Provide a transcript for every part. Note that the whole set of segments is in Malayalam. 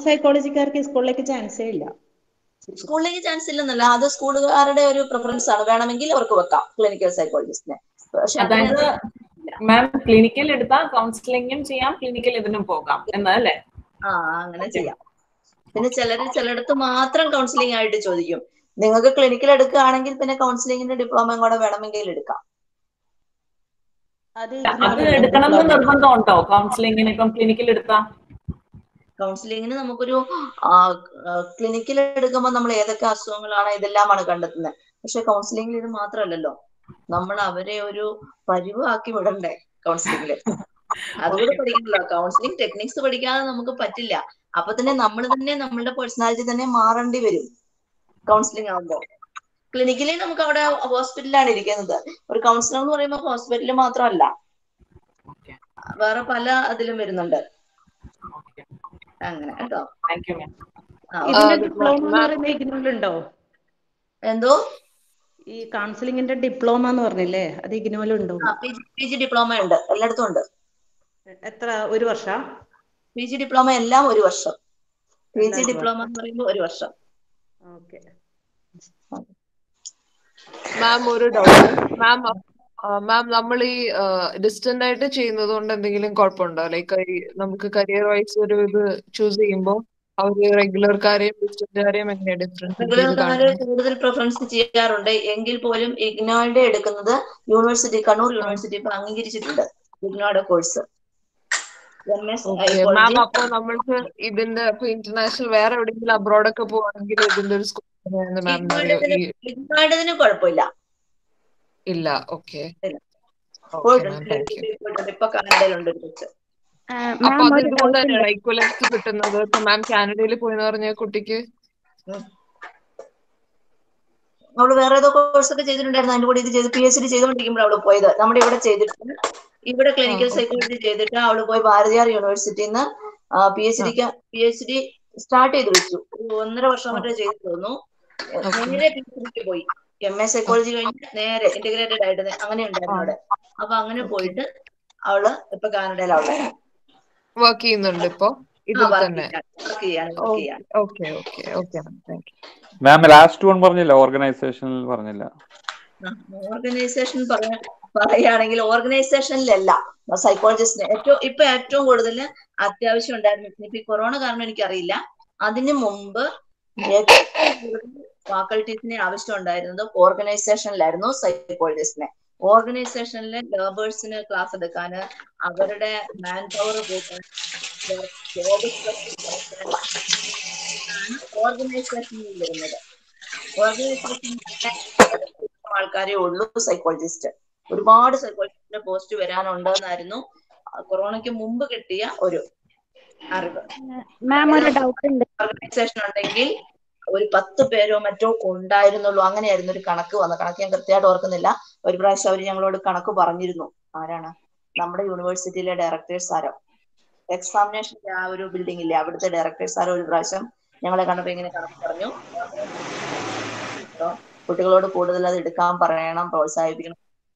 സൈക്കോളജിക്കാർക്ക് സ്കൂളിലേക്ക് ചാൻസേ ഇല്ല സ്കൂളിലേക്ക് ചാൻസ് ഇല്ലെന്നല്ല അത് സ്കൂളുകാരുടെ ഒരു പ്രിഫറൻസ് ആണ് വേണമെങ്കിൽ അവർക്ക് വെക്കാം ക്ലിനിക്കൽ സൈക്കോളജിസ്റ്റിനെ പക്ഷെ അതായത് മാം ക്ലിനിക്കൽ എടുത്താൽ കൗൺസിലിംഗും ചെയ്യാം ക്ലിനിക്കൽ ഇതിനും പോകാം എന്നല്ലേ ആ അങ്ങനെ ചെയ്യാം പിന്നെ ചിലര് ചിലയിടത്ത് മാത്രം കൗൺസിലിംഗ് ആയിട്ട് ചോദിക്കും നിങ്ങൾക്ക് ക്ലിനിക്കൽ എടുക്കുകയാണെങ്കിൽ പിന്നെ കൗൺസിലിംഗിന്റെ ഡിപ്ലോമയും കൂടെ വേണമെങ്കിൽ എടുക്കാം അത് അത് എടുക്കണം എന്ന് നിർബന്ധമുണ്ടോ കൗൺസിലിംഗിന് ഇപ്പം ക്ലിനിക്കൽ എടുത്താ കൗൺസിലിങ്ങിന് നമുക്കൊരു ക്ലിനിക്കിൽ എടുക്കുമ്പോൾ നമ്മൾ ഏതൊക്കെ അസുഖങ്ങളാണ് ഇതെല്ലാമാണ് കണ്ടെത്തുന്നത് പക്ഷെ കൗൺസിലിംഗിൽ ഇത് മാത്രമല്ലല്ലോ നമ്മൾ അവരെ ഒരു പരിവാക്കി വിടണ്ടേ കൗൺസിലിംഗില് അതുകൂടെ പഠിക്കണല്ലോ കൗൺസിലിംഗ് ടെക്നിക്സ് പഠിക്കാതെ നമുക്ക് പറ്റില്ല അപ്പൊ തന്നെ നമ്മൾ തന്നെ നമ്മളുടെ പേഴ്സണാലിറ്റി തന്നെ മാറേണ്ടി വരും കൗൺസിലിംഗ് ആകുമ്പോ ക്ലിനിക്കലി നമുക്ക് അവിടെ ഹോസ്പിറ്റലിലാണ് ഇരിക്കുന്നത് ഒരു കൗൺസിലർ എന്ന് പറയുമ്പോൾ ഹോസ്പിറ്റലിൽ മാത്രമല്ല വേറെ പല അതിലും വരുന്നുണ്ട് അങ്ങനെ കേട്ടോ താങ്ക് യു മാം ആ, ഇതിന്റെ ഡിപ്ലോമ എന്ന് പറയുന്ന ഇഗ്നോയിലുണ്ടോ എന്തോ ഈ കൗൺസിലിംഗിന്റെ ഡിപ്ലോമ എന്ന് പറഞ്ഞില്ലേ അത് ഇഗ്നോയിലുണ്ടോ പി ജി ഡിപ്ലോമ ഉണ്ട് എല്ലായിടത്തും ഉണ്ട് എത്ര ഒരു വർഷ പി ജി ഡിപ്ലോമ എല്ലാം ഒരു വർഷം പി ജി എല്ലാം ഒരു ഡിപ്ലോമ എന്ന് പറയുമ്പോൾ ഒരു വർഷം ഓക്കെ മാം ഒരു ഡൗട്ട് മാം മാം നമ്മൾ ഈ ഡിസ്റ്റന്റ് ആയിട്ട് ചെയ്യുന്നത് കൊണ്ട് എന്തെങ്കിലും കുഴപ്പമുണ്ടോ ലൈക്ക് നമുക്ക് കരിയർ വൈസ് ഒരു ഇത് ചൂസ് ചെയ്യുമ്പോൾ അവര് റെഗുലർക്കാരെയും ഡിസ്റ്റന്റുകാരെയും എങ്ങനെയാ ഡിഫറൻസ് റെഗുലർക്കാര് കൂടുതൽ പ്രിഫറൻസ് ചെയ്യാറുണ്ട് എങ്കിൽ പോലും ഇഗ്നോയുടെ എടുക്കുന്നത് യൂണിവേഴ്സിറ്റി കണ്ണൂർ യൂണിവേഴ്സിറ്റി ഇപ്പൊ അംഗീകരിച്ചിട്ടുണ്ട് ഇഗ്നോയുടെ course M S okay ma'am അപ്പൊ നമ്മൾക്ക് ഇതിന്റെ ഇപ്പൊ ഇന്റർനാഷണൽ വേറെ എവിടെയെങ്കിലും അബ്രോഡ് ഒക്കെ പോവാണെങ്കിൽ ഇതിന്റെ ഒരു സ്കോപ്പ് മാം ഈ ഇഗ്നോയുടേതിന് കുഴപ്പമില്ല ഇല്ല ഓക്കെ ഇല്ല. ഓക്കെ മാം പോയിട്ടുണ്ട് താങ്ക് യു പോയിട്ടുണ്ട് ഇപ്പൊ കാനഡയിലുണ്ട് ഒരു കോഴ്സ് അപ്പൊ അത് ഇതുകൊണ്ട് തന്നെയാണ് ഈക്വലൻസ് കിട്ടുന്നത് ഇപ്പൊ മാം കാനഡയിൽ പോയെന്ന് പറഞ്ഞ കുട്ടിക്ക് അവള് വേറെ ഏതോ കോഴ്സ് ഒക്കെ ചെയ്തിട്ടുണ്ടായിരുന്നു അതിന്റെ കൂടെ ഇത് ചെയ്ത് പി എച്ച് ഡി ചെയ്തുകൊണ്ടിരിക്കുമ്പോൾ അവള് പോയത് നമ്മുടെ ഇവിടെ ചെയ്തിട്ട് ഇവിടെ ക്ലിനിക്കൽ ആ, സൈക്കോളജി ചെയ്തിട്ട് അവള് പോയി ഭാരതിയാർ യൂണിവേഴ്സിറ്റിയിൽ നിന്ന് പി എച്ച് ഡിക്ക് പി എച്ച് ഡി സ്റ്റാർട്ട് ചെയ്ത് വെച്ചു ഒരു ഒന്നര വർഷം മറ്റേ ചെയ്തു തോന്നുന്നു Okay. നേരെ പി എച്ച് ഡിക്ക് പോയി എം എ സൈക്കോളജി കഴിഞ്ഞ് നേരെ ഇന്റഗ്രേറ്റഡ് ആയിട്ട് നേ- അങ്ങനെ ഉണ്ടായിരുന്നു അവിടെ അപ്പൊ അങ്ങനെ പോയിട്ട് അവള് ഇപ്പൊ കാനഡയിലാണ് വർക്ക് ചെയ്യുന്നുണ്ട് ഇപ്പൊ ഇതിൽ തന്നെ വർക്ക് ചെയ്യാണ് വർക്ക് ചെയ്യാണ് okay okay okay ma'am thank you ma'am last one പറഞ്ഞില്ല ഓർഗനൈസേഷനിൽ പറഞ്ഞില്ല ഓർഗനൈസേഷൻ പറഞ്ഞ പറയുകയാണെങ്കിൽ ഓർഗനൈസേഷനിലല്ല സൈക്കോളജിസ്റ്റിന് ഏറ്റവും ഇപ്പൊ ഏറ്റവും കൂടുതൽ അത്യാവശ്യം ഉണ്ടായിരുന്നു ഇപ്പൊ ഈ കൊറോണ കാരണം എനിക്കറിയില്ല അതിന് മുമ്പ് ഏറ്റവും കൂടുതൽ ഫാക്കൾട്ടീസിനെ ആവശ്യം ഉണ്ടായിരുന്നത് ഓർഗനൈസേഷനിലായിരുന്നു സൈക്കോളജിസ്റ്റിനെ ഓർഗനൈസേഷനിലെ ലേബേഴ്സിന് ക്ലാസ് എടുക്കാൻ അവരുടെ മാൻ പവർ കൂട്ടാൻ ജോബ് ഓർഗനൈസേഷനിൽ വരുന്നത് ഓർഗനൈസേഷൻ ആൾക്കാരേ ഉള്ളൂ സൈക്കോളജിസ്റ്റ് ഒരുപാട് സൈക്കോളജിസ്റ്റിന്റെ പോസ്റ്റ് വരാനുണ്ടെന്നായിരുന്നു കൊറോണയ്ക്ക് മുമ്പ് കിട്ടിയ ഒരു അറിവ് മാം ഒരു ഡൗട്ട് ഉണ്ട് ഓർഗനൈസേഷൻ ഉണ്ടെങ്കിൽ ഒരു പത്ത് പേരോ മറ്റോ ഉണ്ടായിരുന്നുള്ളൂ അങ്ങനെയായിരുന്നു ഒരു കണക്ക് വന്ന കണക്ക് ഞാൻ കൃത്യമായിട്ട് ഓർക്കുന്നില്ല ഒരു പ്രാവശ്യം അവർ ഞങ്ങളോട് കണക്ക് പറഞ്ഞിരുന്നു ആരാണ് നമ്മുടെ യൂണിവേഴ്സിറ്റിയിലെ ഡയറക്ടേഴ്സ് ആരോ എക്സാമിനേഷന്റെ ആ ഒരു ബിൽഡിംഗ് ഇല്ലേ അവിടുത്തെ ഡയറക്ടേഴ്സ് ആരോ ഒരു പ്രാവശ്യം ഞങ്ങളെ കണ്ടപ്പോ ഇങ്ങനെ കണക്ക് പറഞ്ഞു അപ്പൊ കുട്ടികളോട് കൂടുതൽ അത് എടുക്കാൻ പറയണം പ്രോത്സാഹിപ്പിക്കണം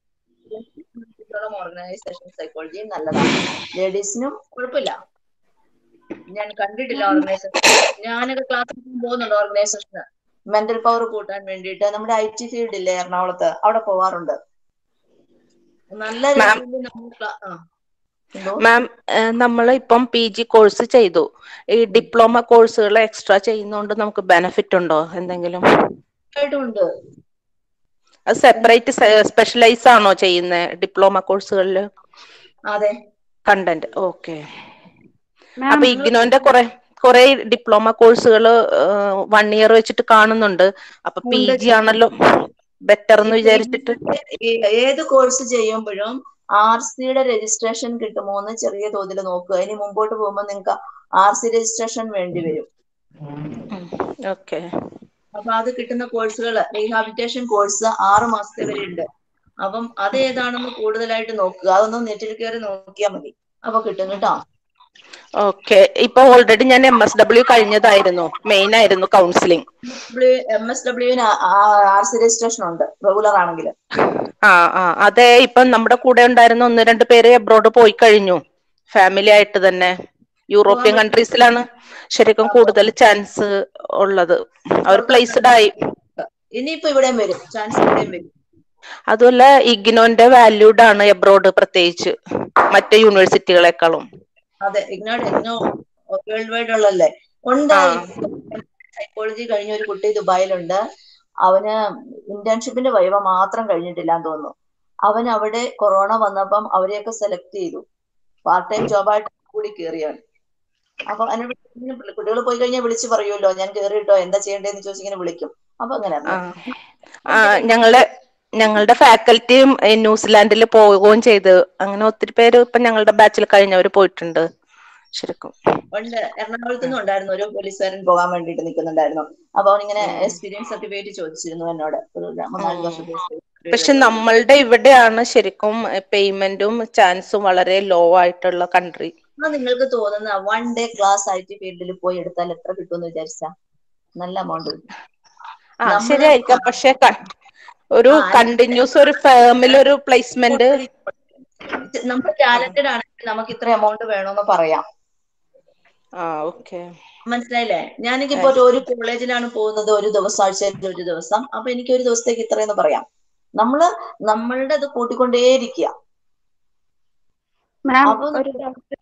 ഓർഗനൈസേഷൻ സൈക്കോളജി നല്ലതാണ് ലേഡീസിനും കുഴപ്പമില്ല ഞാൻ കണ്ടിട്ടില്ല ഓർഗനൈസേഷൻ ഞാനൊക്കെ ക്ലാസ്സിൽ പോകുന്നുണ്ട് ഓർഗനൈസേഷന് മെന്റൽ പവർ കൂട്ടാൻ വേണ്ടിയിട്ട് നമ്മുടെ ഐ ടി ഫീൽഡ് ഇല്ലേ എറണാകുളത്ത് അവിടെ പോവാറുണ്ട് നല്ല രീതിയിൽ നമ്മൾ ക്ലാ- ആ. എന്തോ? മാം നമ്മൾ ഇപ്പം പി ജി കോഴ്സ് ചെയ്തു ഈ ഡിപ്ലോമ കോഴ്സുകൾ എക്സ്ട്രാ ചെയ്യുന്നോണ്ട് നമുക്ക് ബെനിഫിറ്റ് ഉണ്ടോ എന്തെങ്കിലും ആയിട്ടും ഉണ്ട് അത് സെപ്പറേറ്റ് സ്പെഷ്യലൈസ് ആണോ ചെയ്യുന്നത് ഡിപ്ലോമ കോഴ്സുകളിൽ അതെ കണ്ടന്റ് ഓക്കെ അപ്പൊ ഇഗ്നോന്റെ കുറെ കുറെ ഡിപ്ലോമ കോഴ്സുകൾ വൺ ഇയർ വെച്ചിട്ട് കാണുന്നുണ്ട് അപ്പൊ പി ഉണ്ട്. ജി ആണല്ലോ ബെറ്റർ എന്ന് വിചാരിച്ചിട്ട് ഈ- ഏത് കോഴ്സ് ചെയ്യുമ്പോഴും ആർ സിയുടെ രജിസ്ട്രേഷൻ കിട്ടുമോ എന്ന് ചെറിയ തോതിൽ നോക്കുക ഇനി മുമ്പോട്ട് പോകുമ്പോൾ നിങ്ങൾക്ക് ആർ സി രജിസ്ട്രേഷൻ വേണ്ടി വരും ഓക്കെ അപ്പൊ അത് കിട്ടുന്ന കോഴ്സുകൾ റീഹാബിലിറ്റേഷൻ കോഴ്സ് ആറ് മാസത്തെ വരെ ഉണ്ട് അപ്പം അത് ഏതാണെന്ന് കൂടുതലായിട്ട് നോക്കുക അതൊന്ന് നെറ്റിൽ കയറി നോക്കിയാൽ മതി അപ്പൊ കിട്ടും കേട്ടോ ഓക്കെ ഇപ്പൊ ഓൾറെഡി ഞാൻ എം എസ് ഡബ്ല്യു കഴിഞ്ഞതായിരുന്നു മെയിൻ ആയിരുന്നു കൗൺസിലിംഗ് എം എസ് ഡബ്ല്യുവിന് ആർ സി രജിസ്ട്രേഷൻ ഉണ്ട് റെഗുലർ ആണെങ്കിൽ ആ ആ അതെ ഇപ്പൊ നമ്മുടെ കൂടെ ഉണ്ടായിരുന്ന ഒന്ന് രണ്ട് പേര് അബ്രോഡ് പോയി കഴിഞ്ഞു ഫാമിലി ആയിട്ട് തന്നെ യൂറോപ്യൻ പോകാൻ കൺട്രീസിലാണ് ശരിക്കും കൂടുതൽ ചാൻസ് ഉള്ളത് അവർ പ്ലേസ്ഡ് ആയി ഇനിയിപ്പോ ഇവിടെയും വരും ചാൻസ് ഇവിടെയും വരും അതുമല്ല ഇഗ്നോന്റെ വാല്യൂഡ് ആണ് എബ്രോഡ് പ്രത്യേകിച്ച് മറ്റു യൂണിവേഴ്സിറ്റികളെക്കാളും അതെ ഇഗ്നോട് ഇഗ്നോ വേൾഡ് വൈഡ് ഉള്ളല്ലേ ഉണ്ട് ആ. സൈക്കോളജി കഴിഞ്ഞ ഒരു കുട്ടി ദുബായിലുണ്ട് അവന് ഇന്റേൺഷിപ്പിന്റെ വൈവ മാത്രം കഴിഞ്ഞിട്ടില്ല എന്ന് തോന്നുന്നു അവൻ അവിടെ കൊറോണ വന്നപ്പം അവരെയൊക്കെ സെലക്ട് ചെയ്തു പാർട്ട് ടൈം ജോബായിട്ട് കൂടി കയറിയവൻ അപ്പൊ കുട്ടികൾ പോയി കഴിഞ്ഞാൽ വിളിച്ച് പറയുമല്ലോ ഞാൻ കയറിയിട്ടോ എന്താ ചെയ്യേണ്ടതെന്ന് ചോദിച്ച് ഇങ്ങനെ വിളിക്കും അപ്പൊ അങ്ങനെ ആ ആ ഞങ്ങളുടെ ഞങ്ങളുടെ ഫാക്കൽറ്റിയും ന്യൂസിലാൻഡിൽ പോവുകയും ചെയ്ത് അങ്ങനെ ഒത്തിരി പേര് ഇപ്പൊ ഞങ്ങളുടെ ബാച്ചിൽ കഴിഞ്ഞവര് പോയിട്ടുണ്ട് ശരിക്കും ഉണ്ട് എറണാകുളത്ത് നിന്നും ഉണ്ടായിരുന്നു ഒരു പോലീസുകാരൻ പോകാൻ വേണ്ടിയിട്ട് നിൽക്കുന്നുണ്ടായിരുന്നു അപ്പൊ അവൻ ഇങ്ങനെ എക്സ്പീരിയൻസ് സർട്ടിഫിക്കറ്റ് ചോദിച്ചിരുന്നു എന്നോട് ഒരു മൂന്നാല് വർഷത്തെ experience പക്ഷെ നമ്മളുടെ ഇവിടെയാണ് ശരിക്കും പേയ്മെന്റും ചാൻസും വളരെ ലോ ആയിട്ടുള്ള കൺട്രി അപ്പൊ നിങ്ങൾക്ക് തോന്നുന്ന one day class I T ഫീൽഡിൽ പോയി എടുത്താൽ എത്ര കിട്ടുമെന്ന് വിചാരിച്ചാ നല്ല എമൗണ്ട് ആ നമ്മള് ശരിയായിരിക്കാം പക്ഷെ ക- ഒരു ആ, കണ്ടിന്യൂസ് ഒരു ഫേമിൽ ഒരു പ്ലേസ്മെന്റ് നമ്മൾ ടാലന്റഡ് ആണെങ്കിൽ നമുക്ക് ഇത്ര എമൗണ്ട് വേണമെന്ന് പറയാം ആ ഓക്കെ മനസ്സിലായില്ലേ ഞാനിപ്പോ ഒരു- ഒരു കോളേജിലാണ് പോകുന്നത് ഒരു ദിവസം ആഴ്ചയിൽ ഒരു ദിവസം അപ്പൊ എനിക്ക് ഒരു ദിവസത്തേക്ക് ഇത്രയെന്ന് പറയാം നമ്മള് നമ്മളുടെ ഇത് കൂട്ടിക്കൊണ്ടേയിരിക്കുക മാം അപ്പൊ ഒരു doubt.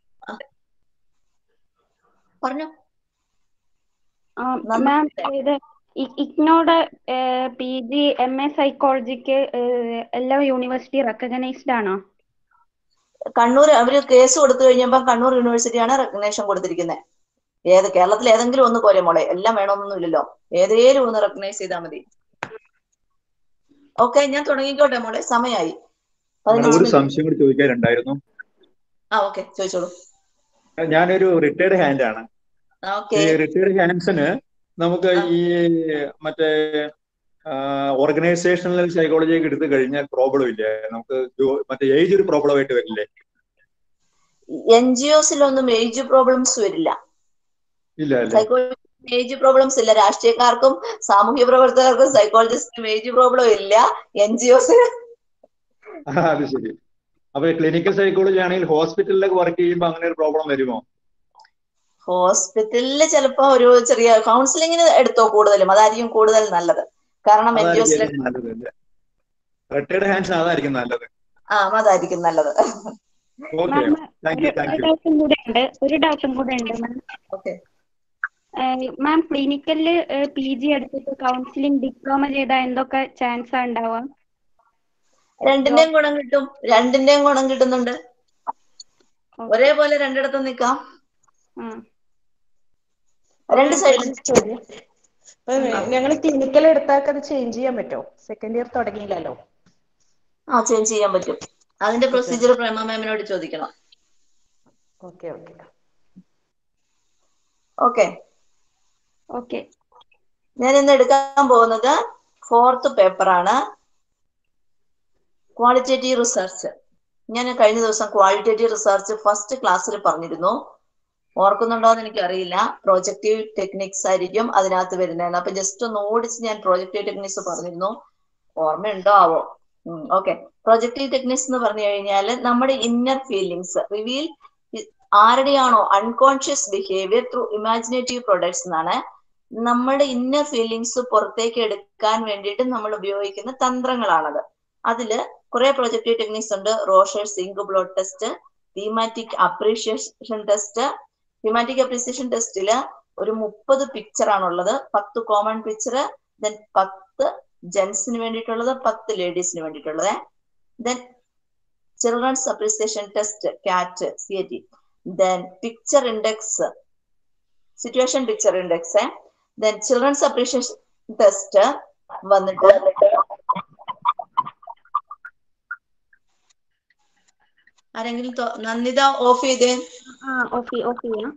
പറഞ്ഞു ആ, മാം ഇത് ഇ- ഇഗ്നോയുടെ പി ജി എം എ സൈക്കോളജിക്ക് എല്ലാ യൂണിവേഴ്സിറ്റി റെക്കഗ്നൈസ്ഡ് ആണോ കണ്ണൂർ അവര് കേസ് കൊടുത്തു കഴിഞ്ഞപ്പോ കണ്ണൂർ യൂണിവേഴ്സിറ്റിയാണ് റെക്കഗ്നേഷൻ കൊടുത്തിരിക്കുന്നത് ഏത് കേരളത്തിൽ ഏതെങ്കിലും ഒന്ന് പോരെ മോളെ എല്ലാം വേണമെന്നൊന്നുമില്ലല്ലോ ഏതേലും ഒന്ന് റെക്കഗ്നൈസ് ചെയ്താൽ മതി ഓക്കെ ഞാൻ തുടങ്ങിക്കോട്ടെ മോളെ സമയമായി മാഡം പതിനഞ്ച് ഒരു മിനിറ്റ് സംശയം കൂടി ചോദിക്കാനുണ്ടായിരുന്നു ആ ഓക്കെ ചോദിച്ചോളൂ ഞാനൊരു റിട്ടയർഡ് ഹാൻഡ് ആണ് ഓക്കെ ഈ റിട്ടയർഡ് ഹാൻഡ്സിന് നമുക്ക് ഈ മറ്റേ ഓർഗനൈസേഷണൽ സൈക്കോളജി ഒക്കെ എടുത്തു കഴിഞ്ഞാൽ പ്രോബ്ലം ഇല്ലേ നമുക്ക് ജോ- മറ്റേ ഏജ് ഒരു പ്രോബ്ലം ആയിട്ട് വരില്ലേ എൻ ജി ഒസിലൊന്നും ഏജ് പ്രോബ്ലംസ് വരില്ല ഇല്ല അല്ലേ സൈക്കോളജി ഏജ് പ്രോബ്ലംസ് ഇല്ല രാഷ്ട്രീയക്കാർക്കും സാമൂഹ്യ പ്രവർത്തകർക്കും സൈക്കോളജിസ്റ്റിനും ഏജ് പ്രോബ്ലം ഇല്ല എൻ ജി ഒസ് ആ, അത് ശരി അപ്പൊ ക്ലിനിക്കൽ സൈക്കോളജി ആണെങ്കിൽ ഹോസ്പിറ്റലിലൊക്കെ വർക്ക് ചെയ്യുമ്പോൾ അങ്ങനെ ഒരു പ്രോബ്ലം വരുമോ ഹോസ്പിറ്റലിൽ ചിലപ്പോ ഒരു ചെറിയ കൗൺസിലിങ്ങിന് എടുത്തോ കൂടുതലും അതായിരിക്കും കൂടുതൽ നല്ലത് കാരണം എൻ ജി ഒസിലെ അതായിരിക്കും നല്ലത് അല്ലേ റിട്ടയർഡ് ഹാൻഡ്സ് അതായിരിക്കും നല്ലത് ആ അതായിരിക്കും നല്ലത് okay ma'am thank you thank you ഡൗട്ടും കൂടെ ഉണ്ട് ഒരു ഡൗട്ടും കൂടെ ഉണ്ട് മാം ഓക്കെ മാം ക്ലിനിക്കലില് പി ജി എടുത്തിട്ട് കൗൺസിലിംഗ് ഡിപ്ലോമ ചെയ്താൽ എന്തൊക്കെ ചാൻസ് ഉണ്ടാവുക രണ്ടിന്റെയും ഗുണം കിട്ടും രണ്ടിന്റെയും ഗുണം കിട്ടുന്നുണ്ട് ഒരേപോലെ രണ്ടിടത്തും നിക്കാം രണ്ട് സൈഡിൽ ഞങ്ങൾ ക്ലിനിക്കൽ എടുത്താൽ അത് ചേഞ്ച് ചെയ്യാൻ പറ്റുമോ സെക്കൻഡ് ഇയർ തുടങ്ങിയില്ലല്ലോ ആ ചേഞ്ച് ചെയ്യാൻ പറ്റും അതിന്റെ പ്രൊസീജിയർ പ്രേമ മാമിനോട് ചോദിക്കണം ഓക്കെ ഓക്കെ ഓക്കെ ഓക്കെ ഞാൻ ഇന്ന് എടുക്കാൻ പോകുന്നത് ഫോർത്ത് പേപ്പറാണ് ക്വാളിറ്റേറ്റീവ് റിസർച്ച് ഞാൻ കഴിഞ്ഞ ദിവസം ക്വാളിറ്റേറ്റീവ് റിസർച്ച് ഫസ്റ്റ് ക്ലാസ്സിൽ പറഞ്ഞിരുന്നു ഓർക്കുന്നുണ്ടോ എന്ന് എനിക്കറിയില്ല പ്രോജക്റ്റീവ് ടെക്നിക്സ് ആയിരിക്കും അതിനകത്ത് വരുന്നതെന്ന് അപ്പൊ ജസ്റ്റ് ഒന്ന് ഓടിച്ച് ഞാൻ പ്രോജക്റ്റീവ് ടെക്നിക്സ് പറഞ്ഞിരുന്നു ഓർമ്മയുണ്ടോ ആവോ ഓക്കെ പ്രൊജക്റ്റീവ് ടെക്നിക്സ് എന്ന് പറഞ്ഞു കഴിഞ്ഞാൽ നമ്മുടെ ഇന്നർ ഫീലിങ്സ് റിവീൽ ആരുടെയാണോ unconscious behaviour through imaginative products എന്നാണ് നമ്മുടെ ഇന്നർ ഫീലിങ്സ് പുറത്തേക്ക് എടുക്കാൻ വേണ്ടിയിട്ട് നമ്മൾ ഉപയോഗിക്കുന്ന തന്ത്രങ്ങളാണത് അതില് കുറെ പ്രൊജക്റ്റീവ് ടെക്നിക്സ് ഉണ്ട് Rorschach ink blot test thematic apperception test thematic apperception ടെസ്റ്റില് ഒരു മുപ്പത് പിക്ചർ ആണുള്ളത് പത്ത് കോമൺ പിക്ചർ ദെൻ പത്ത് ജെൻസിന് വേണ്ടിയിട്ടുള്ളത് പത്ത് ലേഡീസിന് വേണ്ടിയിട്ടുള്ളത് then children's apperception test CAT C A T then picture index situation picture index then children's apperception test വന്നിട്ട് ആരെങ്കിലും തൊ- നന്ദിത ഓഫ് ചെയ്തേ ആ ഓക്കെ ഓക്കെ ചെയ്യാം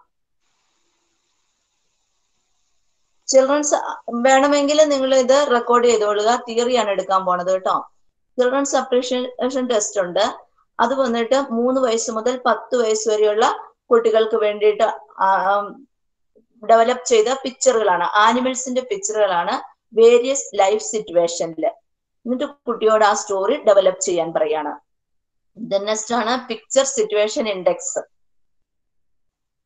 ചിൽഡ്രൻസ് വേണമെങ്കിൽ നിങ്ങൾ ഇത് റെക്കോർഡ് ചെയ്തോളുക തിയറിയാണ് എടുക്കാൻ പോണത് കേട്ടോ ചിൽഡ്രൻസ് അപ്രീഷിയേഷൻ ടെസ്റ്റ് ഉണ്ട് അത് വന്നിട്ട് മൂന്ന് വയസ്സ് മുതൽ പത്ത് വയസ്സ് വരെയുള്ള കുട്ടികൾക്ക് വേണ്ടിയിട്ട് ഡെവലപ്പ് ചെയ്ത പിക്ചറുകളാണ് ആനിമൽസിന്റെ പിക്ചറുകളാണ് വേരിയസ് ലൈഫ് സിറ്റുവേഷനിൽ എന്നിട്ട് കുട്ടിയോട് ആ സ്റ്റോറി ഡെവലപ്പ് ചെയ്യാൻ പറയാണ് നെക്സ്റ്റ് ആണ് പിക്ചർ സിറ്റുവേഷൻ ഇൻഡെക്സ്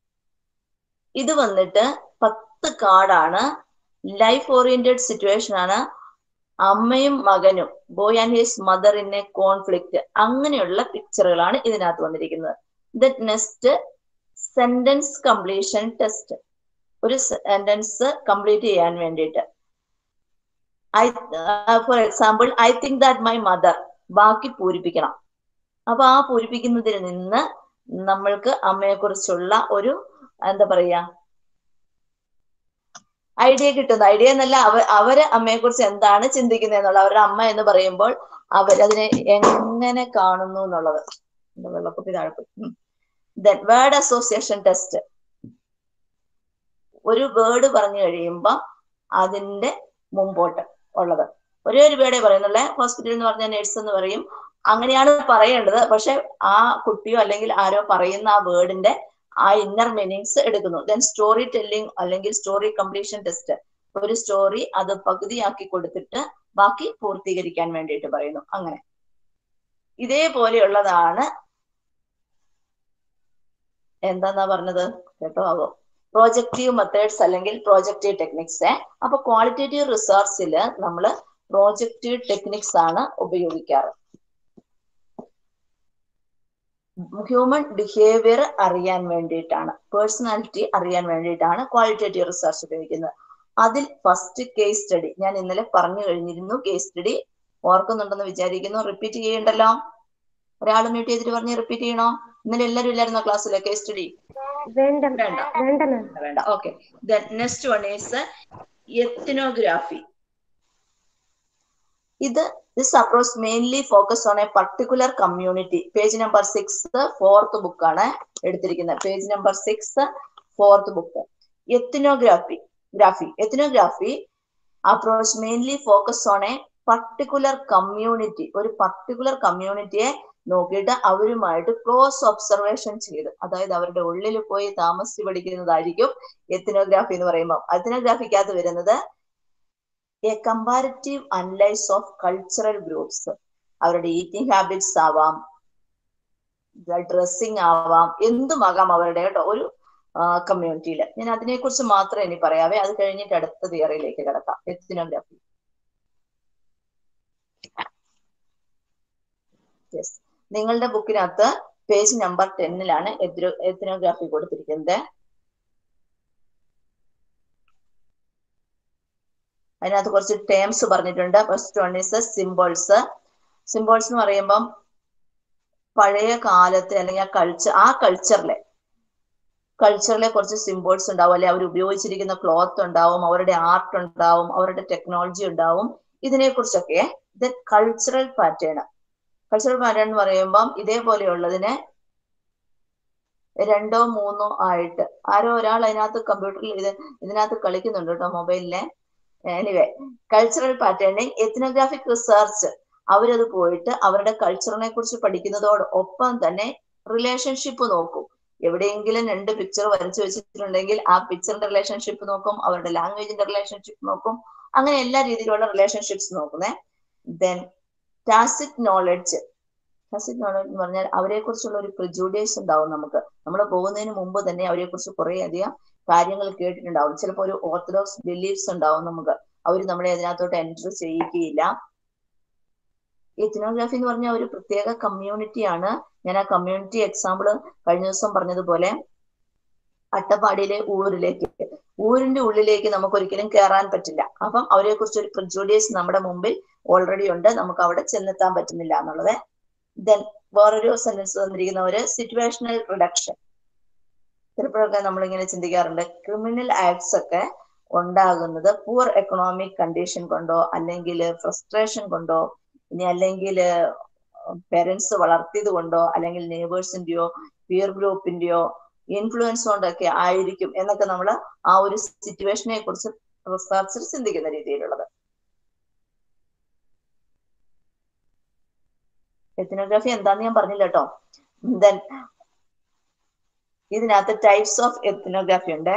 ഇത് വന്നിട്ട് പത്ത് കാർഡാണ് ലൈഫ് ഓറിയന്റഡ് സിറ്റുവേഷൻ ആണ് അമ്മയും മകനും boy and his mother in a conflict അങ്ങനെയുള്ള പിക്ചറുകളാണ് ഇതിനകത്ത് വന്നിരിക്കുന്നത് the next sentence completion test ഒരു സെന്റൻസ് കംപ്ലീറ്റ് ചെയ്യാൻ വേണ്ടിയിട്ട് I for example I think that my mother ബാക്കി പൂരിപ്പിക്കണം അപ്പൊ ആ പൂരിപ്പിക്കുന്നതിൽ നിന്ന് നമ്മൾക്ക് അമ്മയെ കുറിച്ചുള്ള ഒരു എന്താ പറയാ ഐഡിയ കിട്ടുന്നു ഐഡിയ എന്നല്ല അവ അവര് അമ്മയെ കുറിച്ച് എന്താണ് ചിന്തിക്കുന്നത് എന്നുള്ള അവരുടെ അമ്മ എന്ന് പറയുമ്പോൾ അവരതിനെ എങ്ങനെ കാണുന്നു എന്നുള്ളത് എന്താ വെള്ളക്കുപ്പി താഴെപ്പോയി ദെൻ വേർഡ് അസോസിയേഷൻ ടെസ്റ്റ് ഒരു വേർഡ് പറഞ്ഞു കഴിയുമ്പോൾ അതിന്റെ മുമ്പോട്ട് ഉള്ളത് ഒരേ ഒരു വേർഡേ പറയുന്നുള്ളേ ഹോസ്പിറ്റൽ എന്ന് പറഞ്ഞ നേഴ്സ് എന്ന് പറയും അങ്ങനെയാണ് പറയേണ്ടത് പക്ഷെ ആ കുട്ടിയോ അല്ലെങ്കിൽ ആരോ പറയുന്ന ആ വേർഡിന്റെ ആ ഇന്നർ മീനിങ്സ് എടുക്കുന്നു ദെൻ സ്റ്റോറി ടെല്ലിംഗ് അല്ലെങ്കിൽ സ്റ്റോറി കംപ്ലീഷൻ ടെസ്റ്റ് ഒരു സ്റ്റോറി അത് പകുതിയാക്കി കൊടുത്തിട്ട് ബാക്കി പൂർത്തീകരിക്കാൻ വേണ്ടിയിട്ട് പറയുന്നു അങ്ങനെ ഇതേപോലെയുള്ളതാണ് എന്താന്നാ പറഞ്ഞത് കേട്ടോ ആവോ പ്രോജക്റ്റീവ് മെത്തേഡ്സ് അല്ലെങ്കിൽ പ്രോജക്റ്റീവ് ടെക്നിക്സ് അപ്പൊ ക്വാളിറ്റേറ്റീവ് റിസർച്ചിൽ നമ്മൾ പ്രോജക്റ്റീവ് ടെക്നിക്സ് ആണ് ഉപയോഗിക്കാറ് ഹ്യൂമൻ ബിഹേവിയർ അറിയാൻ വേണ്ടിയിട്ടാണ് പേഴ്സണാലിറ്റി അറിയാൻ വേണ്ടിയിട്ടാണ് ക്വാളിറ്റേറ്റീവ് റിസർച്ച് ഉപയോഗിക്കുന്നത് അതിൽ ഫസ്റ്റ് കേസ് സ്റ്റഡി ഞാൻ ഇന്നലെ പറഞ്ഞു കഴിഞ്ഞിരുന്നു കേസ് സ്റ്റഡി ഓർക്കുന്നുണ്ടെന്ന് വിചാരിക്കുന്നു റിപ്പീറ്റ് ചെയ്യണ്ടല്ലോ ഒരാൾ മ്യൂട്ട് ചെയ്തിട്ട് പറഞ്ഞ് റിപ്പീറ്റ് ചെയ്യണോ ഇന്നലെ എല്ലാവരും ഇല്ലായിരുന്നോ ക്ലാസ്സിലെ കേസ് സ്റ്റഡി വേണ്ട വേണ്ട വേണ്ട മാം വേണ്ട okay next one is ethnography ഇത് this approach mainly focus on a particular community page number six fourth book ആണ് എടുത്തിരിക്കുന്നത് page number six fourth book ethnography graphy ethnography approach mainly focus on a particular community ഒരു പർട്ടിക്കുലർ കമ്മ്യൂണിറ്റിയെ നോക്കിയിട്ട് അവരുമായിട്ട് ക്ലോസ് ഒബ്സർവേഷൻ ചെയ്ത് അതായത് അവരുടെ ഉള്ളിൽ പോയി താമസിച്ച് പഠിക്കുന്നതായിരിക്കും എത്തിനോഗ്രാഫി എന്ന് പറയുമ്പോൾ എത്തിനോഗ്രാഫിക്കകത്ത് വരുന്നത് a comparative analyse of cultural groups അവരുടെ ഈറ്റിംഗ് ഹാബിറ്റ്സ് ആവാം ഡ്രസ്സിങ് ആവാം എന്തുമാകാം അവരുടെ കേട്ടോ ഒരു കമ്മ്യൂണിറ്റിയിൽ ഞാൻ അതിനെക്കുറിച്ച് മാത്രമേ ഇനി പറയാവേ അത് കഴിഞ്ഞിട്ട് അടുത്ത തിയറിയിലേക്ക് കിടക്കാം എത്തിനോഗ്രാഫി യെസ് നിങ്ങളുടെ ബുക്കിനകത്ത് പേജ് നമ്പർ ടെന്നിലാണ് എത്തിനോഗ്രാഫി കൊടുത്തിരിക്കുന്നത് അതിനകത്ത് കുറച്ച് ടേംസ് പറഞ്ഞിട്ടുണ്ട് first one is symbols symbols എന്ന് പറയുമ്പം പഴയ കാലത്തെ അല്ലെങ്കിൽ ആ കൾച്ചർ ആ കൾച്ചറിലെ കൾച്ചറിലെ കുറച്ച് സിംബോൾസ് ഉണ്ടാവും അല്ലെ അവർ ഉപയോഗിച്ചിരിക്കുന്ന ക്ലോത്ത് ഉണ്ടാവും അവരുടെ ആർട്ട് ഉണ്ടാവും അവരുടെ ടെക്നോളജി ഉണ്ടാവും ഇതിനെ കുറിച്ചൊക്കെ ഇത് കൾച്ചറൽ പാറ്റേൺ കൾച്ചറൽ പാറ്റേൺ എന്ന് പറയുമ്പം ഇതേപോലെയുള്ളതിനെ രണ്ടോ മൂന്നോ ആയിട്ട് ആരോ ഒരാൾ അതിനകത്ത് കമ്പ്യൂട്ടറിൽ ഇത് ഇതിനകത്ത് കളിക്കുന്നുണ്ട് കേട്ടോ മൊബൈലിലെ anyway cultural patterning ethnographic research അവരത് പോയിട്ട് അവരുടെ കൾച്ചറിനെ കുറിച്ച് പഠിക്കുന്നതോടൊപ്പം തന്നെ റിലേഷൻഷിപ്പ് നോക്കും എവിടെയെങ്കിലും രണ്ട് പിക്ചർ വരച്ചു വെച്ചിട്ടുണ്ടെങ്കിൽ ആ പിക്ചറിന്റെ റിലേഷൻഷിപ്പ് നോക്കും അവരുടെ ലാംഗ്വേജിന്റെ റിലേഷൻഷിപ്പ് നോക്കും അങ്ങനെ എല്ലാ രീതിയിലുള്ള റിലേഷൻഷിപ്സ് നോക്കുന്നേ then tacit knowledge tacit knowledge എന്ന് പറഞ്ഞാൽ അവരെ കുറിച്ചുള്ള ഒരു പ്രിജുഡിയസ് ഉണ്ടാവും നമുക്ക് നമ്മൾ പോകുന്നതിന് മുമ്പ് തന്നെ അവരെ കുറിച്ച് കുറെ അധികം കാര്യങ്ങൾ കേട്ടിട്ടുണ്ടാവും ചിലപ്പോൾ ഒരു ഓർത്തഡോക്സ് ബിലീഫ്സ് ഉണ്ടാവും നമുക്ക് അവർ നമ്മളെ അതിനകത്തോട്ട് എൻറ്റർ ചെയ്യിക്കുകയില്ല എത്തിനോഗ്രാഫി എന്ന് പറഞ്ഞ ഒരു പ്രത്യേക കമ്മ്യൂണിറ്റിയാണ് ഞാൻ ആ കമ്മ്യൂണിറ്റി എക്സാമ്പിൾ കഴിഞ്ഞ ദിവസം പറഞ്ഞതുപോലെ അട്ടപ്പാടിയിലെ ഊരിലേക്ക് ഊരിന്റെ ഉള്ളിലേക്ക് നമുക്ക് ഒരിക്കലും കയറാൻ പറ്റില്ല അപ്പം അവരെ കുറിച്ച് ഒരു പ്രജുഡിയസ് നമ്മുടെ മുമ്പിൽ ഓൾറെഡി ഉണ്ട് നമുക്ക് അവിടെ ചെന്നെത്താൻ പറ്റുന്നില്ല എന്നുള്ളത് ദെൻ വേറൊരു സെന്റൻസ് തന്നിരിക്കുന്ന ഒരു സിറ്റുവേഷണൽ റിഡക്ഷൻ ചിലപ്പോഴൊക്കെ നമ്മളിങ്ങനെ ചിന്തിക്കാറുണ്ട് ക്രിമിനൽ ആക്ട്സ് ഒക്കെ ഉണ്ടാകുന്നത് പൂർ എക്കണോമിക് കണ്ടീഷൻ കൊണ്ടോ അല്ലെങ്കിൽ ഫ്രസ്ട്രേഷൻ കൊണ്ടോ ഇനി അല്ലെങ്കിൽ പേരൻസ് വളർത്തിയത് കൊണ്ടോ അല്ലെങ്കിൽ നെയ്ബേഴ്സിന്റെയോ പിയർ ഗ്രൂപ്പിന്റെയോ ഇൻഫ്ലുവൻസ് കൊണ്ടൊക്കെ ആയിരിക്കും എന്നൊക്കെ നമ്മൾ ആ ഒരു സിറ്റുവേഷനെ കുറിച്ച് റിസർച്ചർ ചിന്തിക്കുന്ന രീതിയിലുള്ളത് എത്തിനോഗ്രാഫി എന്താന്ന് ഞാൻ പറഞ്ഞില്ല കേട്ടോ ദെൻ ഇതിനകത്ത് ടൈപ്സ് ഓഫ് എത്തിനോഗ്രാഫി ഉണ്ട്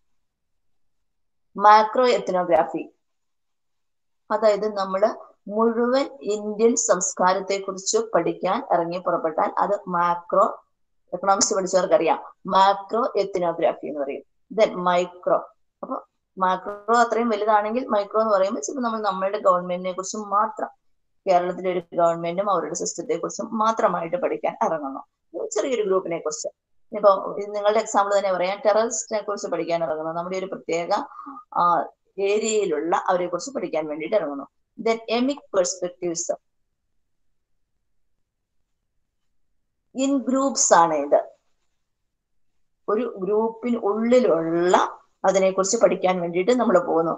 മാക്രോ എത്തിനോഗ്രാഫി അതായത് നമ്മൾ മുഴുവൻ ഇന്ത്യൻ സംസ്കാരത്തെ കുറിച്ച് പഠിക്കാൻ ഇറങ്ങി പുറപ്പെട്ടാൽ അത് മാക്രോ എക്കണോമിക്സ് പഠിച്ചവർക്ക് അറിയാം മാക്രോ എത്തിനോഗ്രാഫി എന്ന് പറയും ദെൻ മൈക്രോ അപ്പൊ മാക്രോ അത്രയും വലുതാണെങ്കിൽ മൈക്രോ എന്ന് പറയുമ്പോൾ ചിലപ്പോൾ നമ്മൾ നമ്മളുടെ ഗവൺമെന്റിനെ കുറിച്ച് മാത്രം കേരളത്തിലെ ഒരു ഗവൺമെന്റും അവരുടെ സിസ്റ്റത്തെ കുറിച്ചും മാത്രമായിട്ട് പഠിക്കാൻ ഇറങ്ങുന്നു ഒരു ചെറിയൊരു ഗ്രൂപ്പിനെ കുറിച്ച് ഇപ്പൊ ഇത് നിങ്ങളുടെ എക്സാമ്പിൾ തന്നെ പറയാം ടെററിസ്റ്റിനെ കുറിച്ച് പഠിക്കാൻ ഇറങ്ങുന്നു നമ്മുടെ ഒരു പ്രത്യേക ഏരിയയിലുള്ള അവരെ കുറിച്ച് പഠിക്കാൻ വേണ്ടിയിട്ട് ഇറങ്ങുന്നു then emic perspectives in groups ആണ് ഇത് ഒരു ഗ്രൂപ്പിന് ഉള്ളിലുള്ള അതിനെക്കുറിച്ച് പഠിക്കാൻ വേണ്ടിയിട്ട് നമ്മൾ പോകുന്നു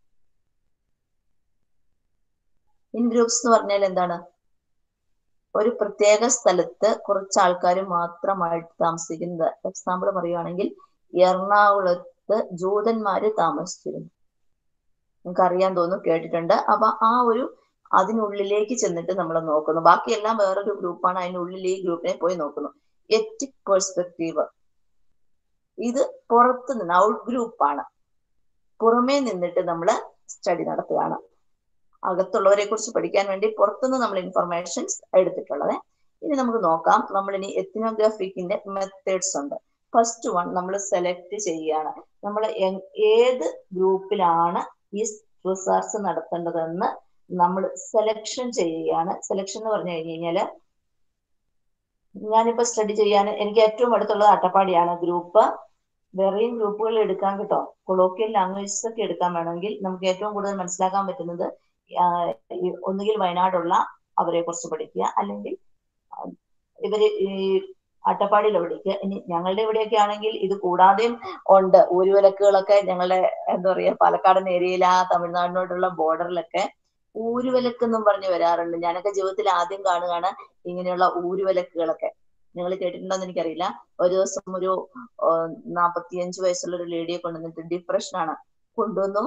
ഇൻ ഗ്രൂപ്പ്സ് എന്ന് പറഞ്ഞാൽ എന്താണ് ഒരു പ്രത്യേക സ്ഥലത്ത് കുറച്ച് ആൾക്കാർ മാത്രമായിട്ട് താമസിക്കുന്നത് എക്സാമ്പിൾ പറയുകയാണെങ്കിൽ എറണാകുളത്ത് ജൂതന്മാര് താമസിച്ചിരുന്നു നിങ്ങൾക്ക് അറിയാൻ തോന്നുന്നു കേട്ടിട്ടുണ്ട് അപ്പൊ ആ ഒരു അതിനുള്ളിലേക്ക് ചെന്നിട്ട് നമ്മൾ നോക്കുന്നു ബാക്കിയെല്ലാം വേറൊരു ഗ്രൂപ്പാണ് അതിനുള്ളിൽ ഈ ഗ്രൂപ്പിനെ പോയി നോക്കുന്നു എറ്റിക് പെർസ്പെക്റ്റീവ് ഇത് പുറത്ത് നിന്ന് ഔട്ട് ഗ്രൂപ്പാണ് പുറമേ നിന്നിട്ട് നമ്മൾ സ്റ്റഡി നടത്തുകയാണ് അകത്തുള്ളവരെ കുറിച്ച് പഠിക്കാൻ വേണ്ടി പുറത്തുനിന്ന് നമ്മൾ ഇൻഫർമേഷൻസ് എടുത്തിട്ടുള്ളത് ഇനി നമുക്ക് നോക്കാം നമ്മൾ ഇനി എത്തിനോഗ്രാഫിക്കിന്റെ മെത്തേഡ്സ് ഉണ്ട് ഫസ്റ്റ് വൺ നമ്മൾ സെലക്ട് ചെയ്യുകയാണ് നമ്മൾ ഏത് ഗ്രൂപ്പിലാണ് ഈ റിസർച്ച് നടത്തേണ്ടതെന്ന് നമ്മൾ സെലക്ഷൻ ചെയ്യുകയാണ് സെലക്ഷൻ എന്ന് പറഞ്ഞു കഴിഞ്ഞു കഴിഞ്ഞാല് ഞാനിപ്പോ സ്റ്റഡി ചെയ്യാൻ എനിക്ക് ഏറ്റവും അടുത്തുള്ളത് അട്ടപ്പാടിയാണ് ഗ്രൂപ്പ് വേറെയും ഗ്രൂപ്പുകൾ എടുക്കാൻ കേട്ടോ കൊളോക്കിയൽ ലാംഗ്വേജസ് ഒക്കെ എടുക്കാൻ വേണമെങ്കിൽ നമുക്ക് ഏറ്റവും കൂടുതൽ മനസ്സിലാക്കാൻ പറ്റുന്നത് ഒന്നുകിൽ വയനാടുള്ള അവരെ കുറിച്ച് പഠിക്കുക അല്ലെങ്കിൽ ഇവര് ഈ അട്ടപ്പാടിയിൽ പഠിക്കുക ഇനി ഞങ്ങളുടെ ഇവിടെയൊക്കെ ആണെങ്കിൽ ഇത് കൂടാതെയും ഉണ്ട് ഊരുവിലക്കുകളൊക്കെ ഞങ്ങളുടെ എന്താ പറയാ പാലക്കാടൻ ഏരിയയിൽ ആ തമിഴ്നാടിനോടുള്ള ബോർഡറിലൊക്കെ ഊരുവിലക്കെന്നും പറഞ്ഞ് വരാറുണ്ട് ഞാനൊക്കെ ജീവിതത്തിൽ ആദ്യം കാണുകയാണ് ഇങ്ങനെയുള്ള ഊരുവിലക്കുകളൊക്കെ നിങ്ങൾ കേട്ടിട്ടുണ്ടോന്ന് എനിക്കറിയില്ല ഒരു ദിവസം ഒരു നാപ്പത്തിയഞ്ച് വയസ്സുള്ള ഒരു ലേഡിയെ കൊണ്ടുവന്നിട്ട് ഡിപ്രഷനാണ് കൊണ്ടുവന്നു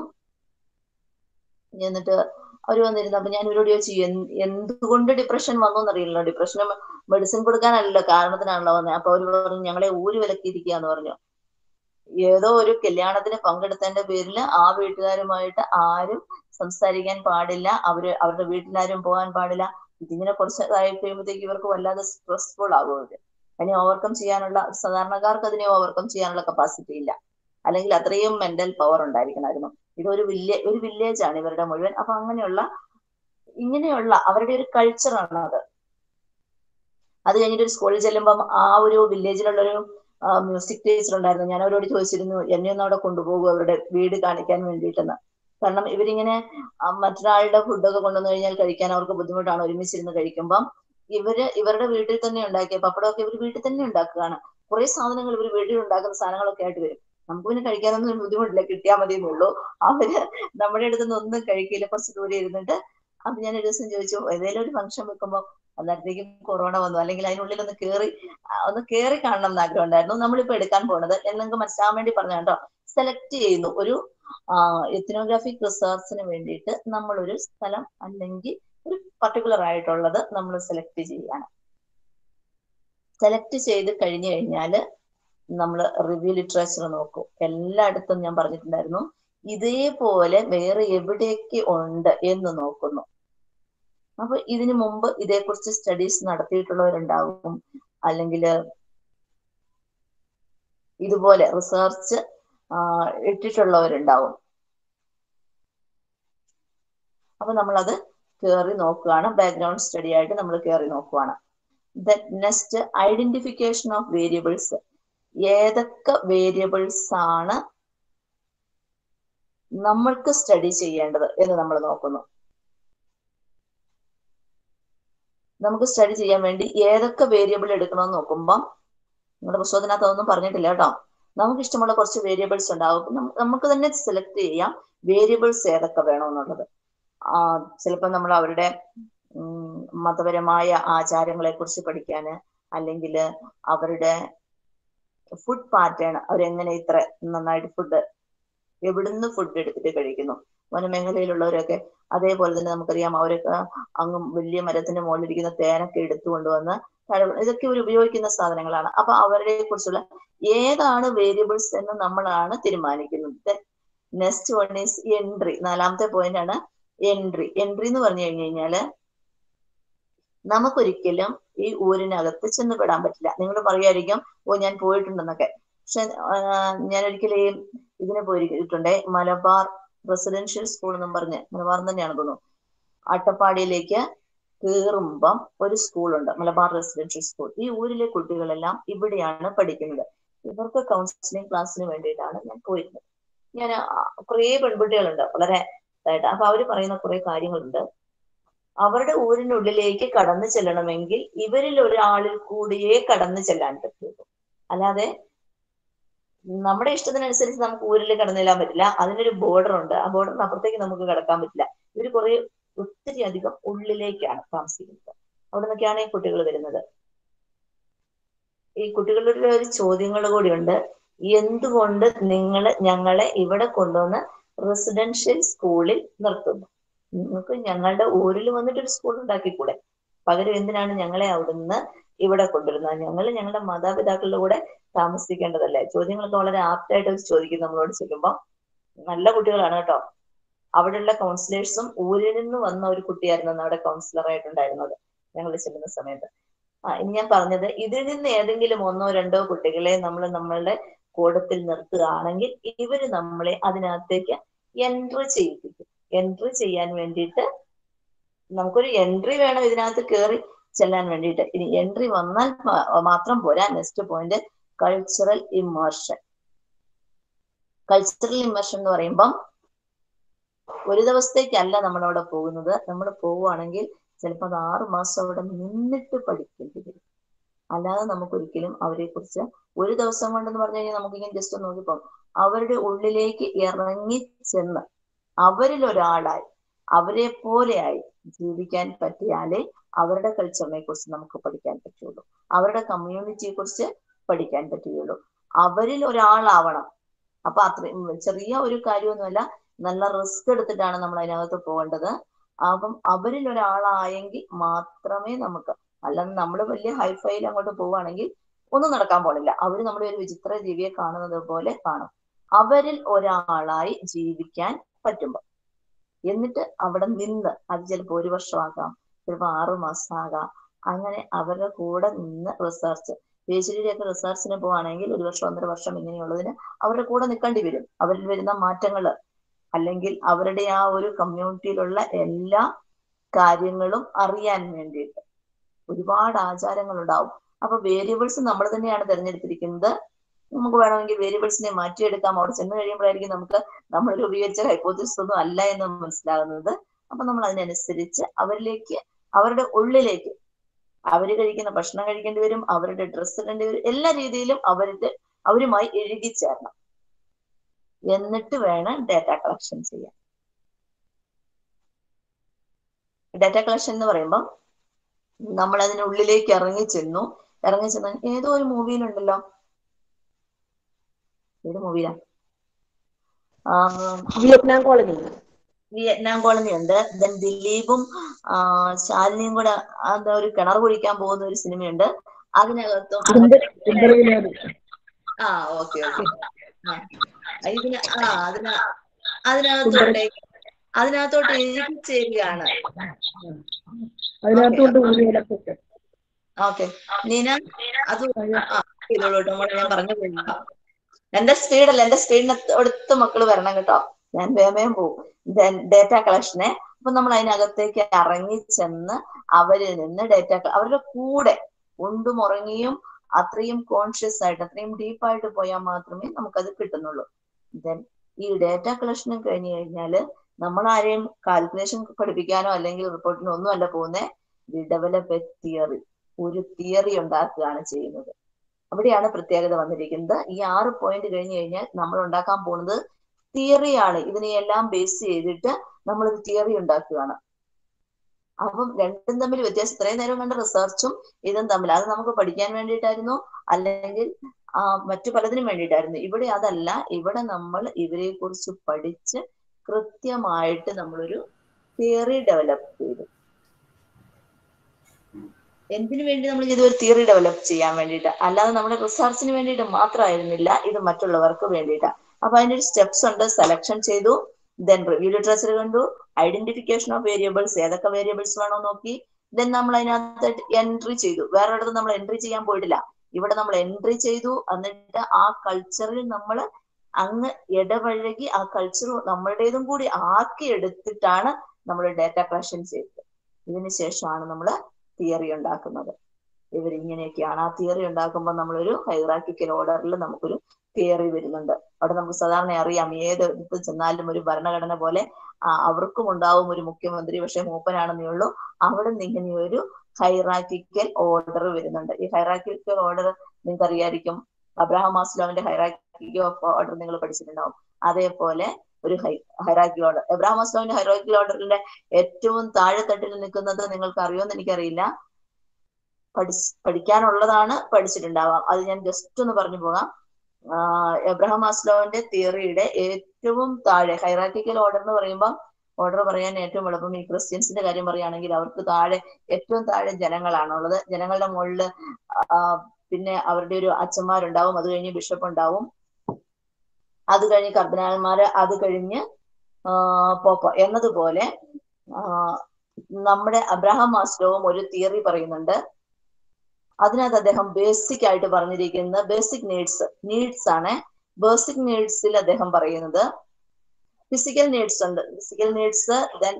എന്നിട്ട് അവർ വന്നിരുന്നു അപ്പൊ ഞാൻ ഇവരോട് ചോദിച്ചു എന്തുകൊണ്ട് ഡിപ്രഷൻ വന്നു എന്നറിയില്ലല്ലോ ഡിപ്രഷന് മെഡിസിൻ കൊടുക്കാനല്ലല്ലോ കാരണത്തിനാണല്ലോ വന്നത് അപ്പൊ അവര് പറഞ്ഞു ഞങ്ങളെ ഊര് വിലക്കിയിരിക്കുക എന്ന് പറഞ്ഞു ഏതോ ഒരു കല്യാണത്തിന് പങ്കെടുത്തതിന്റെ പേരിൽ ആ വീട്ടുകാരുമായിട്ട് ആരും സംസാരിക്കാൻ പാടില്ല അവര് അവരുടെ വീട്ടിലാരും പോകാൻ പാടില്ല ഇതിങ്ങനെ കുറച്ച് ആയി കഴിയുമ്പോഴത്തേക്ക് ഇവർക്ക് വല്ലാതെ സ്ട്രെസ്ഫുൾ ആകും ഇത് അതിനെ ഓവർകം ചെയ്യാനുള്ള സാധാരണക്കാർക്ക് അതിനെ ഓവർകം ചെയ്യാനുള്ള കപ്പാസിറ്റി ഇല്ല അല്ലെങ്കിൽ അത്രയും മെന്റൽ പവർ ഉണ്ടായിരിക്കണമായിരുന്നു ഇതൊരു വില്ലേ ഒരു വില്ലേജ് ആണ് ഇവരുടെ മുഴുവൻ അപ്പൊ അങ്ങനെയുള്ള ഇങ്ങനെയുള്ള അവരുടെ ഒരു കൾച്ചറാണ് അത് അത് കഴിഞ്ഞിട്ട് ഒരു സ്കൂളിൽ ചെല്ലുമ്പം ആ ഒരു വില്ലേജിലുള്ള ഒരു മ്യൂസിക് ടീച്ചർ ഉണ്ടായിരുന്നു ഞാൻ അവരോട് ചോദിച്ചിരുന്നു എന്നെ ഒന്ന് അവിടെ കൊണ്ടുപോകും അവരുടെ വീട് കാണിക്കാൻ വേണ്ടിയിട്ടെന്ന് കാരണം ഇവരിങ്ങനെ മറ്റൊരാളുടെ ഫുഡൊക്കെ കൊണ്ടുവന്നു കഴിഞ്ഞാൽ കഴിക്കാൻ അവർക്ക് ബുദ്ധിമുട്ടാണ് ഒരുമിച്ചിരുന്ന് കഴിക്കുമ്പം ഇവര് ഇവരുടെ വീട്ടിൽ തന്നെ ഉണ്ടാക്കിയ പപ്പടമൊക്കെ ഇവർ വീട്ടിൽ തന്നെ ഉണ്ടാക്കുകയാണ് കുറെ സാധനങ്ങൾ ഇവർ വീട്ടിൽ ഉണ്ടാക്കുന്ന സാധനങ്ങളൊക്കെ ആയിട്ട് വരും നമുക്ക് പിന്നെ കഴിക്കാനൊന്നും ബുദ്ധിമുട്ടില്ല കിട്ടിയാൽ മതി എന്നുള്ളൂ അവര് നമ്മുടെ അടുത്ത് നിന്ന് ഒന്നും കഴിക്കില്ല കുറച്ച് ദൂരെ ഇരുന്നിട്ട് അപ്പൊ ഞാൻ ഒരു ദിവസം ചോദിച്ചു ഏതെങ്കിലും ഒരു ഫംഗ്ഷൻ വെക്കുമ്പോൾ അന്നേരത്തേക്കും കൊറോണ വന്നു അല്ലെങ്കിൽ അതിനുള്ളിൽ ഒന്ന് കേറി ഒന്ന് കേറി കാണണം എന്ന് ആഗ്രഹം ഉണ്ടായിരുന്നു നമ്മളിപ്പോ എടുക്കാൻ പോണത് എന്നൊക്കെ മനസ്സിലാവാൻ വേണ്ടി പറഞ്ഞു കേട്ടോ സെലക്ട് ചെയ്യുന്നു ഒരു എത്തിനോഗ്രാഫിക് റിസർച്ചിന് വേണ്ടിയിട്ട് നമ്മൾ ഒരു സ്ഥലം അല്ലെങ്കിൽ ഒരു പർട്ടിക്കുലർ ആയിട്ടുള്ളത് നമ്മൾ സെലക്ട് ചെയ്യാണ് സെലക്ട് ചെയ്ത് കഴിഞ്ഞു കഴിഞ്ഞാല് നമ്മൾ റിവ്യൂ ലിറ്ററേച്ചർ നോക്കും എല്ലായിടത്തും ഞാൻ പറഞ്ഞിട്ടുണ്ടായിരുന്നു ഇതേപോലെ വേറെ എവിടെയൊക്കെ ഉണ്ട് എന്ന് നോക്കുന്നു അപ്പൊ ഇതിനു മുമ്പ് ഇതേക്കുറിച്ച് സ്റ്റഡീസ് നടത്തിയിട്ടുള്ളവരുണ്ടാവും അല്ലെങ്കിൽ ഇതുപോലെ റിസർച്ച് ഇട്ടിട്ടുള്ളവരുണ്ടാവും അപ്പൊ നമ്മളത് കയറി നോക്കുകയാണ് ബാക്ക്ഗ്രൗണ്ട് സ്റ്റഡി ആയിട്ട് നമ്മൾ കയറി നോക്കുകയാണ് നെക്സ്റ്റ് ഐഡന്റിഫിക്കേഷൻ ഓഫ് വേരിയബിൾസ് ഏതൊക്കെ വേരിയബിൾസ് ആണ് നമ്മൾക്ക് സ്റ്റഡി ചെയ്യേണ്ടത് എന്ന് നമ്മൾ നോക്കുന്നു നമുക്ക് സ്റ്റഡി ചെയ്യാൻ വേണ്ടി ഏതൊക്കെ വേരിയബിൾ എടുക്കണമെന്ന് നോക്കുമ്പം നിങ്ങളുടെ പുസ്തകത്തിനകത്ത് അതൊന്നും പറഞ്ഞിട്ടില്ല കേട്ടോ നമുക്ക് ഇഷ്ടമുള്ള കുറച്ച് വേരിയബിൾസ് ഉണ്ടാവും നമുക്ക് തന്നെ സെലക്ട് ചെയ്യാം വേരിയബിൾസ് ഏതൊക്കെ വേണമെന്നുള്ളത് ആ ചിലപ്പോൾ നമ്മൾ അവരുടെ മതപരമായ ആചാരങ്ങളെ കുറിച്ച് പഠിക്കാന് അല്ലെങ്കിൽ അവരുടെ ഫുഡ് പാറ്റേൺ അവരെങ്ങനെ ഇത്ര നന്നായിട്ട് ഫുഡ് എവിടുന്ന് ഫുഡ് എടുത്തിട്ട് കഴിക്കുന്നു വനമേഖലയിലുള്ളവരൊക്കെ അതേപോലെ തന്നെ നമുക്കറിയാം അവരൊക്കെ അങ്ങ് വലിയ മരത്തിന് മുകളിലിരിക്കുന്ന തേനൊക്കെ എടുത്തു കൊണ്ടുവന്ന് ഇതൊക്കെ ഇവർ ഉപയോഗിക്കുന്ന സാധനങ്ങളാണ് അപ്പൊ അവരെ കുറിച്ചുള്ള ഏതാണ് വേരിയബിൾസ് എന്ന് നമ്മളാണ് തീരുമാനിക്കുന്നത് നെക്സ്റ്റ് വൺ ഈസ് എൻട്രി നാലാമത്തെ പോയിന്റ് ആണ് എൻട്രി എൻട്രി എന്ന് പറഞ്ഞു കഴിഞ്ഞു കഴിഞ്ഞാല് നമുക്കൊരിക്കലും ഈ ഊരിനകത്ത് ചെന്ന് പെടാൻ പറ്റില്ല നിങ്ങൾ പറയായിരിക്കും ഓ ഞാൻ പോയിട്ടുണ്ടെന്നൊക്കെ പക്ഷെ ഞാൻ ഒരിക്കലും ഈ ഇതിന് പോയിട്ടുണ്ടേ മലബാർ റെസിഡൻഷ്യൽ സ്കൂൾ എന്നും പറഞ്ഞ് മലബാർ തന്നെയാണ് തോന്നുന്നു അട്ടപ്പാടിയിലേക്ക് കയറുമ്പം ഒരു സ്കൂളുണ്ട് മലബാർ റെസിഡൻഷ്യൽ സ്കൂൾ ഈ ഊരിലെ കുട്ടികളെല്ലാം ഇവിടെയാണ് പഠിക്കുന്നത് ഇവർക്ക് കൗൺസിലിംഗ് ക്ലാസ്സിന് വേണ്ടിയിട്ടാണ് ഞാൻ പോയിരുന്നത് ഞാൻ കുറേ പെൺകുട്ടികളുണ്ട് വളരെ ഇതായിട്ട് അപ്പൊ അവര് പറയുന്ന കുറെ കാര്യങ്ങളുണ്ട് അവരുടെ ഊരിനുള്ളിലേക്ക് കടന്നു ചെല്ലണമെങ്കിൽ ഇവരിൽ ഒരാളിൽ കൂടിയേ കടന്നു ചെല്ലാൻ പറ്റുള്ളൂ അല്ലാതെ നമ്മുടെ ഇഷ്ടത്തിനനുസരിച്ച് നമുക്ക് ഊരിൽ കടന്നു ചെല്ലാൻ പറ്റില്ല അതിനൊരു ബോർഡർ ഉണ്ട് ആ ബോർഡറിന് അപ്പുറത്തേക്ക് നമുക്ക് കടക്കാൻ പറ്റില്ല ഇവർ കുറെ ഒത്തിരി അധികം ഉള്ളിലേക്കാണ് താമസിക്കുന്നത് അവിടെ നിന്നൊക്കെയാണ് ഈ കുട്ടികൾ വരുന്നത് ഈ കുട്ടികളുടെ ഒരു ചോദ്യങ്ങൾ കൂടിയുണ്ട് എന്തുകൊണ്ട് നിങ്ങൾ ഞങ്ങളെ ഇവിടെ കൊണ്ടുവന്ന് റെസിഡൻഷ്യൽ സ്കൂളിൽ നിർത്തുന്നു നിങ്ങൾക്ക് ഞങ്ങളുടെ ഊരിൽ വന്നിട്ട് ഒരു സ്കൂൾ ഉണ്ടാക്കിക്കൂടെ പകരം എന്തിനാണ് ഞങ്ങളെ അവിടുന്ന് ഇവിടെ കൊണ്ടുവരുന്നത് ഞങ്ങൾ ഞങ്ങളുടെ മാതാപിതാക്കളുടെ കൂടെ താമസിക്കേണ്ടതല്ലേ ചോദ്യങ്ങളൊക്കെ വളരെ ആപ്റ്റായിട്ട് ചോദിക്കും നമ്മളോട് ചെല്ലുമ്പോൾ നല്ല കുട്ടികളാണ് കേട്ടോ അവിടെയുള്ള കൗൺസിലേഴ്സും ഊരിൽ നിന്ന് വന്ന ഒരു കുട്ടിയായിരുന്നു അന്ന് അവിടെ കൗൺസിലർ ആയിട്ടുണ്ടായിരുന്നത് ഞങ്ങൾ ചെല്ലുന്ന സമയത്ത് ആ ഇനി ഞാൻ പറഞ്ഞത് ഇതിൽ നിന്ന് ഏതെങ്കിലും ഒന്നോ രണ്ടോ കുട്ടികളെ നമ്മൾ നമ്മളുടെ കൂടത്തിൽ നിർത്തുകയാണെങ്കിൽ ഇവര് നമ്മളെ അതിനകത്തേക്ക് എൻട്രി ചെയ്യിപ്പിക്കും എൻട്രി ചെയ്യാൻ വേണ്ടിയിട്ട് നമുക്കൊരു എൻട്രി വേണം ഇതിനകത്ത് കയറി ചെല്ലാൻ വേണ്ടിയിട്ട് ഇനി എൻട്രി വന്നാൽ മാത്രം പോരാ next point cultural immersion cultural immersion എന്ന് പറയുമ്പം ഒരു ദിവസത്തേക്കല്ല നമ്മളവിടെ പോകുന്നത് നമ്മൾ പോവുകയാണെങ്കിൽ ചിലപ്പോൾ അത് ആറു മാസം അവിടെ നിന്നിട്ട് പഠിക്കേണ്ടി വരും അല്ലാതെ നമുക്കൊരിക്കലും അവരെ കുറിച്ച് ഒരു ദിവസം കൊണ്ടെന്ന് പറഞ്ഞു കഴിഞ്ഞാൽ നമുക്കിങ്ങനെ ജസ്റ്റ് നോക്കിപ്പോ അവരുടെ ഉള്ളിലേക്ക് ഇറങ്ങി ചെന്ന് അവരിൽ ഒരാളായി അവരെ പോലെയായി ജീവിക്കാൻ പറ്റിയാലേ അവരുടെ കൾച്ചറിനെ കുറിച്ച് നമുക്ക് പഠിക്കാൻ പറ്റുള്ളൂ അവരുടെ കമ്മ്യൂണിറ്റിയെ കുറിച്ച് പഠിക്കാൻ പറ്റുകയുള്ളൂ അവരിൽ ഒരാളാവണം അപ്പൊ അത്രയും ചെറിയ ഒരു കാര്യമൊന്നുമല്ല നല്ല റിസ്ക് എടുത്തിട്ടാണ് നമ്മൾ അതിനകത്ത് പോകേണ്ടത് അപ്പം അവരിൽ ഒരാളായെങ്കിൽ മാത്രമേ നമുക്ക് അല്ലാതെ നമ്മൾ വലിയ ഹൈഫൈയിൽ അങ്ങോട്ട് പോവുകയാണെങ്കിൽ ഒന്നും നടക്കാൻ പോണില്ല അവര് നമ്മുടെ ഒരു വിചിത്ര ജീവിയെ കാണുന്നത് പോലെ കാണും അവരിൽ ഒരാളായി ജീവിക്കാൻ പറ്റുമ്പോൾ എന്നിട്ട് അവിടെ നിന്ന് അത് ചിലപ്പോൾ ഒരു വർഷമാകാം ചിലപ്പോൾ ആറു മാസമാകാം അങ്ങനെ അവരുടെ കൂടെ നിന്ന് റിസർച്ച് പി എച്ച് ഡിയുടെ റിസർച്ചിന് പോവാണെങ്കിൽ ഒരു വർഷം ഒന്നര വർഷം ഇങ്ങനെയുള്ളതിന് അവരുടെ കൂടെ നിൽക്കേണ്ടി വരും അവരിൽ വരുന്ന മാറ്റങ്ങൾ അല്ലെങ്കിൽ അവരുടെ ആ ഒരു കമ്മ്യൂണിറ്റിയിലുള്ള എല്ലാ കാര്യങ്ങളും അറിയാൻ വേണ്ടിയിട്ട് ഒരുപാട് ആചാരങ്ങൾ ഉണ്ടാവും അപ്പൊ വേരിയബിൾസ് നമ്മൾ തന്നെയാണ് തിരഞ്ഞെടുത്തിരിക്കുന്നത് നമുക്ക് വേണമെങ്കിൽ വേരിയബിൾസിനെ മാറ്റിയെടുക്കാം അവിടെ ചെന്ന് കഴിയുമ്പോഴായിരിക്കും നമുക്ക് നമ്മൾ രൂപീകരിച്ച ഹൈപ്പോത്തിസ് ഒന്നും അല്ല എന്ന് മനസ്സിലാകുന്നത് അപ്പൊ നമ്മൾ അതിനനുസരിച്ച് അവരിലേക്ക് അവരുടെ ഉള്ളിലേക്ക് അവര് കഴിക്കുന്ന ഭക്ഷണം കഴിക്കേണ്ടി വരും അവരുടെ ഡ്രസ്സ് ഇടേണ്ടി വരും എല്ലാ രീതിയിലും അവരുടെ അവരുമായി ഇഴുകിച്ചേരണം എന്നിട്ട് വേണം ഡാറ്റ കളക്ഷൻ ചെയ്യാൻ ഡാറ്റ കളക്ഷൻ എന്ന് പറയുമ്പോൾ നമ്മൾ അതിനുള്ളിലേക്ക് ഇറങ്ങി ചെന്നു ഇറങ്ങി ചെന്ന് ഏതോ ഒരു മൂവിയിലുണ്ടല്ലോ ഏത് മൂവിയിലാ വിയറ്റ്നാം കോളനി വിയറ്റ്നാം കോളനി ഉണ്ട് ദെൻ ദിലീപും ശാലിനിയും കൂടെ എന്താ ഒരു കിണർ കുഴിക്കാൻ പോകുന്ന ഒരു സിനിമയുണ്ട് അതിനകത്തും ആ ഓക്കെ ഓക്കെ ആ ഇതിന് ആ അതിന അതിനകത്തോട്ടെ അതിനകത്തോട്ട് എഴുതി ചേരുകയാണ് ഓക്കെ നീന അത് ആ ചെയ്തോളൂട്ടോ മോളെ ഞാൻ പറഞ്ഞു പോയില്ല എന്റെ സ്പീഡല്ല എന്റെ സ്പീഡിന് അടുത്ത് മക്കൾ വരണം കേട്ടോ ഞാൻ വേമയും പോവും ഡേറ്റ കളക്ഷനെ അപ്പൊ നമ്മൾ അതിനകത്തേക്ക് ഇറങ്ങി ചെന്ന് അവരിൽ നിന്ന് ഡേറ്റ അവരുടെ കൂടെ ഉണ്ടും ഉറങ്ങിയും അത്രയും കോൺഷ്യസ് ആയിട്ട് അത്രയും ഡീപ്പായിട്ട് പോയാൽ മാത്രമേ നമുക്കത് കിട്ടുന്നുള്ളൂ ദെൻ ഈ ഡേറ്റ കളക്ഷനും കഴിഞ്ഞു കഴിഞ്ഞാല് നമ്മൾ ആരെയും കാൽക്കുലേഷൻ പഠിപ്പിക്കാനോ അല്ലെങ്കിൽ റിപ്പോർട്ടിനോ ഒന്നും അല്ല പോകുന്നത് വി ഡെവലപ്പ് എ തിയറി ഒരു തിയറി ഉണ്ടാക്കുകയാണ് ചെയ്യുന്നത് അവിടെയാണ് പ്രത്യേകത വന്നിരിക്കുന്നത് ഈ ആറ് പോയിന്റ് കഴിഞ്ഞു കഴിഞ്ഞാൽ നമ്മൾ ഉണ്ടാക്കാൻ പോകുന്നത് തിയറിയാണ് ഇതിനെയെല്ലാം ബേസ് ചെയ്തിട്ട് നമ്മളൊരു തിയറി ഉണ്ടാക്കുകയാണ് അപ്പം രണ്ടും തമ്മിൽ വ്യത്യാസം ഇത്രയും നേരം കണ്ട റിസർച്ചും ഇതും തമ്മിൽ അത് നമുക്ക് പഠിക്കാൻ വേണ്ടിയിട്ടായിരുന്നു അല്ലെങ്കിൽ ആ മറ്റു പലതിനും വേണ്ടിയിട്ടായിരുന്നു ഇവിടെ അതല്ല ഇവിടെ നമ്മൾ ഇവരെ കുറിച്ച് പഠിച്ച് കൃത്യമായിട്ട് നമ്മളൊരു തിയറി ഡെവലപ്പ് ചെയ്തു എന്തിനു വേണ്ടി നമ്മൾ ചെയ്ത ഒരു തിയറി ഡെവലപ്പ് ചെയ്യാൻ വേണ്ടിയിട്ട് അല്ലാതെ നമ്മുടെ റിസർച്ചിന് വേണ്ടിയിട്ട് മാത്രമായിരുന്നില്ല ഇത് മറ്റുള്ളവർക്ക് വേണ്ടിയിട്ടാണ് അപ്പൊ അതിന്റെ ഒരു സ്റ്റെപ്സ് ഉണ്ട് സെലക്ഷൻ ചെയ്തു ദെൻ റിവ്യൂ ലിറ്ററേച്ചർ കണ്ടു ഐഡന്റിഫിക്കേഷൻ ഓഫ് വേരിയബിൾസ് ഏതൊക്കെ വേരിയബിൾസ് വേണോ നോക്കി ദെൻ നമ്മൾ അതിനകത്ത് എൻട്രി ചെയ്തു വേറെ ഇടത്ത് നമ്മൾ എൻട്രി ചെയ്യാൻ പോയിട്ടില്ല ഇവിടെ നമ്മൾ എൻട്രി ചെയ്തു എന്നിട്ട് ആ കൾച്ചറിൽ നമ്മൾ അങ്ങ് ഇടപഴകി ആ കൾച്ചർ നമ്മളുടേതും കൂടി ആക്കി എടുത്തിട്ടാണ് നമ്മൾ ഡാറ്റ കളക്ഷൻ ചെയ്തത് ഇതിന് ശേഷമാണ് നമ്മൾ തിയറി ഉണ്ടാക്കുന്നത് ഇവരിങ്ങനെയൊക്കെയാണ് ആ തിയറി ഉണ്ടാക്കുമ്പോൾ നമ്മളൊരു ഹൈറാക്കിക്കൽ ഓർഡറിൽ നമുക്കൊരു തിയറി വരുന്നുണ്ട് അവിടെ നമുക്ക് സാധാരണ അറിയാം ഏത് ഇത് ചെന്നാലും ഒരു ഭരണഘടന പോലെ ആ, അവർക്കും ഉണ്ടാവും ഒരു മുഖ്യമന്ത്രി പക്ഷെ മൂപ്പനാണെന്നേ ഉള്ളൂ അവിടെ നിന്ന് ഇങ്ങനെ ഒരു ഹൈറാക്കിക്കൽ ഓർഡർ വരുന്നുണ്ട് ഈ ഹൈറാക്കിക്കൽ ഓർഡർ നിങ്ങൾക്ക് അറിയായിരിക്കും അബ്രഹാം മാസ്ലോവിന്റെ ഹൈറാക്കി ഓഫ് ഓർഡർ നിങ്ങൾ പഠിച്ചിട്ടുണ്ടാവും അതേപോലെ ഒരു ഹൈ ഹൈറാക്കി ഓർഡർ എബ്രഹാം മാസ്ലോവിന്റെ ഹൈറാക്കി ഓർഡറിന്റെ ഏറ്റവും താഴെത്തട്ടിൽ നിൽക്കുന്നത് നിങ്ങൾക്ക് അറിയുമെന്ന് എനിക്കറിയില്ല പഠി പഠിക്കാനുള്ളതാണ് പഠിച്ചിട്ടുണ്ടാവാം അത് ഞാൻ ജസ്റ്റ് ഒന്ന് പറഞ്ഞു പോകാം ആഹ് എബ്രഹാം മാസ്ലോവിന്റെ തിയറിയുടെ ഏറ്റവും താഴെ ഹൈറാക്കിക്കൽ ഓർഡർ എന്ന് പറയുമ്പോൾ ഓർഡർ പറയാൻ ഏറ്റവും എളുപ്പം ഈ ക്രിസ്ത്യൻസിന്റെ കാര്യം പറയുകയാണെങ്കിൽ അവർക്ക് താഴെ ഏറ്റവും താഴെ ജനങ്ങളാണുള്ളത് ജനങ്ങളുടെ മുകളിൽ പിന്നെ അവരുടെ ഒരു അച്ഛന്മാരുണ്ടാവും അത് കഴിഞ്ഞ് ബിഷപ്പ് ഉണ്ടാവും അത് കഴിഞ്ഞ് കർദിനാൾമാര് അത് കഴിഞ്ഞ് പോപ്പ എന്നതുപോലെ ആഹ് നമ്മുടെ അബ്രഹാം മാസ്ലോവും ഒരു തിയറി പറയുന്നുണ്ട് അതിനകത്ത് അദ്ദേഹം ബേസിക് ആയിട്ട് പറഞ്ഞിരിക്കുന്ന ബേസിക് നീഡ്സ് നീഡ്സ് ആണ് ബേസിക് നീഡ്സിൽ അദ്ദേഹം പറയുന്നത് ഫിസിക്കൽ നീഡ്സ് ഉണ്ട് physical needs then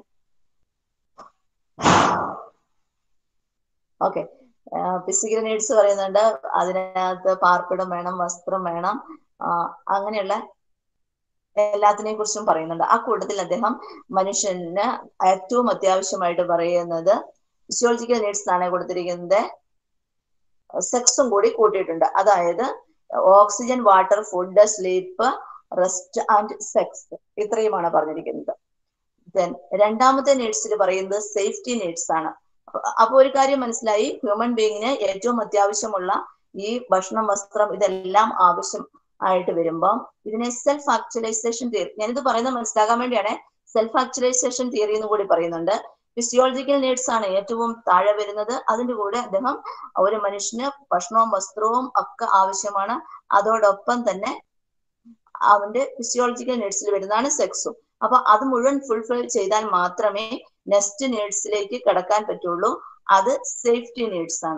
okay physical needs പറയുന്നുണ്ട് അതിനകത്ത് പാർപ്പിടം വേണം വസ്ത്രം വേണം ആ, അങ്ങനെയുള്ള എല്ലാത്തിനെയും കുറിച്ചും പറയുന്നുണ്ട് ആ കൂട്ടത്തിൽ അദ്ദേഹം മനുഷ്യന് ഏറ്റവും അത്യാവശ്യമായിട്ട് പറയുന്നത് ഫിസിയോളജിക്കൽ നീഡ്സ് ആണ് കൊടുത്തിരിക്കുന്നത് സെക്സും കൂടി കൂട്ടിയിട്ടുണ്ട് അതായത് oxygen water food sleep rest and sex ഇത്രയുമാണ് പറഞ്ഞിരിക്കുന്നത് ദെൻ രണ്ടാമത്തെ നീഡ്സിൽ പറയുന്നത് സേഫ്റ്റി നീഡ്സ് ആണ് അപ്പൊ ഒരു കാര്യം മനസ്സിലായി ഹ്യൂമൻ ബീയിങ്ങിന് ഏറ്റവും അത്യാവശ്യമുള്ള ഈ ഭക്ഷണം വസ്ത്രം ഇതെല്ലാം ആവശ്യം ആയിട്ട് വരുമ്പം ഇതിനെ സെൽഫ് ആക്ച്വലൈസേഷൻ തിയറി ഞാനിത് പറയുന്നത് മനസ്സിലാകാൻ വേണ്ടിയാണ് സെൽഫ് ആക്ച്വലൈസേഷൻ തിയറി എന്ന് കൂടി പറയുന്നുണ്ട് ഫിസിയോളജിക്കൽ നീഡ്സ് ആണ് ഏറ്റവും താഴെ വരുന്നത് അതിന്റെ കൂടെ അദ്ദേഹം ഒരു മനുഷ്യന് ഭക്ഷണവും വസ്ത്രവും ഒക്കെ ആവശ്യമാണ് അതോടൊപ്പം തന്നെ അവന്റെ ഫിസിയോളജിക്കൽ നീഡ്സിൽ വരുന്നതാണ് സെക്സും അപ്പൊ അത് മുഴുവൻ ഫുൾഫിൽ ചെയ്താൽ മാത്രമേ നെക്സ്റ്റ് നീഡ്സിലേക്ക് കടക്കാൻ പറ്റുള്ളൂ അത് സേഫ്റ്റി നീഡ്സ് ആണ്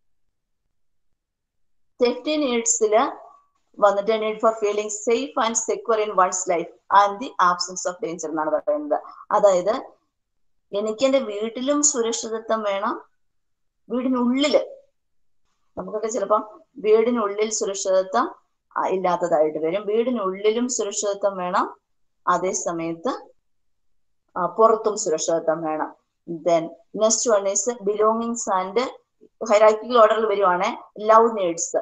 സേഫ്റ്റി നീഡ്സില് വന്നിട്ട് need for feeling safe and secure in one's life and the absence of danger എന്നാണ് പറയുന്നത് അതായത് എനിക്ക് എന്റെ വീട്ടിലും സുരക്ഷിതത്വം വേണം വീടിനുള്ളില് നമുക്കൊക്കെ ചിലപ്പം വീടിനുള്ളിൽ സുരക്ഷിതത്വം ആ, ഇല്ലാത്തതായിട്ട് വരും വീടിനുള്ളിലും സുരക്ഷിതത്വം വേണം അതേ സമയത്ത് ആ, പുറത്തും സുരക്ഷിതത്വം വേണം then next one is belongings and hierarchical ഓർഡറിൽ വരുവാണ് ലവ് നീഡ്സ്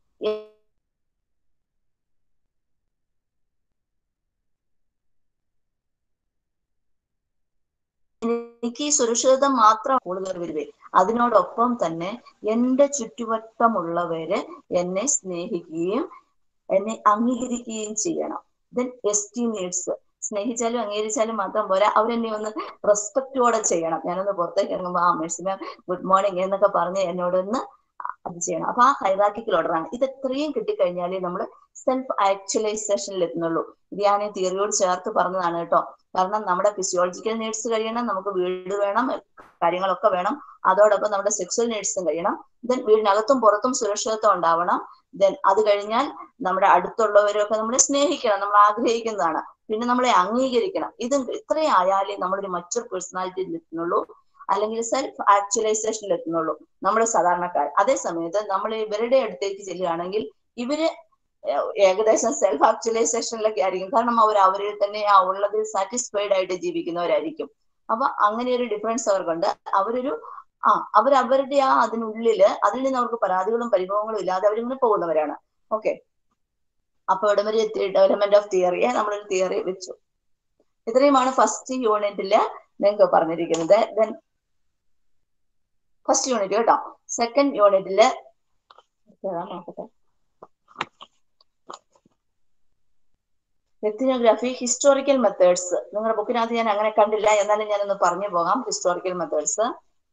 എനിക്ക് ഈ സുരക്ഷിതത്വം മാത്രം കൂടുതൽ വരുവേ അതിനോടൊപ്പം തന്നെ എന്റെ ചുറ്റുവട്ടമുള്ളവര് എന്നെ സ്നേഹിക്കുകയും എന്നെ അംഗീകരിക്കുകയും ചെയ്യണം ദെൻ എസ് ടി നീഡ്സ് സ്നേഹിച്ചാലും അംഗീകരിച്ചാലും മാത്രം പോരാ അവരെന്നെ ഒന്ന് റെസ്പെക്റ്റോടെ ചെയ്യണം ഞാനൊന്ന് പുറത്തേക്ക് ഇറങ്ങുമ്പോൾ ആ മെഴ്സി മാം ഗുഡ് മോർണിംഗ് എന്നൊക്കെ പറഞ്ഞ് എന്നോടൊന്ന് അത് ചെയ്യണം അപ്പൊ ആ ഹൈറാക്കിക്കൽ ഓർഡറാണ് ഇത് എത്രയും കിട്ടിക്കഴിഞ്ഞാലേ നമ്മൾ സെൽഫ് ആക്ച്വലൈസേഷനിൽ എത്തുന്നുള്ളൂ ഇത് ഞാൻ ഈ തിയറിയോട് ചേർത്ത് പറഞ്ഞതാണ് കേട്ടോ കാരണം നമ്മുടെ ഫിസിയോളജിക്കൽ നീഡ്സ് കഴിയണം നമുക്ക് വീട് വേണം കാര്യങ്ങളൊക്കെ വേണം അതോടൊപ്പം നമ്മുടെ സെക്സ്വൽ നീഡ്സും കഴിയണം ദെൻ വീടിനകത്തും പുറത്തും സുരക്ഷിതത്വം ഉണ്ടാവണം ദെൻ അത് കഴിഞ്ഞാൽ നമ്മുടെ അടുത്തുള്ളവരൊക്കെ നമ്മളെ സ്നേഹിക്കണം നമ്മൾ ആഗ്രഹിക്കുന്നതാണ് പിന്നെ നമ്മളെ അംഗീകരിക്കണം ഇത് ഇത്രയും ആയാലേ നമ്മളൊരു മറ്റൊരു പേഴ്സണാലിറ്റിയിൽ എത്തുന്നുള്ളൂ അല്ലെങ്കിൽ സെൽഫ് ആക്ച്വലൈസേഷനിൽ എത്തുന്നുള്ളൂ നമ്മൾ സാധാരണക്കാർ അതേ സമയത്ത് നമ്മൾ ഇവരുടെ അടുത്തേക്ക് ചെല്ലുകയാണെങ്കിൽ ഇവര് ഏഹ് ഏകദേശം സെൽഫ് ആക്ച്വലൈസേഷനിലൊക്കെ ആയിരിക്കും കാരണം അവർ അവരിൽ തന്നെ ആ ഉള്ളതിൽ സാറ്റിസ്ഫൈഡ് ആയിട്ട് ജീവിക്കുന്നവരായിരിക്കും അപ്പൊ അങ്ങനെ ഒരു ഡിഫറൻസ് അവർക്കുണ്ട് അവരൊരു ആ അവർ അവരുടെ ആ അതിനുള്ളില് അതിൽ നിന്ന് അവർക്ക് പരാതികളും പരിഭവങ്ങളും ഇല്ലാതെ അവരിങ്ങനെ പോകുന്നവരാണ് ഓക്കെ അപ്പൊ ഇവിടെ വരെ എത്തി ഡെവലപ്മെന്റ് ഓഫ് തിയറിയെ നമ്മളൊരു തിയറി വെച്ചു ഇത്രയുമാണ് ഫസ്റ്റ് യൂണിറ്റില് നിങ്ങൾക്ക് പറഞ്ഞിരിക്കുന്നത് ദെൻ ഫസ്റ്റ് യൂണിറ്റ് കേട്ടോ സെക്കൻഡ് യൂണിറ്റില് നോക്കട്ടെ എത്തിനോഗ്രാഫി ഹിസ്റ്റോറിക്കൽ മെത്തേഡ്സ് നിങ്ങളുടെ ബുക്കിനകത്ത് ഞാൻ അങ്ങനെ കണ്ടില്ല എന്നാലും ഞാനൊന്ന് പറഞ്ഞു പോകാം ഹിസ്റ്റോറിക്കൽ മെത്തേഡ്സ്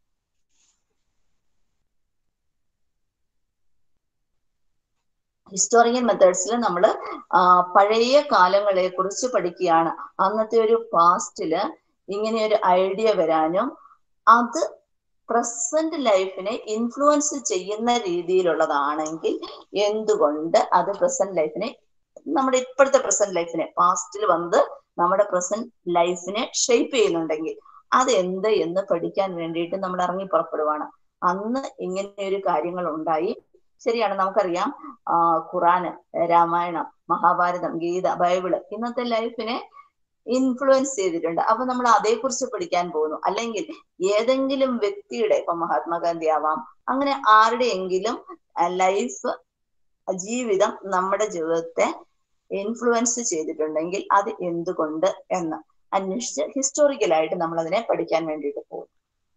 ഹിസ്റ്റോറിക്കൽ മെത്തേഡ്സിൽ നമ്മൾ പഴയ കാലങ്ങളെ കുറിച്ച് പഠിക്കുകയാണ് അന്നത്തെ ഒരു പാസ്റ്റില് ഇങ്ങനെ ഒരു ഐഡിയ വരാനും അത് പ്രസന്റ് ലൈഫിനെ ഇൻഫ്ലുവൻസ് ചെയ്യുന്ന രീതിയിലുള്ളതാണെങ്കിൽ എന്തുകൊണ്ട് അത് പ്രസന്റ് ലൈഫിനെ നമ്മുടെ ഇപ്പോഴത്തെ പ്രസന്റ് ലൈഫിനെ പാസ്റ്റിൽ വന്ന് നമ്മുടെ പ്രസന്റ് ലൈഫിനെ ഷേപ്പ് ചെയ്യുന്നുണ്ടെങ്കിൽ അത് എന്ത് എന്ന് പഠിക്കാൻ വേണ്ടിയിട്ട് നമ്മൾ ഇറങ്ങി പുറപ്പെടുവാണ് അന്ന് ഇങ്ങനെ ഒരു കാര്യങ്ങൾ ഉണ്ടായി ശരിയാണ് നമുക്കറിയാം ആ ഖുറാന് രാമായണം മഹാഭാരതം ഗീത ബൈബിള് ഇന്നത്തെ ലൈഫിനെ ഇൻഫ്ലുവൻസ് ചെയ്തിട്ടുണ്ട് അപ്പൊ നമ്മൾ അതേക്കുറിച്ച് പഠിക്കാൻ പോകുന്നു അല്ലെങ്കിൽ ഏതെങ്കിലും വ്യക്തിയുടെ ഇപ്പൊ മഹാത്മാഗാന്ധി ആവാം അങ്ങനെ ആരുടെയെങ്കിലും ലൈഫ് ജീവിതം നമ്മുടെ ജീവിതത്തെ ഇൻഫ്ലുവൻസ് ചെയ്തിട്ടുണ്ടെങ്കിൽ അത് എന്തുകൊണ്ട് എന്ന് അന്വേഷിച്ച് ഹിസ്റ്റോറിക്കലായിട്ട് നമ്മൾ അതിനെ പഠിക്കാൻ വേണ്ടിയിട്ട് പോകും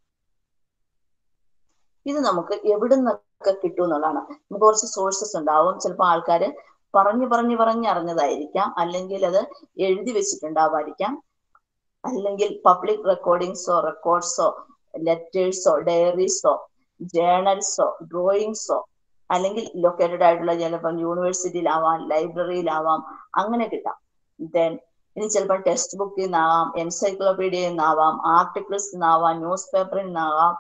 ഇത് നമുക്ക് എവിടെ നിന്നൊക്കെ കിട്ടും എന്നുള്ളതാണ് നമുക്ക് കുറച്ച് സോഴ്സസ് ഉണ്ടാവും ചിലപ്പോൾ ആൾക്കാർ പറഞ്ഞു പറഞ്ഞു പറഞ്ഞ് അറിഞ്ഞതായിരിക്കാം അല്ലെങ്കിൽ അത് എഴുതി വെച്ചിട്ടുണ്ടാവായിരിക്കാം അല്ലെങ്കിൽ പബ്ലിക് റെക്കോർഡിങ്സോ റെക്കോർഡ്സോ ലെറ്റേഴ്സോ ഡയറീസോ ജേണൽസോ ഡ്രോയിങ്സോ അല്ലെങ്കിൽ ലൊക്കേറ്റഡ് ആയിട്ടുള്ള ചിലപ്പം യൂണിവേഴ്സിറ്റിയിലാവാം ലൈബ്രറിയിലാവാം അങ്ങനെ കിട്ടാം ദെൻ ഇനി ചിലപ്പോൾ ടെക്സ്റ്റ് ബുക്കിൽ നിന്നാവാം എൻസൈക്ലോപീഡിയയിൽ നിന്നാവാം ആർട്ടിക്കിൾസ് നിന്നാവാം ന്യൂസ് പേപ്പറിൽ നിന്നാവാം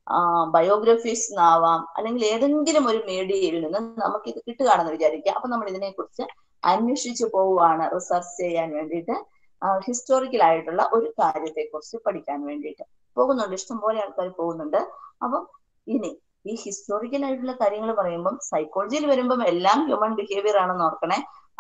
ബയോഗ്രഫീസ് നിന്നാവാം അല്ലെങ്കിൽ ഏതെങ്കിലും ഒരു മീഡിയയിൽ നിന്ന് നമുക്ക് ഇത് കിട്ടുകയാണെന്ന് വിചാരിക്കുക അപ്പൊ നമ്മൾ ഇതിനെക്കുറിച്ച് അന്വേഷിച്ചു പോവുകയാണ് റിസർച്ച് ചെയ്യാൻ വേണ്ടിയിട്ട് ഹിസ്റ്റോറിക്കൽ ആയിട്ടുള്ള ഒരു കാര്യത്തെക്കുറിച്ച് പഠിക്കാൻ വേണ്ടിയിട്ട് പോകുന്നുണ്ട് ഇഷ്ടംപോലെ ആൾക്കാർ പോകുന്നുണ്ട് അപ്പം ഇനി ഈ ഹിസ്റ്റോറിക്കൽ ആയിട്ടുള്ള കാര്യങ്ങൾ പറയുമ്പം സൈക്കോളജിയിൽ വരുമ്പം എല്ലാം ഹ്യൂമൻ ബിഹേവിയർ ആണെന്ന് ഓർക്കണേ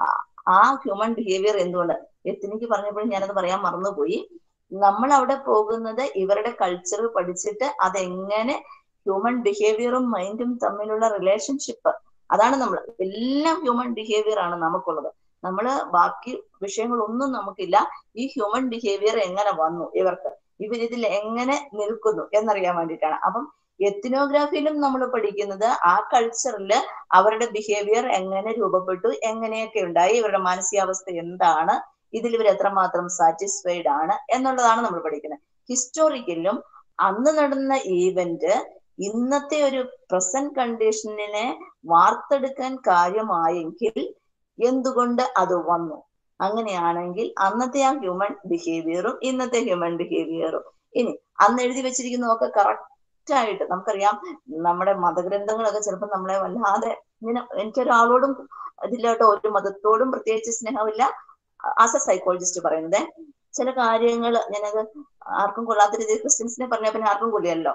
ആ ഹ്യൂമൻ ബിഹേവിയർ എന്തുകൊണ്ട് എത്തിനിക്ക് പറഞ്ഞപ്പോഴും ഞാനത് പറയാൻ മറന്നുപോയി നമ്മൾ അവിടെ പോകുന്നത് ഇവരുടെ കൾച്ചർ പഠിച്ചിട്ട് അതെങ്ങനെ ഹ്യൂമൻ ബിഹേവിയറും മൈൻഡും തമ്മിലുള്ള റിലേഷൻഷിപ്പ് അതാണ് നമ്മൾ എല്ലാം ഹ്യൂമൻ ബിഹേവിയർ ആണ് നമുക്കുള്ളത് നമ്മള് ബാക്കി വിഷയങ്ങളൊന്നും നമുക്കില്ല ഈ ഹ്യൂമൻ ബിഹേവിയർ എങ്ങനെ വന്നു ഇവർക്ക് ഇവരിതിൽ എങ്ങനെ നിൽക്കുന്നു എന്നറിയാൻ വേണ്ടിയിട്ടാണ് അപ്പം എത്തിനോഗ്രാഫിയിലും നമ്മൾ പഠിക്കുന്നത് ആ കൾച്ചറിൽ അവരുടെ ബിഹേവിയർ എങ്ങനെ രൂപപ്പെട്ടു എങ്ങനെയൊക്കെ ഉണ്ടായി ഇവരുടെ മാനസികാവസ്ഥ എന്താണ് ഇതിൽ ഇവർ എത്രമാത്രം സാറ്റിസ്ഫൈഡ് ആണ് എന്നുള്ളതാണ് നമ്മൾ പഠിക്കുന്നത് ഹിസ്റ്റോറിക്കലിലും അന്ന് നടന്ന ഈവന്റ് ഇന്നത്തെ ഒരു പ്രസന്റ് കണ്ടീഷനിനെ വാർത്തെടുക്കാൻ കാര്യമായെങ്കിൽ എന്തുകൊണ്ട് അത് വന്നു അങ്ങനെയാണെങ്കിൽ അന്നത്തെ ആ ഹ്യൂമൻ ബിഹേവിയറും ഇന്നത്തെ ഹ്യൂമൻ ബിഹേവിയറും ഇനി അന്ന് എഴുതി വെച്ചിരിക്കുന്നതൊക്കെ കറക്റ്റ് ആയിട്ട് നമുക്കറിയാം നമ്മുടെ മതഗ്രന്ഥങ്ങളൊക്കെ ചിലപ്പോൾ നമ്മളെ വല്ലാതെ ഇങ്ങനെ എനിക്കൊരാളോടും ഇതിലോട്ട് ഒരു മതത്തോടും പ്രത്യേകിച്ച് സ്നേഹമില്ല ആസ് എ സൈക്കോളജിസ്റ്റ് പറയുന്നത് ചില കാര്യങ്ങൾ ഞാനത് ആർക്കും കൊള്ളാത്ത രീതിയിൽ ക്രിസ്ത്യൻസിനെ പറഞ്ഞ പിന്നെ ആർക്കും കൊള്ളിയല്ലോ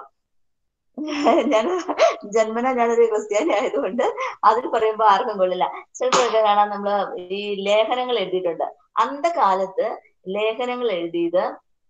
ഞാൻ ജന്മന ഞാനൊരു ക്രിസ്ത്യാനി ആയതുകൊണ്ട് അതിൽ പറയുമ്പോൾ ആർക്കും കൊള്ളില്ല ചിലപ്പോഴൊക്കെ കാണാൻ നമ്മള് ഈ ലേഖനങ്ങൾ എഴുതിയിട്ടുണ്ട് അന്ധകാലത്ത് ലേഖനങ്ങൾ എഴുതിയത്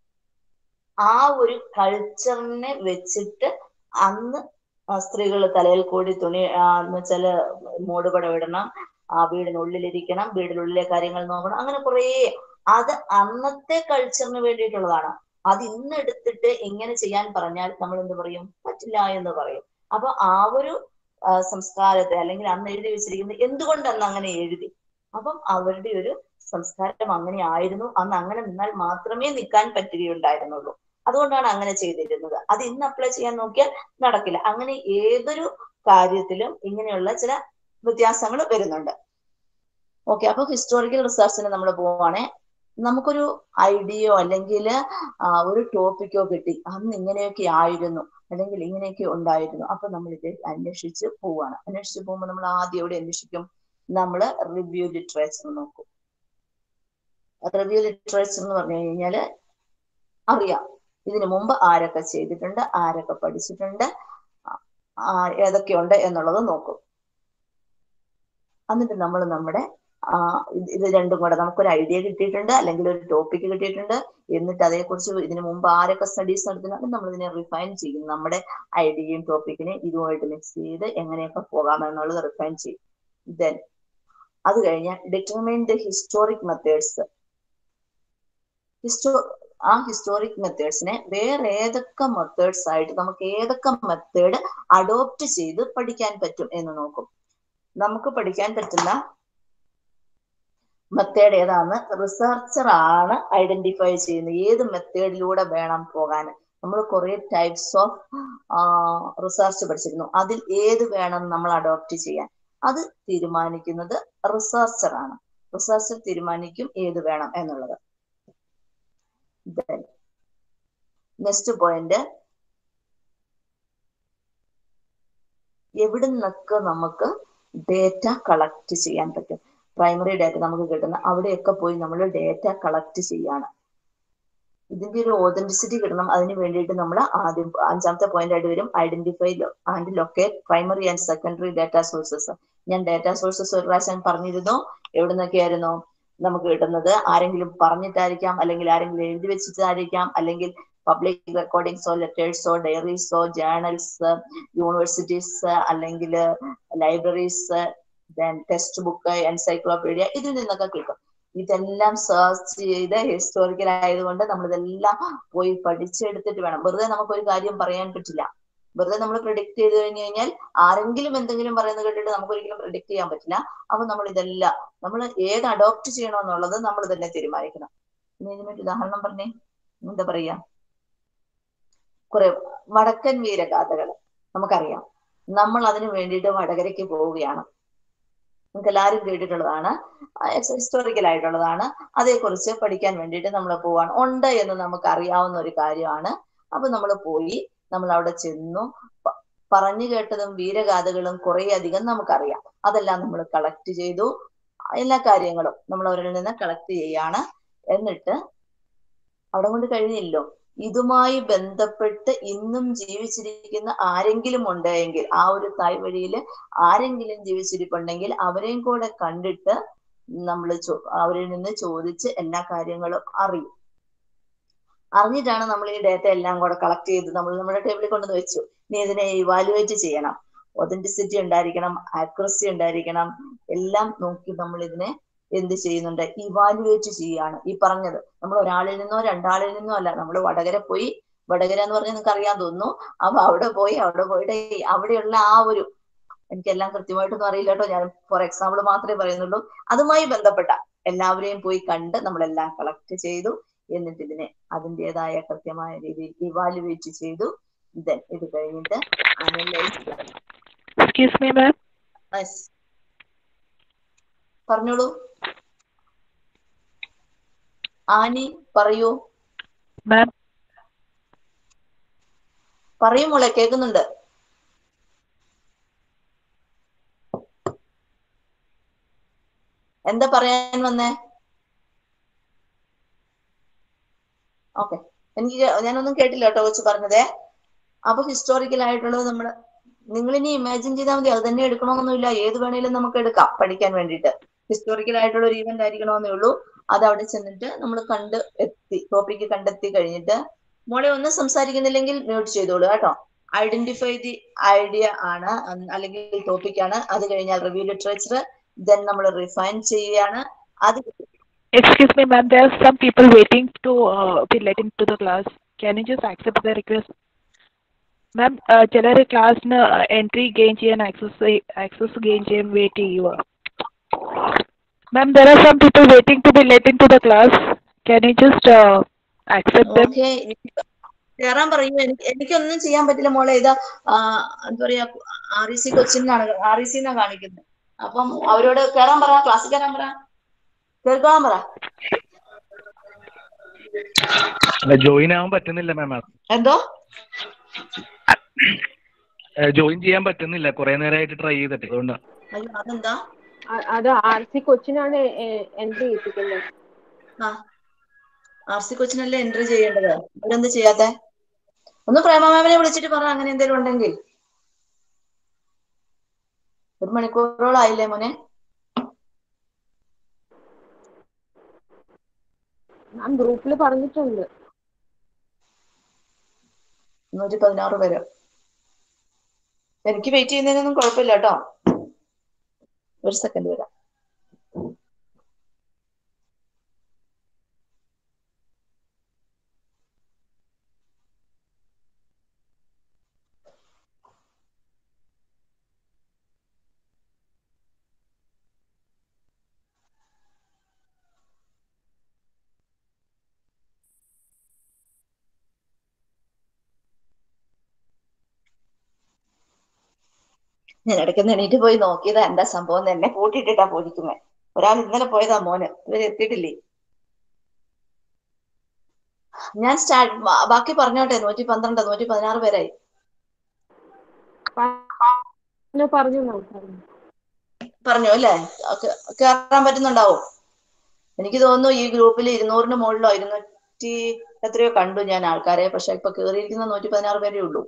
ആ ഒരു കൾച്ചറിനെ വെച്ചിട്ട് അന്ന് സ്ത്രീകൾ തലയിൽ കൂടി തുണി എന്ന് വെച്ചാല് മൂടുപടം ഇടണം ആ വീടിനുള്ളിലിരിക്കണം വീടിനുള്ളിലെ കാര്യങ്ങൾ നോക്കണം അങ്ങനെ കുറേ അത് അന്നത്തെ കൾച്ചറിന് വേണ്ടിയിട്ടുള്ളതാണ് അത് ഇന്ന് എടുത്തിട്ട് ഇങ്ങനെ ചെയ്യാൻ പറഞ്ഞാൽ നമ്മൾ എന്ത് പറയും പറ്റില്ല എന്ന് പറയും അപ്പൊ ആ ഒരു സംസ്കാരത്തെ അല്ലെങ്കിൽ അന്ന് എഴുതി വെച്ചിരിക്കുന്നത് എന്തുകൊണ്ട് അന്ന് അങ്ങനെ എഴുതി അപ്പം അവരുടെ ഒരു സംസ്കാരം അങ്ങനെ ആയിരുന്നു അന്ന് അങ്ങനെ നിന്നാൽ മാത്രമേ നിൽക്കാൻ പറ്റുകയുണ്ടായിരുന്നുള്ളൂ അതുകൊണ്ടാണ് അങ്ങനെ ചെയ്തിരുന്നത് അത് ഇന്ന് അപ്ലൈ ചെയ്യാൻ നോക്കിയാൽ നടക്കില്ല അങ്ങനെ ഏതൊരു കാര്യത്തിലും ഇങ്ങനെയുള്ള ചില വ്യത്യാസങ്ങൾ വരുന്നുണ്ട് ഓക്കെ അപ്പൊ ഹിസ്റ്റോറിക്കൽ റിസർച്ചിന് നമ്മൾ പോവാണെ നമുക്കൊരു ഐഡിയോ അല്ലെങ്കിൽ ഒരു ടോപ്പിക്കോ കിട്ടി അന്ന് ഇങ്ങനെയൊക്കെ ആയിരുന്നു അല്ലെങ്കിൽ ഇങ്ങനെയൊക്കെ ഉണ്ടായിരുന്നു അപ്പൊ നമ്മൾ ഇത് അന്വേഷിച്ച് പോവാണ് അന്വേഷിച്ച് പോകുമ്പോൾ നമ്മൾ ആദ്യം എവിടെ അന്വേഷിക്കും നമ്മൾ റിവ്യൂ ലിറ്ററേച്ചർ നോക്കും റിവ്യൂ ലിറ്ററേച്ചർ എന്ന് പറഞ്ഞു കഴിഞ്ഞാല് അറിയാം ഇതിനു മുമ്പ് ആരൊക്കെ ചെയ്തിട്ടുണ്ട് ആരൊക്കെ പഠിച്ചിട്ടുണ്ട് ഏതൊക്കെയുണ്ട് എന്നുള്ളത് നോക്കും എന്നിട്ട് നമ്മൾ നമ്മുടെ ഇത് രണ്ടും കൂടെ നമുക്കൊരു ഐഡിയ കിട്ടിയിട്ടുണ്ട് അല്ലെങ്കിൽ ഒരു ടോപ്പിക് കിട്ടിയിട്ടുണ്ട് എന്നിട്ട് അതേക്കുറിച്ച് ഇതിനു മുമ്പ് ആരൊക്കെ സ്റ്റഡീസ് നടത്തുന്നത് നമ്മൾ ഇതിനെ റിഫൈൻ ചെയ്യും നമ്മുടെ ഐഡിയയും ടോപ്പിക്കിനെ ഇതുമായിട്ട് മിക്സ് ചെയ്ത് എങ്ങനെയൊക്കെ പോകാം എന്നുള്ളത് റിഫൈൻ ചെയ്യും ദെൻ അത് കഴിഞ്ഞാൽ determine the historic methods histo ആ ഹിസ്റ്റോറിക് മെത്തേഡ്സിനെ വേറെ ഏതൊക്കെ മെത്തേഡ്സ് ആയിട്ട് നമുക്ക് ഏതൊക്കെ മെത്തേഡ് അഡോപ്റ്റ് ചെയ്ത് പഠിക്കാൻ പറ്റും എന്ന് നോക്കും നമുക്ക് പഠിക്കാൻ പറ്റുന്ന മെത്തേഡ് ഏതാന്ന് റിസർച്ചർ ആണ് ഐഡന്റിഫൈ ചെയ്യുന്നത് ഏത് മെത്തേഡിലൂടെ വേണം പോകാൻ നമ്മൾ കുറെ ടൈപ്സ് ഓഫ് റിസർച്ച് പഠിച്ചിരുന്നു അതിൽ ഏത് വേണം നമ്മൾ അഡോപ്റ്റ് ചെയ്യാൻ അത് തീരുമാനിക്കുന്നത് റിസർച്ചർ ആണ് റിസർച്ചർ തീരുമാനിക്കും ഏത് വേണം എന്നുള്ളത് നെക്സ്റ്റ് പോയിന്റ് എവിടെ നിന്നൊക്കെ നമുക്ക് ഡേറ്റ കളക്ട് ചെയ്യാൻ പറ്റും പ്രൈമറി ഡാറ്റ നമുക്ക് കിട്ടുന്ന അവിടെയൊക്കെ പോയി നമ്മൾ ഡേറ്റ കളക്ട് ചെയ്യാണ് ഇതിന്റെ ഒരു ഓതന്റിസിറ്റി കിട്ടണം അതിന് വേണ്ടിയിട്ട് നമ്മൾ ആദ്യം അഞ്ചാമത്തെ പോയിന്റ് ആയിട്ട് വരും identify and locate primary and secondary data sources ഞാൻ ഡാറ്റ സോഴ്സസ് ഒരു പ്രാവശ്യം പറഞ്ഞിരുന്നു എവിടെ നിന്നൊക്കെയായിരുന്നു നമുക്ക് കിട്ടുന്നത് ആരെങ്കിലും പറഞ്ഞിട്ടായിരിക്കാം അല്ലെങ്കിൽ ആരെങ്കിലും എഴുതി വെച്ചിട്ടായിരിക്കാം അല്ലെങ്കിൽ പബ്ലിക് റെക്കോർഡിങ്സോ ലെറ്റേഴ്സോ ഡയറീസോ ജേർണൽസ് യൂണിവേഴ്സിറ്റീസ് അല്ലെങ്കിൽ libraries then text book encyclopedia ഇതിൽ നിന്നൊക്കെ കിട്ടും ഇതെല്ലാം സെർച്ച് ചെയ്ത് ഹിസ്റ്റോറിക്കൽ ആയതുകൊണ്ട് നമ്മൾ ഇതെല്ലാം പോയി പഠിച്ചെടുത്തിട്ട് വേണം വെറുതെ നമുക്ക് ഒരു കാര്യം പറയാൻ പറ്റില്ല വെറുതെ നമ്മൾ പ്രിഡിക്ട് ചെയ്ത് കഴിഞ്ഞു കഴിഞ്ഞാൽ ആരെങ്കിലും എന്തെങ്കിലും പറയുന്നത് കേട്ടിട്ട് നമുക്ക് ഒരിക്കലും പ്രിഡിക്ട് ചെയ്യാൻ പറ്റില്ല അപ്പൊ നമ്മൾ ഇതെല്ലാം നമ്മൾ ഏത് അഡോപ്റ്റ് ചെയ്യണമെന്നുള്ളത് നമ്മൾ തന്നെ തീരുമാനിക്കണം ഇനി ഇതിനൊരു ഉദാഹരണം പറഞ്ഞേ എന്താ പറയാ കുറെ വടക്കൻ വീരഗാഥകൾ നമുക്കറിയാം നമ്മൾ അതിനു വേണ്ടിയിട്ട് വടകരയ്ക്ക് പോവുകയാണ് നമുക്ക് എല്ലാവരും കേട്ടിട്ടുള്ളതാണ് ഹിസ്റ്റോറിക്കൽ ആയിട്ടുള്ളതാണ് അതേക്കുറിച്ച് പഠിക്കാൻ വേണ്ടിയിട്ട് നമ്മൾ പോവാണ് ഉണ്ട് എന്ന് നമുക്ക് അറിയാവുന്ന ഒരു കാര്യമാണ് അപ്പൊ നമ്മൾ പോയി നമ്മൾ അവിടെ ചെന്നു പ- പറഞ്ഞു കേട്ടതും വീരഗാഥകളും കുറെ അധികം നമുക്കറിയാം അതെല്ലാം നമ്മൾ കളക്ട് ചെയ്തു എല്ലാ കാര്യങ്ങളും നമ്മൾ അവരിൽ നിന്ന് കളക്ട് ചെയ്യാണ് എന്നിട്ട് അവിടെ കൊണ്ട് കഴിഞ്ഞില്ലോ ഇതുമായി ബന്ധപ്പെട്ട് ഇന്നും ജീവിച്ചിരിക്കുന്ന ആരെങ്കിലും ഉണ്ടെങ്കിൽ ആ ഒരു തായ് വഴിയിൽ ആരെങ്കിലും ജീവിച്ചിരിപ്പുണ്ടെങ്കിൽ അവരെയും കൂടെ കണ്ടിട്ട് നമ്മൾ അവരിൽ നിന്ന് ചോദിച്ച് എല്ലാ കാര്യങ്ങളും അറിയും അറിഞ്ഞിട്ടാണ് നമ്മൾ ഈ ഡേറ്റ എല്ലാം കൂടെ കളക്ട് ചെയ്ത് നമ്മൾ നമ്മുടെ ടേബിളിൽ കൊണ്ടുവന്ന് വെച്ചു ഇനി ഇതിനെ ഇവാലുവേറ്റ് ചെയ്യണം ഒതന്റിസിറ്റി ഉണ്ടായിരിക്കണം ആക്യുറസി ഉണ്ടായിരിക്കണം എല്ലാം നോക്കി നമ്മൾ ഇതിനെ എന്ത് ചെയ്യുന്നുണ്ട് ഇവാലുവേറ്റ് ചെയ്യാണ് ഈ പറഞ്ഞത് നമ്മൾ ഒരാളിൽ നിന്നോ രണ്ടാളിൽ നിന്നോ അല്ല നമ്മൾ വടകര പോയി വടകര എന്ന് പറഞ്ഞാൽ നിങ്ങൾക്ക് അറിയാൻ തോന്നുന്നു അപ്പൊ അവിടെ പോയി അവിടെ പോയിട്ട് ഈ അവിടെയുള്ള ആ ഒരു എനിക്കെല്ലാം കൃത്യമായിട്ടൊന്നും അറിയില്ല കേട്ടോ ഞാൻ ഫോർ എക്സാമ്പിൾ മാത്രമേ പറയുന്നുള്ളൂ അതുമായി ബന്ധപ്പെട്ട എല്ലാവരെയും പോയി കണ്ട് നമ്മളെല്ലാം കളക്ട് ചെയ്തു എന്നിട്ട് ഇതിനെ അതിൻ്റെതായ കൃത്യമായ രീതിയിൽ ഇവാലുവേറ്റ് ചെയ്തു ദെൻ ഇത് കഴിഞ്ഞിട്ട് അനലൈസ് എക്സ്ക്യൂസ് മീ മാം പറഞ്ഞോളൂ ആനി പറയൂ മാം പറയൂ മോളെ കേൾക്കുന്നുണ്ട് എന്താ പറയാൻ വന്നേ ഓക്കെ എനിക്ക് കേ- ഞാനൊന്നും കേട്ടില്ല കേട്ടോ കൊച്ചു പറഞ്ഞതേ അപ്പൊ ഹിസ്റ്റോറിക്കൽ ആയിട്ടുള്ളത് നമ്മള് നിങ്ങൾ ഇനി ഇമാജിൻ ചെയ്താൽ മതി അത് തന്നെ എടുക്കണമെന്നൊന്നുമില്ല ഏത് വേണേലും നമുക്ക് എടുക്കാം പഠിക്കാൻ വേണ്ടിയിട്ട് ഹിസ്റ്റോറിക്കൽ ആയിട്ടുള്ള ഒരു ഈവന്റ് ആയിരിക്കണമെന്നേ ഉള്ളൂ അത് അവിടെ ചെന്നിട്ട് നമ്മൾ കണ്ട് എത്തി ടോപ്പിക്ക് കണ്ടെത്തി കഴിഞ്ഞിട്ട് മോളെ ഒന്നും സംസാരിക്കുന്നില്ലെങ്കിൽ മ്യൂട്ട് ചെയ്തോളൂ കേട്ടോ ഐഡന്റിഫൈ ദി ഐഡിയ ആണ് അന്ന് അല്ലെങ്കിൽ ടോപ്പിക് ആണ് അത് കഴിഞ്ഞാൽ റിവ്യൂ ലിറ്ററേച്ചർ ദെൻ നമ്മൾ റിഫൈൻ ചെയ്യുകയാണ് അത് Excuse me, ma'am. There are some people waiting to uh, be let into the class. Can you just accept the request? Ma'am ചിലർ ക്ലാസ്സിന് എൻട്രി ഗെയിൻ ചെയ്യാൻ ആക്സസ് ആക്സസ് ഗെയിൻ ചെയ്യാൻ വെയിറ്റ് ചെയ്യുക ma'am there are some people waiting to be let in to the class can you just accept them okay കയറാൻ പറയൂ എനിക്ക് എനിക്കൊന്നും ചെയ്യാൻ പറ്റില്ല മോളെ ഇതാ ആ, എന്താ പറയാ ആർ ഇ സി കൊച്ചിനാണ് ആർ ഇ സിന്നാ കാണിക്കുന്നത് അപ്പം അവരോട് കയറാൻ പറ ക്ലാസ്സിൽ കയറാൻ പറ കേൾക്കോളാൻ പറ അല്ല ജോയിൻ ആവാൻ പറ്റുന്നില്ല മാം എന്തോ ജോയിൻ ചെയ്യാൻ പറ്റുന്നില്ല കുറെ നേരമായിട്ട് ട്രൈ ചെയ്തിട്ട് അതുകൊണ്ടാ അയ്യോ അതെന്താ അത് ആർ സി കൊച്ചിനാണ് എൻട്രി ചെയ്യിപ്പിക്കുന്നത് ആ ആർ സി കൊച്ചിനല്ലേ എൻട്രി ചെയ്യേണ്ടത് അവരെന്ത് ചെയ്യാത്തെ ഒന്ന് പ്രേമ മാമിനെ വിളിച്ചിട്ട് പറ അങ്ങനെ എന്തെങ്കിലും ഉണ്ടെങ്കിൽ ഒരു മണിക്കൂറോളം ആയില്ലേ മോനെ മാം ഗ്രൂപ്പിൽ പറഞ്ഞിട്ടുണ്ട് നൂറ്റി പതിനാറ് പേര് എനിക്ക് വെയിറ്റ് ചെയ്യുന്നതിനൊന്നും കുഴപ്പമില്ല കേട്ടോ ഒരു സെക്കൻഡ് വരാം ഞാൻ ഇടയ്ക്കൊന്ന് എണീറ്റ് പോയി നോക്കിയതാ എന്താ സംഭവം എന്ന് എന്നെ കൂട്ടിയിട്ടിട്ടാ പോയിരിക്കുന്നത് ഒരാൾ ഇന്നലെ പോയതാ മോന് ഇവര് എത്തിയിട്ടില്ലേ ഞാൻ സ്റ്റാർട്ട് ബാക്കി പറഞ്ഞോട്ടെ നൂറ്റി പന്ത്രണ്ട് നൂറ്റി പതിനാറ് പേരായി ഞാൻ പറഞ്ഞു നോക്കാം പറഞ്ഞു അല്ലേ ഒക്കെ- കേറാൻ പറ്റുന്നുണ്ടാവും എനിക്ക് തോന്നുന്നു ഈ ഗ്രൂപ്പിൽ ഇരുന്നൂറിന് മുകളിലോ ഇരുന്നൂറ്റി എത്രയോ കണ്ടു ഞാൻ ആൾക്കാരെ പക്ഷെ ഇപ്പൊ കേറിയിരിക്കുന്ന നൂറ്റി പതിനാറ് പേരേ ഉള്ളൂ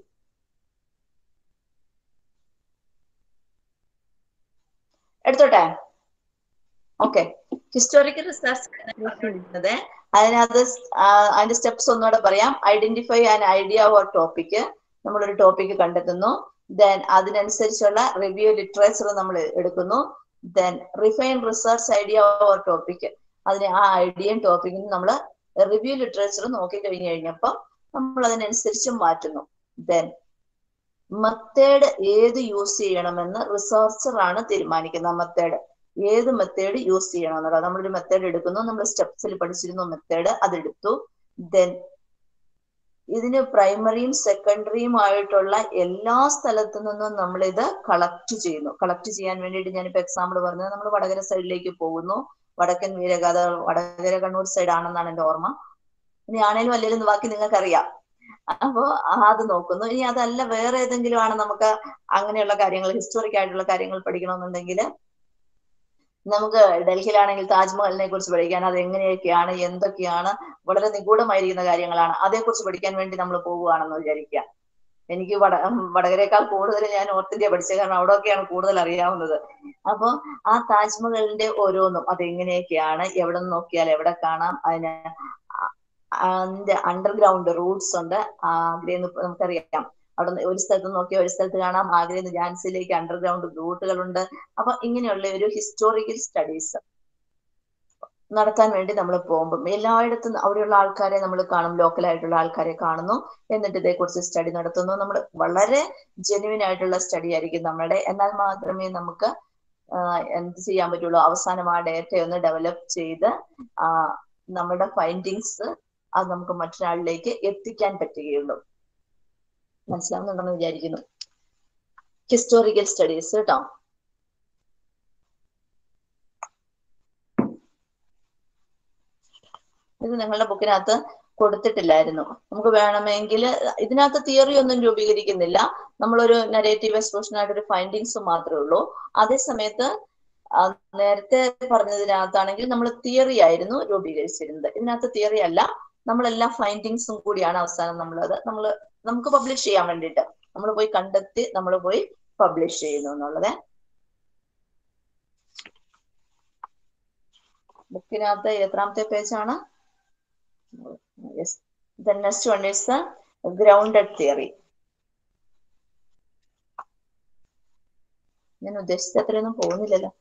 എടുത്തോട്ടെ ഓക്കെ ഹിസ്റ്റോറിക്കൽ റിസർച്ച് പറയുന്നത് അതിനകത്ത് സ്- ആ, അതിന്റെ സ്റ്റെപ്സ് ഒന്നുകൂടെ പറയാം identify an idea or topic നമ്മളൊരു ടോപ്പിക് കണ്ടെത്തുന്നു ദെൻ അതിനനുസരിച്ചുള്ള റിവ്യൂ ലിറ്ററേച്ചർ നമ്മൾ എടുക്കുന്നു then refine research idea or topic അതിന് ആ ഐഡിയയും ടോപ്പിക്കും നമ്മൾ റിവ്യൂ ലിറ്ററേച്ചർ നോക്കി കഴിഞ്ഞു കഴിഞ്ഞപ്പോൾ നമ്മൾ അതിനനുസരിച്ച് മാറ്റുന്നു ദെൻ മെത്തേഡ് ഏത് യൂസ് ചെയ്യണമെന്ന് റിസർച്ചർ ആണ് തീരുമാനിക്കുന്നത് മെത്തേഡ് ഏത് മെത്തേഡ് യൂസ് ചെയ്യണം എന്നുള്ളത് നമ്മളൊരു മെത്തേഡ് എടുക്കുന്നു നമ്മൾ സ്റ്റെപ്സിൽ പഠിച്ചിരുന്നു മെത്തേഡ് അതെടുത്തു ദെൻ ഇതിന് പ്രൈമറിയും സെക്കൻഡറിയും ആയിട്ടുള്ള എല്ലാ സ്ഥലത്തു നിന്നും നമ്മൾ ഇത് കളക്ട് ചെയ്യുന്നു കളക്ട് ചെയ്യാൻ വേണ്ടിയിട്ട് ഞാനിപ്പോ എക്സാമ്പിൾ പറഞ്ഞത് നമ്മൾ വടകര സൈഡിലേക്ക് പോകുന്നു വടക്കൻ വീരഗാഥ വടകര കണ്ണൂർ സൈഡ് ആണെന്നാണ് എന്റെ ഓർമ്മ ഇനി ആണേലും അല്ലെങ്കിലും ബാക്കി നിങ്ങൾക്കറിയാം അപ്പോ അത് നോക്കുന്നു ഇനി അതല്ല വേറെ ഏതെങ്കിലും ആണ് നമുക്ക് അങ്ങനെയുള്ള കാര്യങ്ങൾ ഹിസ്റ്റോറിക് ആയിട്ടുള്ള കാര്യങ്ങൾ പഠിക്കണമെന്നുണ്ടെങ്കിൽ നമുക്ക് ഡൽഹിയിലാണെങ്കിൽ താജ്മഹലിനെ കുറിച്ച് പഠിക്കാൻ അത് എങ്ങനെയൊക്കെയാണ് എന്തൊക്കെയാണ് വളരെ നിഗൂഢമായിരിക്കുന്ന കാര്യങ്ങളാണ് അതേക്കുറിച്ച് പഠിക്കാൻ വേണ്ടി നമ്മൾ പോവുകയാണെന്ന് വിചാരിക്കുക എനിക്ക് വട വടകരേക്കാൾ കൂടുതൽ ഞാൻ നോർത്ത് ഇന്ത്യ പഠിച്ചത് കാരണം അവിടെയൊക്കെയാണ് കൂടുതൽ അറിയാവുന്നത് അപ്പൊ ആ താജ്മഹലിന്റെ ഓരോന്നും അത് എങ്ങനെയൊക്കെയാണ് എവിടെ നിന്ന് നോക്കിയാൽ എവിടെ കാണാം അതിന് ആ- അതിന്റെ അണ്ടർഗ്രൗണ്ട് റൂട്ട്സ് ഉണ്ട് ആഗ്രയിൽ നിന്ന് നമുക്കറിയാം അവിടെ നിന്ന് ഒരു സ്ഥലത്ത് നോക്കിയാൽ ഒരു സ്ഥലത്ത് കാണാം ആഗ്രയിൽ നിന്ന് ഝാൻസിയിലേക്ക് അണ്ടർഗ്രൗണ്ട് റൂട്ടുകളുണ്ട് അപ്പൊ ഇങ്ങനെയുള്ള ഒരു ഹിസ്റ്റോറിക്കൽ സ്റ്റഡീസ് നടത്താൻ വേണ്ടി നമ്മൾ പോകുമ്പോൾ എല്ലായിടത്തും അവിടെയുള്ള ആൾക്കാരെ നമ്മൾ കാണും ലോക്കൽ ആയിട്ടുള്ള ആൾക്കാരെ കാണുന്നു എന്നിട്ട് ഇതേക്കുറിച്ച് സ്റ്റഡി നടത്തുന്നു നമ്മൾ വളരെ ജെന്യുവൻ ആയിട്ടുള്ള സ്റ്റഡി ആയിരിക്കും നമ്മളുടെ എന്നാൽ മാത്രമേ നമുക്ക് ആഹ് എന്ത് ചെയ്യാൻ പറ്റുള്ളൂ അവസാനം ആ ഡേറ്റ ഒന്ന് ഡെവലപ്പ് ചെയ്ത് ആ നമ്മുടെ ഫൈൻഡിങ്സ് അത് നമുക്ക് മറ്റൊരാളിലേക്ക് എത്തിക്കാൻ പറ്റുകയുള്ളൂ മനസ്സിലാവുന്നുണ്ടെന്ന് വിചാരിക്കുന്നു ഹിസ്റ്റോറിക്കൽ സ്റ്റഡീസ് കേട്ടോ ഇത് നിങ്ങളുടെ ബുക്കിനകത്ത് കൊടുത്തിട്ടില്ലായിരുന്നു നമുക്ക് വേണമെങ്കിൽ ഇതിനകത്ത് തിയറി ഒന്നും രൂപീകരിക്കുന്നില്ല നമ്മളൊരു നരേറ്റീവ് എക്സ്പോഷൻ ആയിട്ട് ഒരു ഫൈൻഡിങ്സ് മാത്രമേ ഉള്ളൂ അതേ സമയത്ത് ആ, നേരത്തെ പറഞ്ഞതിനകത്താണെങ്കിൽ നമ്മൾ തിയറി ആയിരുന്നു രൂപീകരിച്ചിരുന്നത് ഇതിനകത്ത് തിയറി അല്ല നമ്മളെല്ലാ ഫൈൻഡിങ്സും കൂടിയാണ് അവസാനം നമ്മളത് നമ്മൾ നമുക്ക് പബ്ലിഷ് ചെയ്യാൻ വേണ്ടിയിട്ട് നമ്മൾ പോയി കണ്ടെത്തി നമ്മൾ പോയി പബ്ലിഷ് ചെയ്യുന്നു എന്നുള്ളത് ബുക്കിനകത്ത് എത്രാമത്തെ പേജാണ് yes the next one is grounded theory ഞാൻ ഉദ്ദേശിച്ച അത്രയൊന്നും പോകുന്നില്ലല്ലോ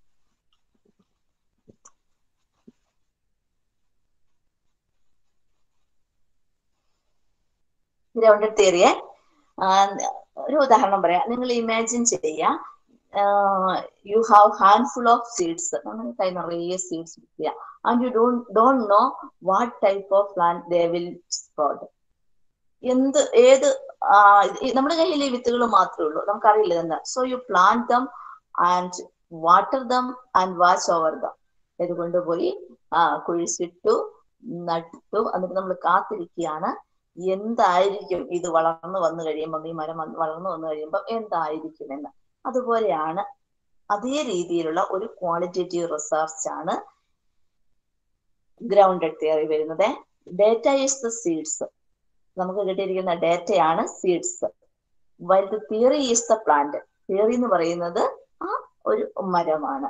ഗ്രൗണ്ടഡ് തിയറിയെ ഒരു ഉദാഹരണം പറയാം നിങ്ങൾ ഇമാജിൻ ചെയ്യുക you have handful of seeds അങ്ങനെ കൈ നിറയെ സീഡ്സ് കിട്ടുക and you don't don't know what type of plant they will sprout എന്ത് ഏത് ആ, ഈ നമ്മുടെ കയ്യിൽ ഈ വിത്തുകൾ മാത്രമേ ഉള്ളൂ നമുക്കറിയില്ല എന്താ so you plant them and water them and watch over them ഇത് കൊണ്ടുപോയി ആ കുഴിച്ചിട്ടു നട്ടു എന്നിട്ട് നമ്മൾ കാത്തിരിക്കുകയാണ് എന്തായിരിക്കും ഇത് വളർന്നു വന്നു കഴിയുമ്പം ഈ മരം വന്ന് വളർന്നു വന്നു കഴിയുമ്പം എന്തായിരിക്കും എന്ന് അതുപോലെയാണ് അതേ രീതിയിലുള്ള ഒരു ക്വാളിറ്റേറ്റീവ് റിസർച്ച് ആണ് ഗ്രൗണ്ടഡ് തിയറി വരുന്നത് ഡേറ്റ ഈസ് ദ സീഡ്സ് നമുക്ക് കിട്ടിയിരിക്കുന്ന ഡേറ്റയാണ് seeds while the theory is the plant theory എന്ന് പറയുന്നത് ആ ഒരു മരമാണ്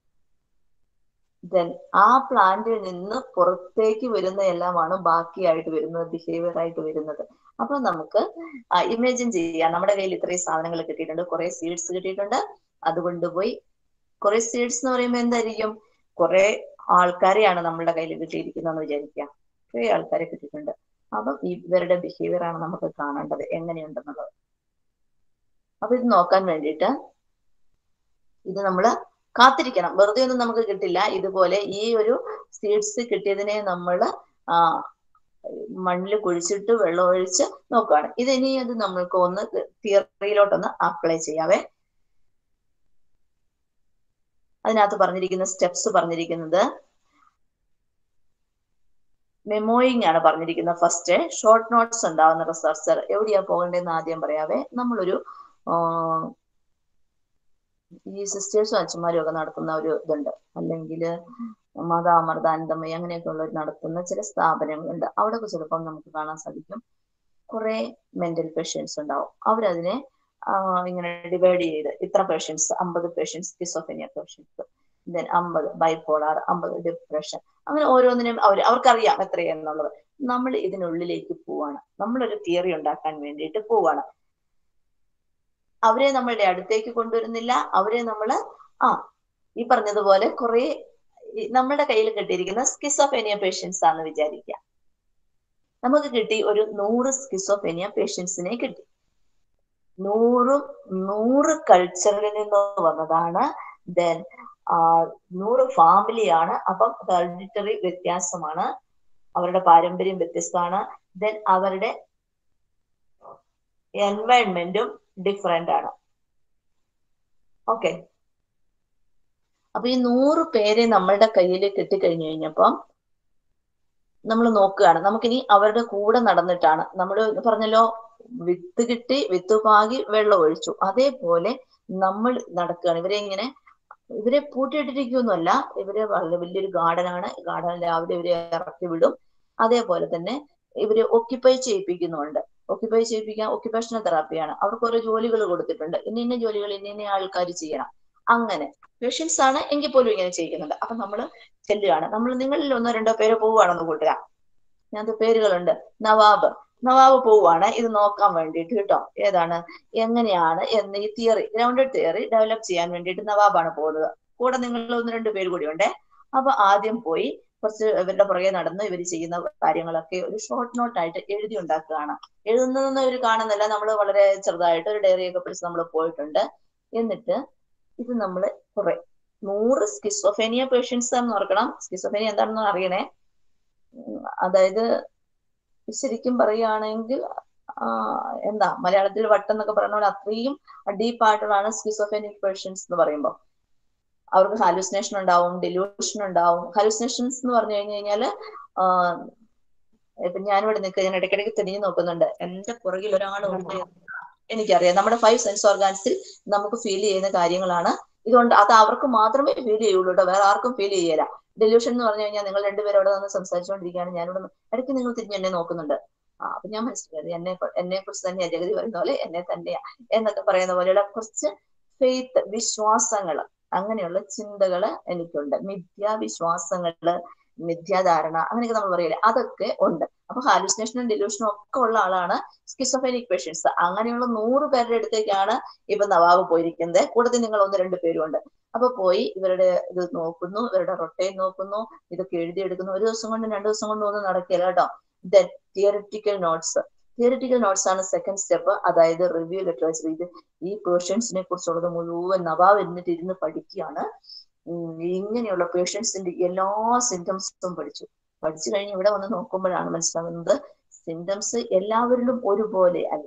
ദെൻ ആ പ്ലാന്റിൽ നിന്ന് പുറത്തേക്ക് വരുന്ന എല്ലാമാണ് ബാക്കിയായിട്ട് വരുന്നത് ബിഹേവിയർ ആയിട്ട് വരുന്നത് അപ്പൊ നമുക്ക് ഇമാജിൻ ചെയ്യാം നമ്മുടെ കയ്യിൽ ഇത്രയും സാധനങ്ങൾ കിട്ടിയിട്ടുണ്ട് കുറെ സീഡ്സ് കിട്ടിയിട്ടുണ്ട് അതുകൊണ്ട് പോയി കുറെ സീഡ്സ് എന്ന് പറയുമ്പോൾ എന്തായിരിക്കും കുറെ ആൾക്കാരെയാണ് നമ്മളുടെ കയ്യിൽ കിട്ടിയിരിക്കുന്നതെന്ന് വിചാരിക്കുക കുറെ ആൾക്കാരെ കിട്ടിയിട്ടുണ്ട് അപ്പം ഇവരുടെ ബിഹേവിയർ ആണ് നമുക്ക് കാണേണ്ടത് എങ്ങനെയുണ്ടെന്നുള്ളത് അപ്പൊ ഇത് നോക്കാൻ വേണ്ടിയിട്ട് ഇത് നമ്മൾ കാത്തിരിക്കണം വെറുതെ ഒന്നും നമുക്ക് കിട്ടില്ല ഇതുപോലെ ഈ ഒരു സീഡ്സ് കിട്ടിയതിനെ നമ്മൾ ആ മണ്ണിൽ കുഴിച്ചിട്ട് വെള്ളം ഒഴിച്ച് നോക്കുകയാണ് ഇത് ഇനി അത് നമ്മൾക്ക് ഒന്ന് തിയറിയിലോട്ടൊന്ന് അപ്ലൈ ചെയ്യാവേ അതിനകത്ത് പറഞ്ഞിരിക്കുന്ന സ്റ്റെപ്സ് പറഞ്ഞിരിക്കുന്നത് മെമ്മോയിങ് ആണ് പറഞ്ഞിരിക്കുന്നത് ഫസ്റ്റ് ഷോർട്ട് നോട്ട്സ് ഉണ്ടാവുന്ന റിസർച്ചർ എവിടെയാ പോകേണ്ടതെന്ന് ആദ്യം പറയാവേ നമ്മളൊരു ഈ സിസ്റ്റേഴ്സും അച്ഛന്മാരും ഒക്കെ നടത്തുന്ന ഒരു ഇതുണ്ട് അല്ലെങ്കിൽ മത അമൃതാനന്ദമയി അങ്ങനെയൊക്കെ ഉള്ളവർ നടത്തുന്ന ചില സ്ഥാപനങ്ങളുണ്ട് അവിടെയൊക്കെ ചിലപ്പം നമുക്ക് കാണാൻ സാധിക്കും കുറെ മെന്റൽ പേഷ്യൻസ് ഉണ്ടാവും അവരതിനെ ആ, ഇങ്ങനെ ഡിവൈഡ് ചെയ്ത് ഇത്ര പേഷ്യൻസ് അമ്പത് പേഷ്യൻസ് സ്കിസോഫെനിയ പേഷ്യൻസ് ദെൻ അമ്പത് ബൈപോളാർ അമ്പത് ഡിപ്രഷൻ അങ്ങനെ ഓരോന്നിനും അവർ അവർക്കറിയാം എത്രയെന്നുള്ളത് നമ്മൾ ഇതിനുള്ളിലേക്ക് പോവാണ് നമ്മളൊരു തിയറി ഉണ്ടാക്കാൻ വേണ്ടിയിട്ട് പോവാണ് അവരെ നമ്മളുടെ അടുത്തേക്ക് കൊണ്ടുവരുന്നില്ല അവരെ നമ്മൾ ആ ഈ പറഞ്ഞതുപോലെ കുറെ ഈ നമ്മളുടെ കയ്യിൽ കിട്ടിയിരിക്കുന്ന സ്കിസോഫേനിയ പേഷ്യൻസ് ആണെന്ന് വിചാരിക്കുക നമുക്ക് കിട്ടി ഒരു നൂറ് സ്കിസോഫേനിയ പേഷ്യൻസിനെ കിട്ടി നൂറും നൂറ് കൾച്ചറിൽ നിന്ന് വന്നതാണ് ദെൻ നൂറ് ഫാമിലിയാണ് അപ്പം ഹെറിഡിറ്ററി വ്യത്യാസമാണ് അവരുടെ പാരമ്പര്യം വ്യത്യസ്തമാണ് ദെൻ അവരുടെ എൻവയൺമെന്റും ഡിഫറെന്റ് ആണ് ഓക്കെ അപ്പൊ ഈ നൂറ് പേരെ നമ്മളുടെ കയ്യിൽ കിട്ടിക്കഴിഞ്ഞു കഴിഞ്ഞപ്പം നമ്മൾ നോക്കുകയാണ് നമുക്കിനി അവരുടെ കൂടെ നടന്നിട്ടാണ് നമ്മൾ പറഞ്ഞല്ലോ വിത്ത് കിട്ടി വിത്ത് പാകി വെള്ളം ഒഴിച്ചു അതേപോലെ നമ്മൾ നടക്കുകയാണ് ഇവരെ ഇങ്ങനെ ഇവരെ പൂട്ടിയിട്ടിരിക്കുകയൊന്നുമല്ല ഇവര് വളരെ വലിയൊരു ഗാർഡനാണ് ഗാർഡൻ രാവിലെ ഇവരെ ഇറക്കി വിടും അതേപോലെ തന്നെ ഇവര് ഒക്യുപ്പൈ ചെയ്യിപ്പിക്കുന്നുണ്ട് ഒക്യുപ്പൈ ചെയ്യിപ്പിക്കാൻ ഒക്യുപ്പേഷണൽ തെറാപ്പിയാണ് അവർക്ക് ഓരോ ജോലികൾ കൊടുത്തിട്ടുണ്ട് ഇന്ന ഇന്ന ജോലികൾ ഇന്ന ഇന്ന ആൾക്കാർ ചെയ്യണം അങ്ങനെ പേഷ്യൻസ് ആണ് എങ്കിൽ പോലും ഇങ്ങനെ ചെയ്യുന്നുണ്ട് അപ്പൊ നമ്മൾ ചെല്ലുകയാണ് നമ്മൾ നിങ്ങളിൽ ഒന്നോ രണ്ടോ പേര് പോവുകയാണെന്ന് കൂട്ടുക ഞാനത് പേരുകളുണ്ട് നവാബ് നവാബ് പോവുകയാണ് ഇത് നോക്കാൻ വേണ്ടിയിട്ട് കേട്ടോ ഏതാണ് എങ്ങനെയാണ് എന്ന് ഈ തിയറി ഗ്രൗണ്ടഡ് തിയറി ഡെവലപ്പ് ചെയ്യാൻ വേണ്ടിയിട്ട് നവാബാണ് പോകുന്നത് കൂടെ നിങ്ങൾ ഒന്ന് രണ്ട് പേര് കൂടി ഉണ്ടേ അപ്പൊ ആദ്യം പോയി കുറച്ച് ഇവരുടെ പുറകെ നടന്ന് ഇവർ ചെയ്യുന്ന കാര്യങ്ങളൊക്കെ ഒരു ഷോർട്ട് നോട്ട് ആയിട്ട് എഴുതി ഉണ്ടാക്കുകയാണ് എഴുതുന്നതൊന്നും ഇവർ കാണുന്നില്ല നമ്മൾ വളരെ ചെറുതായിട്ട് ഒരു ഡയറി ഒക്കെ പിടിച്ച് നമ്മൾ പോയിട്ടുണ്ട് എന്നിട്ട് ഇത് നമ്മൾ കുറെ നൂറ് സ്കിസോഫേനിയ പേഷ്യൻസ് എന്ന് ഓർക്കണം സ്കിസോഫേനിയ എന്താണെന്ന് അറിയണേ ഉം, അതായത് ശരിക്കും പറയുകയാണെങ്കിൽ ആ, എന്താ മലയാളത്തിൽ വട്ടം എന്നൊക്കെ പറയുന്ന പോലെ അത്രയും ഡീപ്പ് ആയിട്ടുള്ളതാണ് സ്കിസോഫേനിക് പേഷ്യൻസ് എന്ന് പറയുമ്പോൾ അവർക്ക് ഹാലുസിനേഷൻ ഉണ്ടാവും ഡെലൂഷൻ ഉണ്ടാവും ഹാലുസിനേഷൻസ് എന്ന് പറഞ്ഞു കഴിഞ്ഞു കഴിഞ്ഞാല് ആഹ് ഇപ്പൊ ഞാനിവിടെ നിൽക്കുക ഞാൻ ഇടയ്ക്കിടയ്ക്ക് തിരിഞ്ഞു നോക്കുന്നുണ്ട് എന്റെ പുറകിൽ ഒരാൾ ഉണ്ട് എന്ന് എനിക്കറിയാം നമ്മുടെ ഫൈവ് സെൻസ് ഓർഗാൻസിൽ നമുക്ക് ഫീൽ ചെയ്യുന്ന കാര്യങ്ങളാണ് ഇതുകൊണ്ട് അത് അവർക്ക് മാത്രമേ ഫീൽ ചെയ്യുള്ളൂ കേട്ടോ വേറെ ആർക്കും ഫീൽ ചെയ്യല ഡെലൂഷൻ എന്ന് പറഞ്ഞു കഴിഞ്ഞാൽ നിങ്ങൾ രണ്ടുപേരും അവിടെ നിന്ന് സംസാരിച്ചുകൊണ്ടിരിക്കുകയാണ് ഞാനിവിടെ നിന്ന് ഇടയ്ക്ക് നിങ്ങൾ തിരിഞ്ഞ് എന്നെ നോക്കുന്നുണ്ട് ആ അപ്പൊ ഞാൻ മനസ്സിലായത് എന്നെ എന്നെ കുറിച്ച് തന്നെയാ ജഗതി പറയുന്ന പോലെ എന്നെ തന്നെയാ എന്നൊക്കെ പറയുന്ന പോലെയുള്ള കുറച്ച് ഫെയ്ത്ത് വിശ്വാസങ്ങള് അങ്ങനെയുള്ള ചിന്തകള് എനിക്കുണ്ട് മിഥ്യാവിശ്വാസങ്ങള് മിഥ്യാധാരണ അങ്ങനെയൊക്കെ നമ്മൾ പറയില്ലേ അതൊക്കെ ഉണ്ട് അപ്പൊ ഹാലുസിനേഷനും ഡെലൂഷനും ഒക്കെ ഉള്ള ആളാണ് സ്കിസോഫേനിക് പേഷ്യൻസ് അങ്ങനെയുള്ള നൂറ് പേരുടെ അടുത്തേക്കാണ് ഇപ്പൊ നവാബ് പോയിരിക്കുന്നത് കൂട്ടത്തിൽ നിങ്ങൾ ഒന്ന് രണ്ട് പേരും ഉണ്ട് അപ്പൊ പോയി ഇവരുടെ ഇത് നോക്കുന്നു ഇവരുടെ റൊട്ടയും നോക്കുന്നു ഇതൊക്കെ എഴുതിയെടുക്കുന്നു ഒരു ദിവസം കൊണ്ട് രണ്ടു ദിവസം കൊണ്ട് ഒന്നും നടക്കില്ല കേട്ടോ then theoretical notes theoretical notes ആണ് സെക്കൻഡ് സ്റ്റെപ്പ് അതായത് റിവ്യൂ ലിറ്ററേച്ചർ ഇത് ഈ പേഷ്യൻസിനെ കുറിച്ചുള്ളത് മുഴുവൻ നവാബ് എന്നിട്ട് ഇരുന്ന് പഠിക്കുകയാണ് ഉം, ഇങ്ങനെയുള്ള പേഷ്യൻസിന്റെ എല്ലാ സിംറ്റംസും പഠിച്ചു പഠിച്ചു കഴിഞ്ഞ് ഇവിടെ വന്ന് നോക്കുമ്പോഴാണ് മനസ്സിലാകുന്നത് സിംറ്റംസ് എല്ലാവരിലും ഒരുപോലെ അല്ല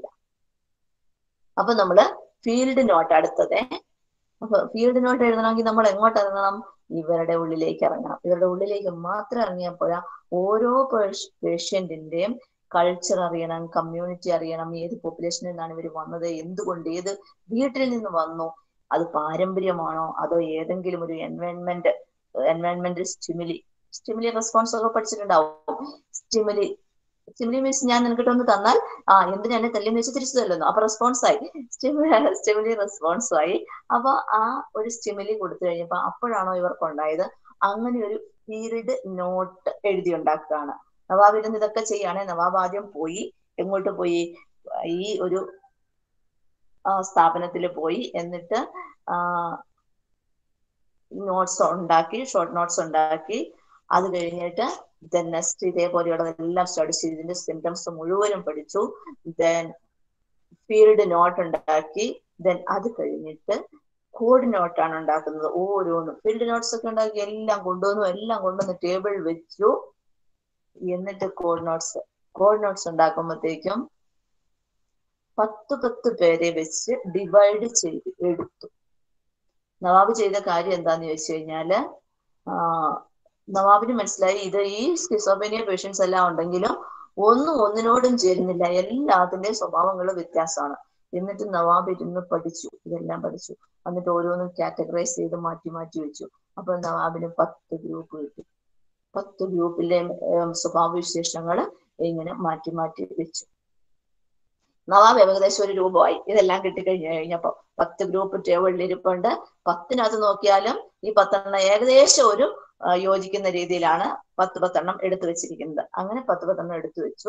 അപ്പൊ നമ്മള് ഫീൽഡ് നോട്ട് അടുത്തത് അപ്പൊ ഫീൽഡ് നോട്ട് എഴുതണമെങ്കിൽ നമ്മൾ എങ്ങോട്ട് ഇറങ്ങണം ഇവരുടെ ഉള്ളിലേക്ക് ഇറങ്ങണം ഇവരുടെ ഉള്ളിലേക്ക് മാത്രം ഇറങ്ങിയാൽ പോരാ ഓരോ പേഷ്യന്റിന്റെയും കൾച്ചർ അറിയണം കമ്മ്യൂണിറ്റി അറിയണം ഏത് പോപ്പുലേഷനിൽ നിന്നാണ് ഇവർ വന്നത് എന്തുകൊണ്ട് ഏത് വീട്ടിൽ നിന്ന് വന്നു അത് പാരമ്പര്യമാണോ അതോ ഏതെങ്കിലും ഒരു environment environment stimuli stimuli response ഒക്കെ പഠിച്ചിട്ടുണ്ടാവും സ്റ്റിമുലി സ്റ്റിമുലി മീൻസ് ഞാൻ നിനക്കിട്ട് ഒന്ന് തന്നാൽ ആ എന്തിനാ എന്നെ തല്ലിന്ന് വെച്ച് തിരിച്ചു തല്ലുന്നു അപ്പൊ റെസ്പോൺസ് ആയി സ്റ്റിമുലി സ്റ്റിമുലി റെസ്പോൺസ് ആയി അപ്പൊ ആ ഒരു സ്റ്റിമുലി കൊടുത്തു കഴിഞ്ഞപ്പോ അപ്പോഴാണോ ഇവർക്ക് ഉണ്ടായത് അങ്ങനെ ഒരു പീരീഡ് നോട്ട് എഴുതി ഉണ്ടാക്കുകയാണ് നവാബ് ഇരുന്ന് ഇതൊക്കെ ചെയ്യാണ് നവാബ് ആദ്യം പോയി എങ്ങോട്ട് പോയി ഈ ഒരു സ്ഥാപനത്തിൽ പോയി എന്നിട്ട് നോട്ട്സ് ഉണ്ടാക്കി ഷോർട്ട് നോട്ട്സ് ഉണ്ടാക്കി അത് കഴിഞ്ഞിട്ട് ദെൻ നെക്സ്റ്റ് ഇതേപോലെയുള്ളതെല്ലാം സ്റ്റഡി ചെയ്ത് ഇതിന്റെ സിംറ്റംസ് മുഴുവനും പഠിച്ചു ദെൻ ഫീൽഡ് നോട്ട് ഉണ്ടാക്കി ദെൻ അത് കഴിഞ്ഞിട്ട് കോഡ് നോട്ടാണ് ഉണ്ടാക്കുന്നത് ഓരോന്നും ഫീൽഡ് നോട്ട്സ് ഒക്കെ ഉണ്ടാക്കി എല്ലാം കൊണ്ടുവന്നു എല്ലാം കൊണ്ടുവന്ന് ടേബിൾ വെച്ചു എന്നിട്ട് കോഡ് നോട്ട്സ് കോഡ് നോട്ട്സ് ഉണ്ടാക്കുമ്പോഴത്തേക്കും പത്ത് പത്ത് പേരെ വെച്ച് ഡിവൈഡ് ചെയ്ത് എടുത്തു നവാബ് ചെയ്ത കാര്യം എന്താന്ന് ചോദിച്ചു കഴിഞ്ഞാല് നവാബിന് മനസ്സിലായി ഇത് ഈ സ്കിസോബേനിയ പേഷ്യൻസ് എല്ലാം ഉണ്ടെങ്കിലും ഒന്നും ഒന്നിനോടും ചേരുന്നില്ല എല്ലാത്തിന്റെയും സ്വഭാവങ്ങൾ വ്യത്യാസമാണ് എന്നിട്ട് നവാബ് ഇരുന്ന് പഠിച്ചു ഇതെല്ലാം പഠിച്ചു എന്നിട്ട് ഓരോന്നും കാറ്റഗറൈസ് ചെയ്ത് മാറ്റി മാറ്റി വെച്ചു അപ്പൊ നവാബിന് പത്ത് ഗ്രൂപ്പ് കിട്ടി പത്ത് ഗ്രൂപ്പിലെ ഏം, സ്വഭാവവിശേഷങ്ങള് ഇങ്ങനെ മാറ്റി മാറ്റി വെച്ചു നവാബ് ഏകദേശം ഒരു രൂപമായി ഇതെല്ലാം കിട്ടിക്കഴിഞ്ഞു കഴിഞ്ഞപ്പോ പത്ത് ഗ്രൂപ്പ് ടേബിളിൽ ഇരിപ്പുണ്ട് പത്തിനകത്ത് നോക്കിയാലും ഈ പത്തെണ്ണം ഏകദേശം ഒരു ആ, യോജിക്കുന്ന രീതിയിലാണ് പത്ത് പത്തെണ്ണം എടുത്തു വെച്ചിരിക്കുന്നത് അങ്ങനെ പത്ത് പത്തെണ്ണം എടുത്തു വെച്ചു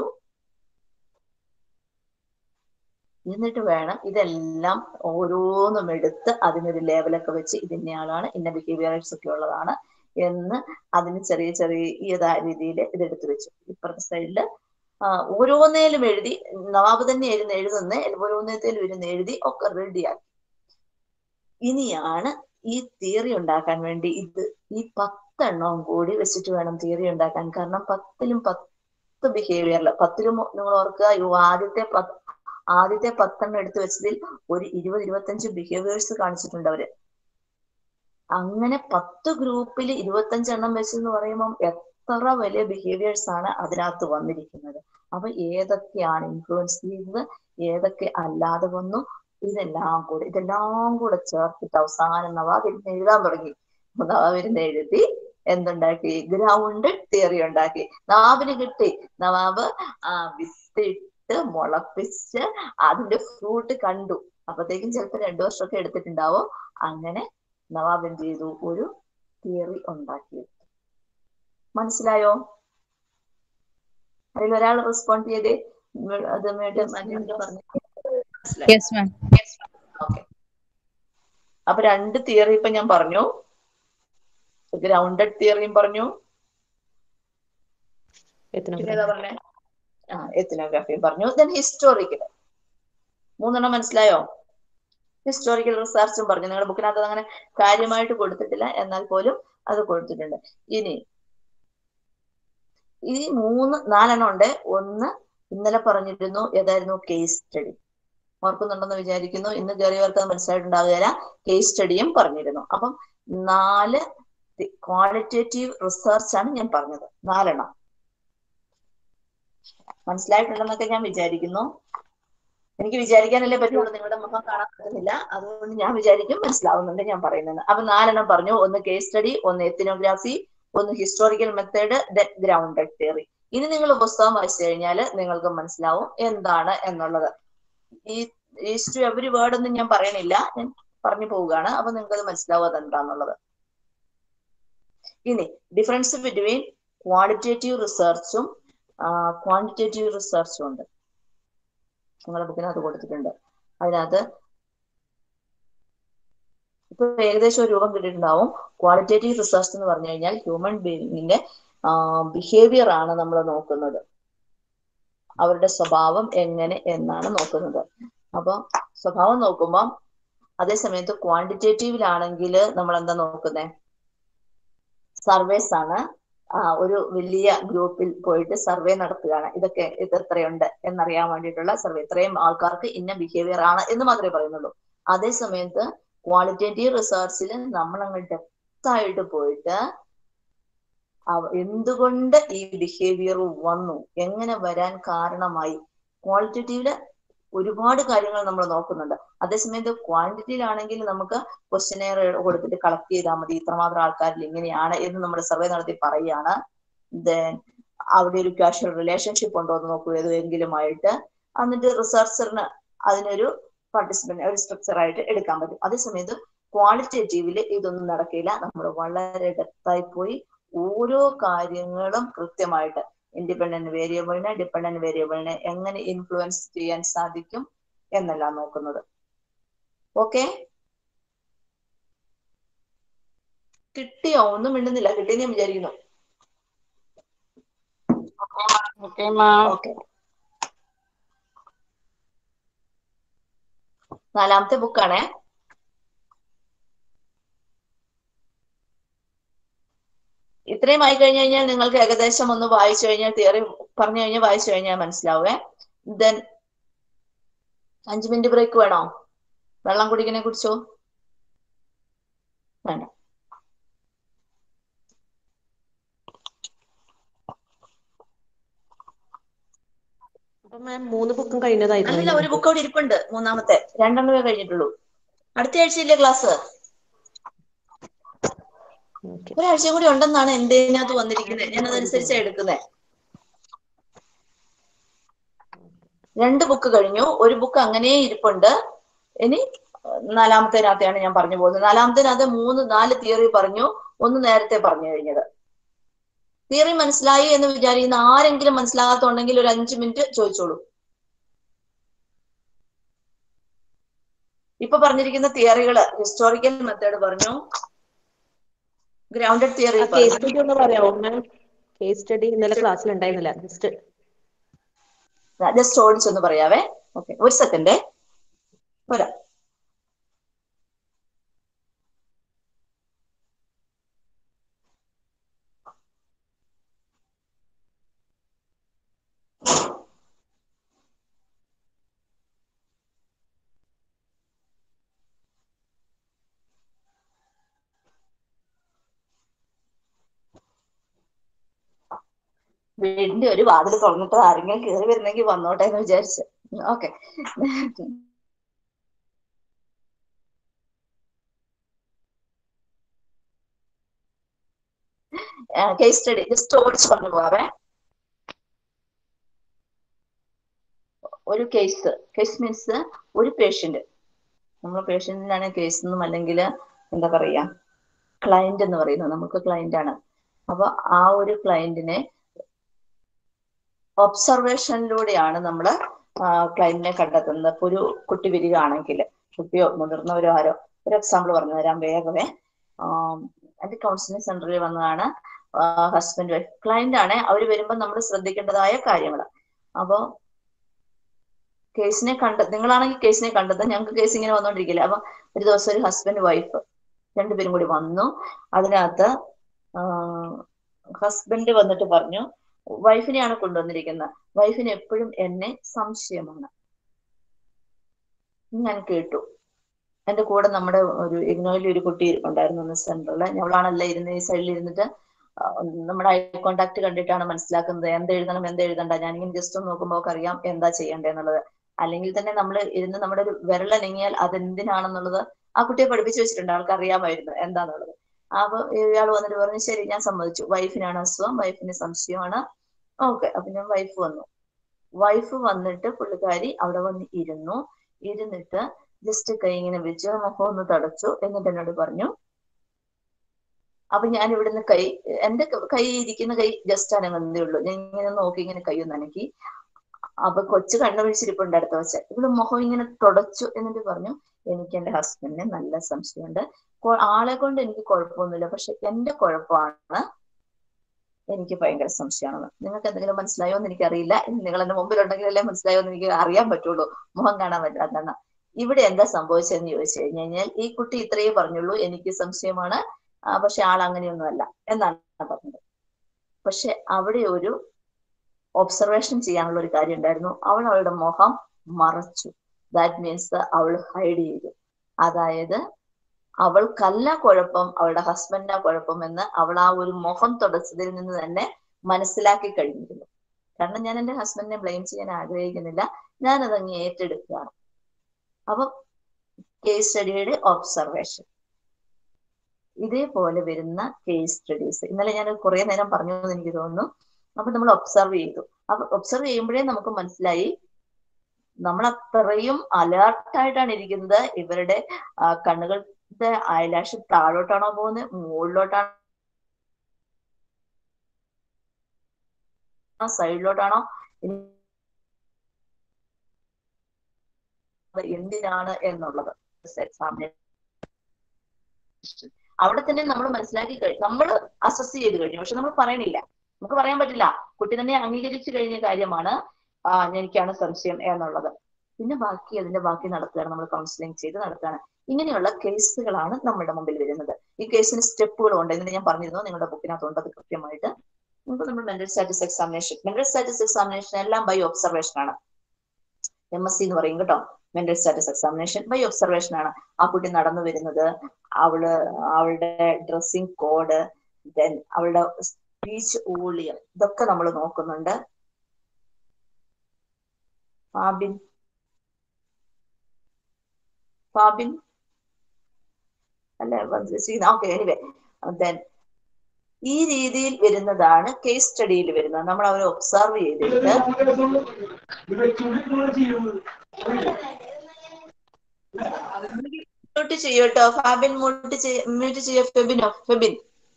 എന്നിട്ട് വേണം ഇതെല്ലാം ഓരോന്നും എടുത്ത് അതിനൊരു ലേബലൊക്കെ വെച്ച് ഇതിന്റെ ആളാണ് ഇന്ന ബിഹേവിയർസ് ഒക്കെ ഉള്ളതാണ് എന്ന് അതിന് ചെറിയ ചെറിയ രീതിയിൽ ഇതെടുത്ത് വെച്ചു ഇപ്പുറത്തെ സൈഡില് ആ, ഓരോന്നേലും എഴുതി നവാബ് തന്നെ ഇരുന്ന് എഴുതുന്ന ഓരോന്നേത്തേലും ഇരുന്ന് എഴുതി ഒക്കെ റെഡിയാക്കി ഇനിയാണ് ഈ തിയറി ഉണ്ടാക്കാൻ വേണ്ടി ഇത് ഈ പത്തെണ്ണവും കൂടി വെച്ചിട്ട് വേണം തിയറി ഉണ്ടാക്കാൻ കാരണം പത്തിലും പത്ത് ബിഹേവിയറിൽ പത്തിലും നിങ്ങൾ ഓർക്കുക യോ ആദ്യത്തെ പത്ത് ആദ്യത്തെ പത്തെണ്ണം എടുത്തു വെച്ചതിൽ ഒരു ഇരുപത് ഇരുപത്തഞ്ച് ബിഹേവിയേഴ്സ് കാണിച്ചിട്ടുണ്ട് അവര് അങ്ങനെ പത്ത് ഗ്രൂപ്പിൽ ഇരുപത്തഞ്ചെണ്ണം വെച്ചെന്ന് പറയുമ്പം എത്ര വലിയ ബിഹേവിയേഴ്സ് ആണ് അതിനകത്ത് വന്നിരിക്കുന്നത് അപ്പൊ ഏതൊക്കെയാണ് ഇൻഫ്ലുവൻസ് ചെയ്തത് ഏതൊക്കെ അല്ലാതെ വന്നു ഇതെല്ലാം കൂടെ ഇതെല്ലാം കൂടെ ചേർത്തിട്ട് അവസാനം നവാബ് ഇരുന്ന് എഴുതാൻ തുടങ്ങി അപ്പൊ നവാബ് ഇരുന്ന് എഴുതി എന്തുണ്ടാക്കി ഗ്രൗണ്ട് തിയറി ഉണ്ടാക്കി നവാബിന് കിട്ടി നവാബ് ആ വിത്തിട്ട് മുളപ്പിച്ച് അതിന്റെ ഫ്രൂട്ട് കണ്ടു അപ്പത്തേക്കും ചിലപ്പോ രണ്ടു വർഷമൊക്കെ എടുത്തിട്ടുണ്ടാവും അങ്ങനെ നവാബ് എന്ത് ചെയ്തു ഒരു തിയറി ഉണ്ടാക്കി മനസ്സിലായോ അതിൽ ഒരാൾ റെസ്പോണ്ട് ചെയ്തേ ഉം, അത് മേട്ട് മഞ്ഞുണ്ട് പറഞ്ഞു യെസ് മാം ഓക്കെ അപ്പൊ രണ്ട് തിയറി ഇപ്പൊ ഞാൻ പറഞ്ഞു ഗ്രൗണ്ടഡ് തിയറിയും പറഞ്ഞു പിന്നെ ഏതാ പറഞ്ഞേ ആ എത്തിനോഗ്രാഫിയും പറഞ്ഞു ദെൻ ഹിസ്റ്റോറിക്കൽ മൂന്നെണ്ണം മനസ്സിലായോ ഹിസ്റ്റോറിക്കൽ റിസർച്ചും പറഞ്ഞു നിങ്ങളുടെ ബുക്കിനകത്ത് അത് അങ്ങനെ കാര്യമായിട്ട് കൊടുത്തിട്ടില്ല എന്നാൽ പോലും അത് കൊടുത്തിട്ടുണ്ട് ഇനി ഈ മൂന്ന് നാലെണ്ണം ഉണ്ട് ഒന്ന് ഇന്നലെ പറഞ്ഞിരുന്നു ഏതായിരുന്നു കേസ് സ്റ്റഡി ഓർക്കുന്നുണ്ടെന്ന് വിചാരിക്കുന്നു ഇന്ന് കയറിയവർക്ക് അത് മനസ്സിലായിട്ടുണ്ടാവുകയില്ല കേസ് സ്റ്റഡിയും പറഞ്ഞിരുന്നു അപ്പം നാല് ക്വാളിറ്റേറ്റീവ് റിസർച്ച് ആണ് ഞാൻ പറഞ്ഞത് നാലെണ്ണം മനസ്സിലായിട്ടുണ്ടെന്നൊക്കെ ഞാൻ വിചാരിക്കുന്നു എനിക്ക് വിചാരിക്കാനല്ലേ പറ്റുള്ളൂ നിങ്ങളുടെ മുഖം കാണാൻ പറ്റുന്നില്ല അതുകൊണ്ട് ഞാൻ വിചാരിക്കും മനസ്സിലാവുന്നുണ്ട് ഞാൻ പറയുന്നത് അപ്പൊ നാലെണ്ണം പറഞ്ഞു ഒന്ന് കേസ് സ്റ്റഡി ഒന്ന് എത്തിനോഗ്രാഫി ഒന്ന് ഹിസ്റ്റോറിക്കൽ മെത്തേഡ് ഗ്രൗണ്ടഡ് തിയറി ഇനി നിങ്ങൾ പുസ്തകം വായിച്ചു കഴിഞ്ഞാൽ നിങ്ങൾക്ക് മനസ്സിലാവും എന്താണ് എന്നുള്ളത് ഈ ഈസ് ടു എവറി വേർഡ് ഒന്നും ഞാൻ പറയണില്ല ഞാൻ പറഞ്ഞു പോവുകയാണ് അപ്പൊ നിങ്ങൾക്ക് അത് മനസ്സിലാവും അതെന്താന്നുള്ളത് ഇനി ഡിഫറൻസ് ബിറ്റ്വീൻ ക്വാളിറ്റേറ്റീവ് റിസർച്ചും ക്വാണ്ടിറ്റേറ്റീവ് റിസർച്ചും ഉണ്ട് നിങ്ങളുടെ ബുക്കിനകത്ത് കൊടുത്തിട്ടുണ്ട് അതിനകത്ത് ഇപ്പൊ ഏകദേശം ഒരു രൂപം കിട്ടിയിട്ടുണ്ടാവും ക്വാളിറ്റേറ്റീവ് റിസർച്ച് എന്ന് പറഞ്ഞു കഴിഞ്ഞാൽ ഹ്യൂമൻ ബീയിങ്ങിന്റെ ബിഹേവിയർ ആണ് നമ്മൾ നോക്കുന്നത് അവരുടെ സ്വഭാവം എങ്ങനെ എന്നാണ് നോക്കുന്നത് അപ്പൊ സ്വഭാവം നോക്കുമ്പോൾ അതേ സമയത്ത് ക്വാണ്ടിറ്റേറ്റീവിലാണെങ്കിൽ നമ്മൾ എന്താ നോക്കുന്നത് സർവേസ് ആണ് ആ ഒരു വലിയ ഗ്രൂപ്പിൽ പോയിട്ട് സർവേ നടത്തുകയാണ് ഇതൊക്കെ ഇത് എത്രയുണ്ട് എന്നറിയാൻ വേണ്ടിയിട്ടുള്ള സർവേ ഇത്രയും ആൾക്കാർക്ക് ഇന്ന ബിഹേവിയർ ആണ് എന്ന് മാത്രമേ പറയുന്നുള്ളൂ അതേ സമയത്ത് ക്വാളിറ്റേറ്റീവ് റിസർച്ചിൽ നമ്മൾ അങ്ങ് ഡെപ്ത് ആയിട്ട് പോയിട്ട് അവ- എന്തുകൊണ്ട് ഈ ബിഹേവിയർ വന്നു എങ്ങനെ വരാൻ കാരണമായി ക്വാളിറ്റേറ്റീവില് ഒരുപാട് കാര്യങ്ങൾ നമ്മൾ നോക്കുന്നുണ്ട് അതേസമയത്ത് ക്വാണ്ടിറ്റിയിലാണെങ്കിൽ നമുക്ക് ക്വസ്റ്റനെയർ കൊടുത്തിട്ട് കളക്ട് ചെയ്താൽ മതി ഇത്രമാത്രം ആൾക്കാരിൽ ഇങ്ങനെയാണ് എന്ന് നമ്മൾ സർവേ നടത്തി പറയുകയാണ് ദെൻ അവിടെ ഒരു കാഷ്വൽ റിലേഷൻഷിപ്പ് ഉണ്ടോ എന്ന് നോക്കൂ ഏതെങ്കിലുമായിട്ട് എന്നിട്ട് റിസർച്ചറിന് അതിനൊരു പാർട്ടിസിപ്പന്റ് ഒരു സ്ട്രക്ചർ ആയിട്ട് എടുക്കാൻ പറ്റും അതേസമയത്ത് ക്വാളിറ്റേറ്റീവില് ഇതൊന്നും നടക്കില്ല നമ്മൾ വളരെ ഡെപ്തായി പോയി ഓരോ കാര്യങ്ങളും കൃത്യമായിട്ട് ഇൻഡിപെൻഡന്റ് വേരിയബിളിനെ ഡിപെൻഡന്റ് വേരിയബിളിനെ എങ്ങനെ ഇൻഫ്ലുവൻസ് ചെയ്യാൻ സാധിക്കും എന്നെല്ലാം നോക്കുന്നത് ഓക്കെ കിട്ടിയോ ഒന്നും മിണ്ടുന്നില്ല കിട്ടിയെന്ന് ഞാൻ വിചാരിക്കുന്നു ഓക്കെ നാലാമത്തെ ബുക്കാണേ ഇത്രയും ആയി കഴിഞ്ഞു കഴിഞ്ഞാൽ നിങ്ങൾക്ക് ഏകദേശം ഒന്ന് വായിച്ചു കഴിഞ്ഞാൽ തിയറി പറഞ്ഞു കഴിഞ്ഞാൽ വായിച്ചു കഴിഞ്ഞാൽ മനസ്സിലാവേ ദെൻ അഞ്ചു മിനിറ്റ് ബ്രേക്ക് വേണോ വെള്ളം കുടിക്കണേ കുടിച്ചോ വേണ്ട അപ്പൊ മാം മൂന്ന് ബുക്കും അല്ലല്ല കഴിഞ്ഞതായിരുന്നു ഒരു ബുക്ക് അവിടെ ഇരിപ്പുണ്ട് മൂന്നാമത്തെ രണ്ടെണ്ണമേ കഴിഞ്ഞിട്ടുള്ളൂ അടുത്ത ആഴ്ചയില്ലേ ക്ലാസ് ഒരാഴ്ചയും കൂടി ഉണ്ടെന്നാണ് എന്റെ ഇതിനകത്ത് വന്നിരിക്കുന്നത് ഞാൻ അതനുസരിച്ചാണ് എടുക്കുന്നത് രണ്ട് ബുക്ക് കഴിഞ്ഞു ഒരു ബുക്ക് അങ്ങനെ ഇരിപ്പുണ്ട് ഇനി നാലാമത്തേനകത്തെയാണ് ഞാൻ പറഞ്ഞു പോകുന്നത് നാലാമത്തേനകത്ത് മൂന്ന് നാല് തിയറി പറഞ്ഞു ഒന്ന് നേരത്തെ പറഞ്ഞു കഴിഞ്ഞത് തിയറി മനസ്സിലായി എന്ന് വിചാരിക്കുന്ന ആരെങ്കിലും മനസ്സിലാകാത്തുണ്ടെങ്കിൽ ഒരു അഞ്ചു മിനിറ്റ് ചോദിച്ചോളൂ ഇപ്പൊ പറഞ്ഞിരിക്കുന്ന തിയറികള് ഹിസ്റ്റോറിക്കൽ മെത്തേഡ് പറഞ്ഞു ഗ്രൗണ്ടഡ് തിയറി കേസ് സ്റ്റഡി ഒന്ന് പറയാമോ മാം കേസ് സ്റ്റഡി ഇന്നലെ ക്ലാസ്സിൽ ഉണ്ടായിരുന്നില്ല ജസ്റ്റ് ജസ്റ്റ് ഓടിച്ചൊന്ന് പറയാവേ ഓക്കെ ഒരു സെക്കൻഡേ വരാം വീടിന്റെ ഒരു വാതിൽ തുറന്നിട്ട് ആരെങ്കിലും കയറി വരുന്നെങ്കിൽ വന്നോട്ടെ എന്ന് വിചാരിച്ചു ഓക്കെ കേസ് സ്റ്റഡി ജസ്റ്റ് ഓടിച്ച് പറഞ്ഞു പോവാവേ ഒരു കേസ് കേസ് മീൻസ് ഒരു പേഷ്യന്റ് നമ്മൾ പേഷ്യന്റിനാണ് കേസ് എന്നും അല്ലെങ്കിൽ എന്താ പറയാ ക്ലയന്റ് എന്ന് പറയുന്നത് നമുക്ക് ക്ലയന്റ് ആണ് അപ്പൊ ആ ഒരു ക്ലയന്റിനെ ഒബ്സർവേഷനിലൂടെയാണ് നമ്മൾ ക്ലയന്റിനെ കണ്ടെത്തുന്നത് ഇപ്പൊ ഒരു കുട്ടി വരികയാണെങ്കിൽ കുട്ടിയോ മുതിർന്നവരോ ആരോ ഒരു എക്സാമ്പിൾ പറഞ്ഞു തരാം വേഗമേ എന്റെ കൗൺസിലിംഗ് സെന്ററിൽ വന്നതാണ് ഹസ്ബൻഡ് വൈഫ് ക്ലയന്റ് ആണ് അവർ വരുമ്പോൾ നമ്മൾ ശ്രദ്ധിക്കേണ്ടതായ കാര്യങ്ങൾ അപ്പോ കേസിനെ കണ്ട നിങ്ങളാണെങ്കിൽ കേസിനെ കണ്ടത് ഞങ്ങൾക്ക് കേസ് ഇങ്ങനെ വന്നോണ്ടിരിക്കില്ല അപ്പൊ ഒരു ദിവസം ഒരു ഹസ്ബൻഡ് വൈഫ് രണ്ടുപേരും കൂടി വന്നു അതിനകത്ത് ഹസ്ബൻഡ് വന്നിട്ട് പറഞ്ഞു വൈഫിനെയാണ് കൊണ്ടുവന്നിരിക്കുന്നത് വൈഫിന് എപ്പോഴും എന്നെ സംശയമാണ് ഞാൻ കേട്ടു എന്റെ കൂടെ നമ്മുടെ ഒരു ഇഗ്നോയിൽ ഒരു കുട്ടി ഉണ്ടായിരുന്നു അന്ന് സെന്ററിൽ ഞങ്ങളാണല്ല ഇരുന്ന് ഈ സൈഡിൽ ഇരുന്നിട്ട് നമ്മുടെ ഐ കോണ്ടാക്ട് കണ്ടിട്ടാണ് മനസ്സിലാക്കുന്നത് എന്ത് എഴുതണം എന്ത് എഴുതണ്ട ഞാനിങ്ങനെ ജസ്റ്റ് ഒന്ന് നോക്കുമ്പോൾ ഒക്കെ അറിയാം എന്താ ചെയ്യേണ്ടതെന്നുള്ളത് അല്ലെങ്കിൽ തന്നെ നമ്മൾ ഇരുന്ന് നമ്മുടെ ഒരു വിരലനങ്ങിയാൽ അതെന്തിനാണെന്നുള്ളത് ആ കുട്ടിയെ പഠിപ്പിച്ചു വെച്ചിട്ടുണ്ട് ആൾക്ക് അറിയാമായിരുന്നു എന്താന്നുള്ളത് അപ്പൊ ഇയാൾ വന്നിട്ട് പറഞ്ഞു ശരി ഞാൻ സമ്മതിച്ചു വൈഫിനാണ് അസുഖം വൈഫിന് സംശയമാണ് ഓക്കെ അപ്പൊ ഞാൻ വൈഫ് വന്നു വൈഫ് വന്നിട്ട് പുള്ളിക്കാരി അവിടെ വന്ന് ഇരുന്നു ഇരുന്നിട്ട് ജസ്റ്റ് കൈ ഇങ്ങനെ വെച്ചു മുഖം ഒന്ന് തടച്ചു എന്നിട്ട് എന്നോട് പറഞ്ഞു അപ്പൊ ഞാൻ ഇവിടുന്ന് കൈ എന്റെ കൈ ഇരിക്കുന്ന കൈ ജസ്റ്റ് അനങ്ങുന്നതേ ഉള്ളൂ ഞാൻ ഇങ്ങനെ നോക്കി ഇങ്ങനെ കൈ ഒന്ന് അനക്കി അപ്പൊ കൊച്ചു കണ്ണു പിടിച്ചിരിപ്പുണ്ട് അടുത്ത വെച്ച് ഇവിടെ മുഖം ഇങ്ങനെ തുടച്ചു എന്നിട്ട് പറഞ്ഞു എനിക്ക് എന്റെ ഹസ്ബൻഡിന് നല്ല സംശയമുണ്ട് ആളെ കൊണ്ട് എനിക്ക് കുഴപ്പമൊന്നുമില്ല പക്ഷെ എന്റെ കുഴപ്പമാണ് എനിക്ക് ഭയങ്കര സംശയമാണെന്ന് നിങ്ങൾക്ക് എന്തെങ്കിലും മനസ്സിലായോ എന്ന് എനിക്കറിയില്ല നിങ്ങൾ എന്റെ മുമ്പിലുണ്ടെങ്കിലല്ലേ മനസ്സിലായോ എന്ന് എനിക്ക് അറിയാൻ പറ്റുള്ളൂ മുഖം കാണാൻ പറ്റാത്തതാണ് ഇവിടെ എന്താ സംഭവിച്ചതെന്ന് ചോദിച്ചു കഴിഞ്ഞു കഴിഞ്ഞാൽ ഈ കുട്ടി ഇത്രയേ പറഞ്ഞുള്ളൂ എനിക്ക് സംശയമാണ് പക്ഷെ ആൾ അങ്ങനെയൊന്നുമല്ല എന്നാണ് പറഞ്ഞത് പക്ഷെ അവിടെ ഒരു ഒബ്സർവേഷൻ ചെയ്യാനുള്ള ഒരു കാര്യം ഉണ്ടായിരുന്നു അവൾ അവളുടെ മുഖം മറച്ചു ദാറ്റ് മീൻസ് അവൾ ഹൈഡ് ചെയ്തു അതായത് അവൾക്കല്ല കുഴപ്പം അവളുടെ ഹസ്ബൻഡിനാ കുഴപ്പം എന്ന് അവൾ ആ ഒരു മുഖം തുടച്ചതിൽ നിന്ന് തന്നെ മനസ്സിലാക്കി കഴിഞ്ഞിരുന്നു കാരണം ഞാൻ എന്റെ ഹസ്ബൻഡിനെ ബ്ലെയിം ചെയ്യാൻ ആഗ്രഹിക്കുന്നില്ല ഞാൻ അതങ്ങ് ഏറ്റെടുക്കുകയാണ് അപ്പൊ കേസ് സ്റ്റഡിയുടെ ഒബ്സർവേഷൻ ഇതേപോലെ വരുന്ന കേസ് സ്റ്റഡീസ് ഇന്നലെ ഞാൻ കുറെ നേരം പറഞ്ഞു എന്ന് എനിക്ക് തോന്നുന്നു അപ്പൊ നമ്മൾ ഒബ്സർവ് ചെയ്തു അപ്പൊ ഒബ്സർവ് ചെയ്യുമ്പോഴേ നമുക്ക് മനസ്സിലായി നമ്മൾ അത്രയും അലേർട്ടായിട്ടാണ് ഇരിക്കുന്നത് ഇവരുടെ കണ്ണുകളുടെ അയലാഷ് താഴോട്ടാണോ പോകുന്നത് മുകളിലോട്ടാണോ സൈഡിലോട്ടാണോ എന്തിനാണ് എന്നുള്ളത് എക്സാമിന് അവിടെ തന്നെ നമ്മൾ മനസ്സിലാക്കി കഴിഞ്ഞു നമ്മൾ അസസ് ചെയ്ത് കഴിഞ്ഞു പക്ഷെ നമ്മൾ പറയണില്ല നമുക്ക് പറയാൻ പറ്റില്ല കുട്ടി തന്നെ അംഗീകരിച്ചു കഴിഞ്ഞ കാര്യമാണ് ആ എനിക്കാണ് സംശയം എന്നുള്ളത് പിന്നെ ബാക്കി അതിന്റെ ബാക്കി നടത്തുകയാണ് നമ്മൾ കൗൺസിലിംഗ് ചെയ്ത് നടത്തുകയാണ് ഇങ്ങനെയുള്ള കേസുകളാണ് നമ്മുടെ മുമ്പിൽ വരുന്നത് ഈ കേസിന് സ്റ്റെപ്പുകളും ഉണ്ട് എന്നിട്ട് ഞാൻ പറഞ്ഞിരുന്നു നിങ്ങളുടെ ബുക്കിനകത്തുണ്ട് അത് കൃത്യമായിട്ട് നമുക്ക് നമ്മൾ mental status examination mental status examination എല്ലാം ബൈ ഒബ്സർവേഷൻ ആണ് എം എസ് സി എന്ന് പറയും കേട്ടോ mental status examination by observation ആണ് ആ കുട്ടി നടന്നു വരുന്നത് അവള് അവളുടെ ഡ്രസ്സിംഗ് കോഡ് ദെൻ അവളുടെ സ്പീച്ച് ഊളിയം ഇതൊക്കെ നമ്മൾ നോക്കുന്നുണ്ട് ഫാബിൻ ഫാബിൻ അല്ല ഓക്കെ എനിവേ ദെൻ ഈ രീതിയിൽ വരുന്നതാണ് കേസ് സ്റ്റഡിയിൽ വരുന്നത് നമ്മൾ അവരെ ഒബ്സർവ് ചെയ്തിട്ട് മ്യൂട്ട് ചെയ്യൂ കേട്ടോ ഫാബിൻ മ്യൂട്ട് ചെയ്യ മ്യൂട്ട് ചെയ്യ ഫെബിനോ ഫെബിൻ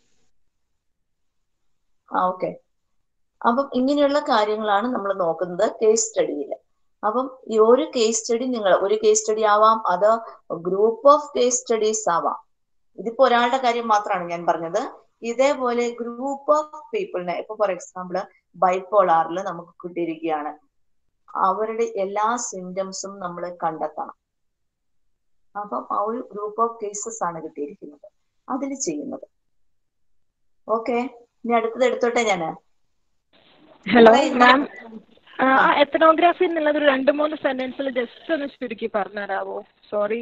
ആ ഓക്കെ അപ്പം ഇങ്ങനെയുള്ള കാര്യങ്ങളാണ് നമ്മൾ നോക്കുന്നത് കേസ് സ്റ്റഡിയിൽ അപ്പം ഈ ഒരു കേസ് സ്റ്റഡി നിങ്ങൾ ഒരു കേസ് സ്റ്റഡി ആവാം അത് ഗ്രൂപ്പ് ഓഫ് കേസ് സ്റ്റഡീസ് ആവാം ഇതിപ്പോ ഒരാളുടെ കാര്യം മാത്രമാണ് ഞാൻ പറഞ്ഞത് ഇതേപോലെ ഗ്രൂപ്പ് ഓഫ് പീപ്പിളിനെ ഇപ്പൊ ഫോർ എക്സാമ്പിൾ ബൈപ്പോളാറിൽ നമുക്ക് കിട്ടിയിരിക്കുകയാണ് അവരുടെ എല്ലാ സിംറ്റംസും നമ്മൾ കണ്ടെത്തണം അപ്പം ആ ഒരു ഗ്രൂപ്പ് ഓഫ് കേസസ് ആണ് കിട്ടിയിരിക്കുന്നത് അതിൽ ചെയ്യുന്നത് ഓക്കെ ഇനി അടുത്തത് എടുത്തോട്ടെ ഞാന് ഹലോ മാം എത്തനോഗ്രാഫി എന്നുള്ളത് ഒരു രണ്ട് മൂന്ന് സെന്റൻസിൽ ജസ്റ്റ് ഒന്ന് ചുരുക്കി പറഞ്ഞുതരാവോ സോറി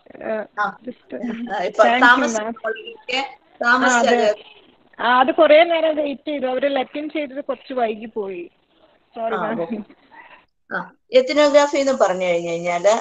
ഇപ്പൊ താമസിച്ചൊക്കെ താമസിച്ചത് അത് കുറെ നേരം വെയിറ്റ് ചെയ്തു അവര് ലെറ്റിൻ ചെയ്തത് കുറച്ച് വൈകി പോയി സോറി ആ, മാം ഓക്കേ. ആ എത്തിനോഗ്രാഫി എന്ന് പറഞ്ഞു കഴിഞ്ഞു കഴിഞ്ഞാല്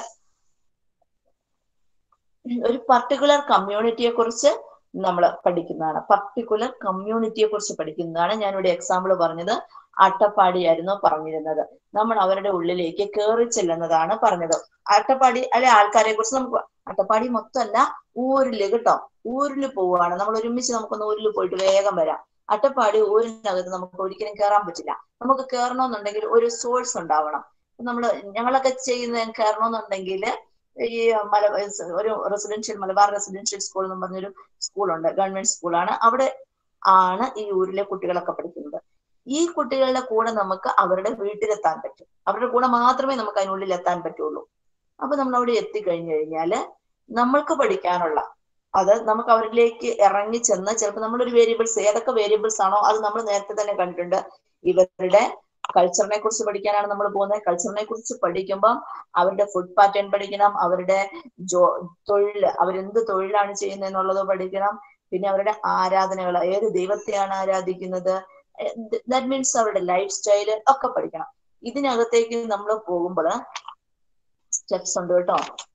ഒരു പർട്ടിക്കുലർ കമ്മ്യൂണിറ്റിയെ കുറിച്ച് നമ്മൾ പഠിക്കുന്നതാണ് പർട്ടിക്കുലർ കമ്മ്യൂണിറ്റിയെ കുറിച്ച് പഠിക്കുന്നതാണ് ഞാനിവിടെ എക്സാമ്പിൾ പറഞ്ഞത് അട്ടപ്പാടിയായിരുന്നു പറഞ്ഞിരുന്നത് നമ്മൾ അവരുടെ ഉള്ളിലേക്ക് കയറി ചെല്ലുന്നതാണ് പറഞ്ഞത് അട്ടപ്പാടി അല്ലെ ആൾക്കാരെ കുറിച്ച് നമുക്ക് അട്ടപ്പാടി മൊത്തമല്ല ഊരില് കേട്ടോ ഊരിൽ പോവുകയാണ് നമ്മൾ ഒരുമിച്ച് നമുക്കൊന്ന് ഊരിൽ പോയിട്ട് വേഗം വരാം അട്ടപ്പാടി ഊരിനകത്ത് നമുക്ക് ഒരിക്കലും കയറാൻ പറ്റില്ല നമുക്ക് കയറണമെന്നുണ്ടെങ്കിൽ ഒരു സോഴ്സ് ഉണ്ടാവണം നമ്മൾ ഞങ്ങളൊക്കെ ചെയ്യുന്ന കയറണമെന്നുണ്ടെങ്കിൽ ഈ മല ഒരു റെസിഡൻഷ്യൽ മലബാർ റെസിഡൻഷ്യൽ സ്കൂൾ എന്ന് പറഞ്ഞൊരു സ്കൂളുണ്ട് ഗവൺമെന്റ് സ്കൂളാണ് അവിടെ ആണ് ഈ ഊരിലെ കുട്ടികളൊക്കെ പഠിക്കുന്നത് ഈ കുട്ടികളുടെ കൂടെ നമുക്ക് അവരുടെ വീട്ടിലെത്താൻ പറ്റും അവരുടെ കൂടെ മാത്രമേ നമുക്ക് അതിനുള്ളിൽ എത്താൻ പറ്റുള്ളൂ അപ്പൊ നമ്മൾ അവിടെ എത്തിക്കഴിഞ്ഞു കഴിഞ്ഞാല് നമ്മൾക്ക് പഠിക്കാനുള്ള അത് നമുക്ക് അവരിലേക്ക് ഇറങ്ങി ചെന്ന് ചിലപ്പോൾ നമ്മളൊരു വേരിയബിൾസ് ഏതൊക്കെ വേരിയബിൾസ് ആണോ അത് നമ്മൾ നേരത്തെ തന്നെ കണ്ടിട്ടുണ്ട് ഇവരുടെ കൾച്ചറിനെ കുറിച്ച് പഠിക്കാനാണ് നമ്മൾ പോകുന്നത് കൾച്ചറിനെ കുറിച്ച് പഠിക്കുമ്പം അവരുടെ ഫുഡ് പാറ്റേൺ പഠിക്കണം അവരുടെ ജോ തൊഴിൽ അവരെന്ത് തൊഴിലാണ് ചെയ്യുന്നത് എന്നുള്ളത് പഠിക്കണം പിന്നെ അവരുടെ ആരാധനകൾ ഏത് ദൈവത്തെയാണ് ആരാധിക്കുന്നത് ദാറ്റ് മീൻസ് അവരുടെ ലൈഫ് സ്റ്റൈല് ഒക്കെ പഠിക്കണം ഇതിനകത്തേക്ക് നമ്മൾ പോകുമ്പോൾ സ്റ്റെപ്സ് ഉണ്ട് കേട്ടോ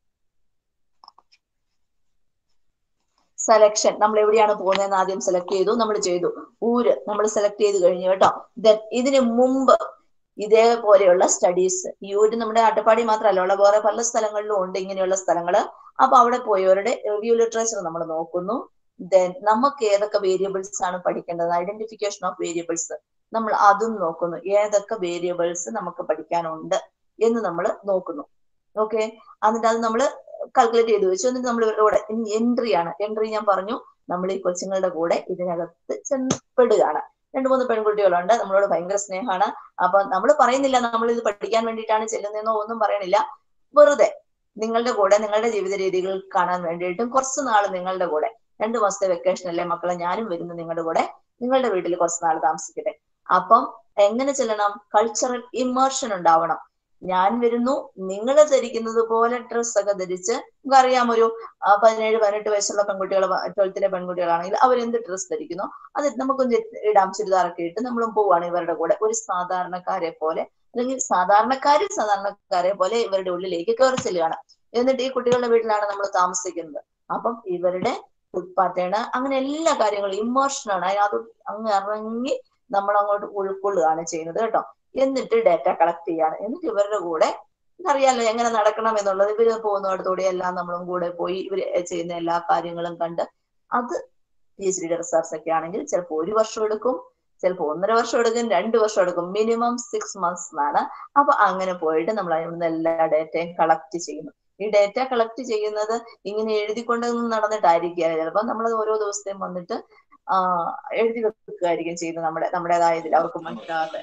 സെലക്ഷൻ നമ്മൾ എവിടെയാണ് പോകുന്നതെന്ന് ആദ്യം സെലക്ട് ചെയ്തു നമ്മൾ ചെയ്തു ഊര് നമ്മൾ സെലക്ട് ചെയ്ത് കഴിഞ്ഞു കേട്ടോ ദെൻ ഇതിന് മുമ്പ് ഇതേപോലെയുള്ള സ്റ്റഡീസ് ഈ ഊര് നമ്മുടെ അട്ടപ്പാടി മാത്രമല്ല ഉള്ള വേറെ പല സ്ഥലങ്ങളിലും ഉണ്ട് ഇങ്ങനെയുള്ള സ്ഥലങ്ങള് അപ്പൊ അവിടെ പോയവരുടെ റിവ്യൂ ലിറ്ററേച്ചർ നമ്മൾ നോക്കുന്നു ദെൻ നമുക്ക് ഏതൊക്കെ വേരിയബിൾസ് ആണ് പഠിക്കേണ്ടത് ഐഡന്റിഫിക്കേഷൻ ഓഫ് വേരിയബിൾസ് നമ്മൾ അതും നോക്കുന്നു ഏതൊക്കെ വേരിയബിൾസ് നമുക്ക് പഠിക്കാനുണ്ട് എന്ന് നമ്മൾ നോക്കുന്നു ഓക്കെ എന്നിട്ട് അത് നമ്മൾ കാൽക്കുലേറ്റ് ചെയ്ത് വെച്ചു എന്നിട്ട് നമ്മൾ ഇവരുടെ കൂടെ എൻട്രി ആണ് എൻട്രി ഞാൻ പറഞ്ഞു നമ്മൾ ഈ കൊച്ചുങ്ങളുടെ കൂടെ ഇതിനകത്ത് ചെന്നപ്പെടുകയാണ് രണ്ട് മൂന്ന് പെൺകുട്ടികളുണ്ട് നമ്മളോട് ഭയങ്കര സ്നേഹമാണ് അപ്പൊ നമ്മൾ പറയുന്നില്ല നമ്മൾ ഇത് പഠിക്കാൻ വേണ്ടിയിട്ടാണ് ചെല്ലുന്നതെന്നോ ഒന്നും പറയണില്ല വെറുതെ നിങ്ങളുടെ കൂടെ നിങ്ങളുടെ ജീവിത രീതികൾ കാണാൻ വേണ്ടിയിട്ടും കുറച്ച് നാൾ നിങ്ങളുടെ കൂടെ രണ്ടു മാസത്തെ വെക്കേഷൻ അല്ലേ മക്കളെ ഞാനും വരുന്നു നിങ്ങളുടെ കൂടെ നിങ്ങളുടെ വീട്ടിൽ കുറച്ച് നാൾ താമസിക്കട്ടെ അപ്പം എങ്ങനെ ചെല്ലണം കൾച്ചറൽ ഇമേർഷൻ ഉണ്ടാവണം ഞാൻ വരുന്നു നിങ്ങൾ ധരിക്കുന്നത് പോലെ ഡ്രസ് ഒക്കെ ധരിച്ച് നമുക്ക് അറിയാം ഒരു ആ, പതിനേഴ് പതിനെട്ട് വയസ്സുള്ള പെൺകുട്ടികൾ ട്വൽത്തിലെ പെൺകുട്ടികളാണെങ്കിൽ അവരെന്ത് ഡ്രസ് ധരിക്കുന്നു അത് നമുക്കൊന്ന് ഇടാം ചുരിദാറൊക്കെ ഇട്ട് നമ്മളും പോവാണ് ഇവരുടെ കൂടെ ഒരു സാധാരണക്കാരെ പോലെ അല്ലെങ്കിൽ സാധാരണക്കാരിൽ സാധാരണക്കാരെ പോലെ ഇവരുടെ ഉള്ളിലേക്ക് കയറി ചെല്ലുകയാണ് എന്നിട്ട് ഈ കുട്ടികളുടെ വീട്ടിലാണ് നമ്മൾ താമസിക്കുന്നത് അപ്പം ഇവരുടെ ഫുഡ് പാറ്റേൺ അങ്ങനെ എല്ലാ കാര്യങ്ങളും ഇമോഷൻ ആണ് അതിനകത്ത് അങ്ങ് ഇറങ്ങി നമ്മൾ അങ്ങോട്ട് ഉൾക്കൊള്ളുകയാണ് ചെയ്യുന്നത് കേട്ടോ എന്നിട്ട് ഡാറ്റ കളക്ട് ചെയ്യാണ് എന്നിട്ട് ഇവരുടെ കൂടെ അറിയാലോ എങ്ങനെ നടക്കണം എന്നുള്ളത് ഇവര് പോകുന്നിടത്തൂടെ എല്ലാം നമ്മളും കൂടെ പോയി ഇവര് ചെയ്യുന്ന എല്ലാ കാര്യങ്ങളും കണ്ട് അത് പി എച്ച് ഡിയുടെ റിസർച്ച് ഒക്കെ ആണെങ്കിൽ ചിലപ്പോൾ ഒരു വർഷം എടുക്കും ചിലപ്പോൾ ഒന്നര വർഷം എടുക്കും രണ്ട് വർഷം എടുക്കും മിനിമം സിക്സ് മന്ത്സ് എന്നാണ് അപ്പൊ അങ്ങനെ പോയിട്ട് നമ്മൾ അതിൽ എല്ലാ ഡേറ്റയും കളക്ട് ചെയ്യുന്നു ഈ ഡേറ്റ കളക്ട് ചെയ്യുന്നത് ഇങ്ങനെ എഴുതിക്കൊണ്ടൊന്നും നടന്നിട്ടായിരിക്കുകയില്ല ചിലപ്പോൾ നമ്മൾ ഓരോ ദിവസത്തെയും വന്നിട്ട് ആ എഴുതി വെക്കുകയായിരിക്കും ചെയ്യുന്നത് നമ്മുടെ നമ്മുടേതായ ഇതിൽ അവർക്ക് മനസ്സിലാകാത്ത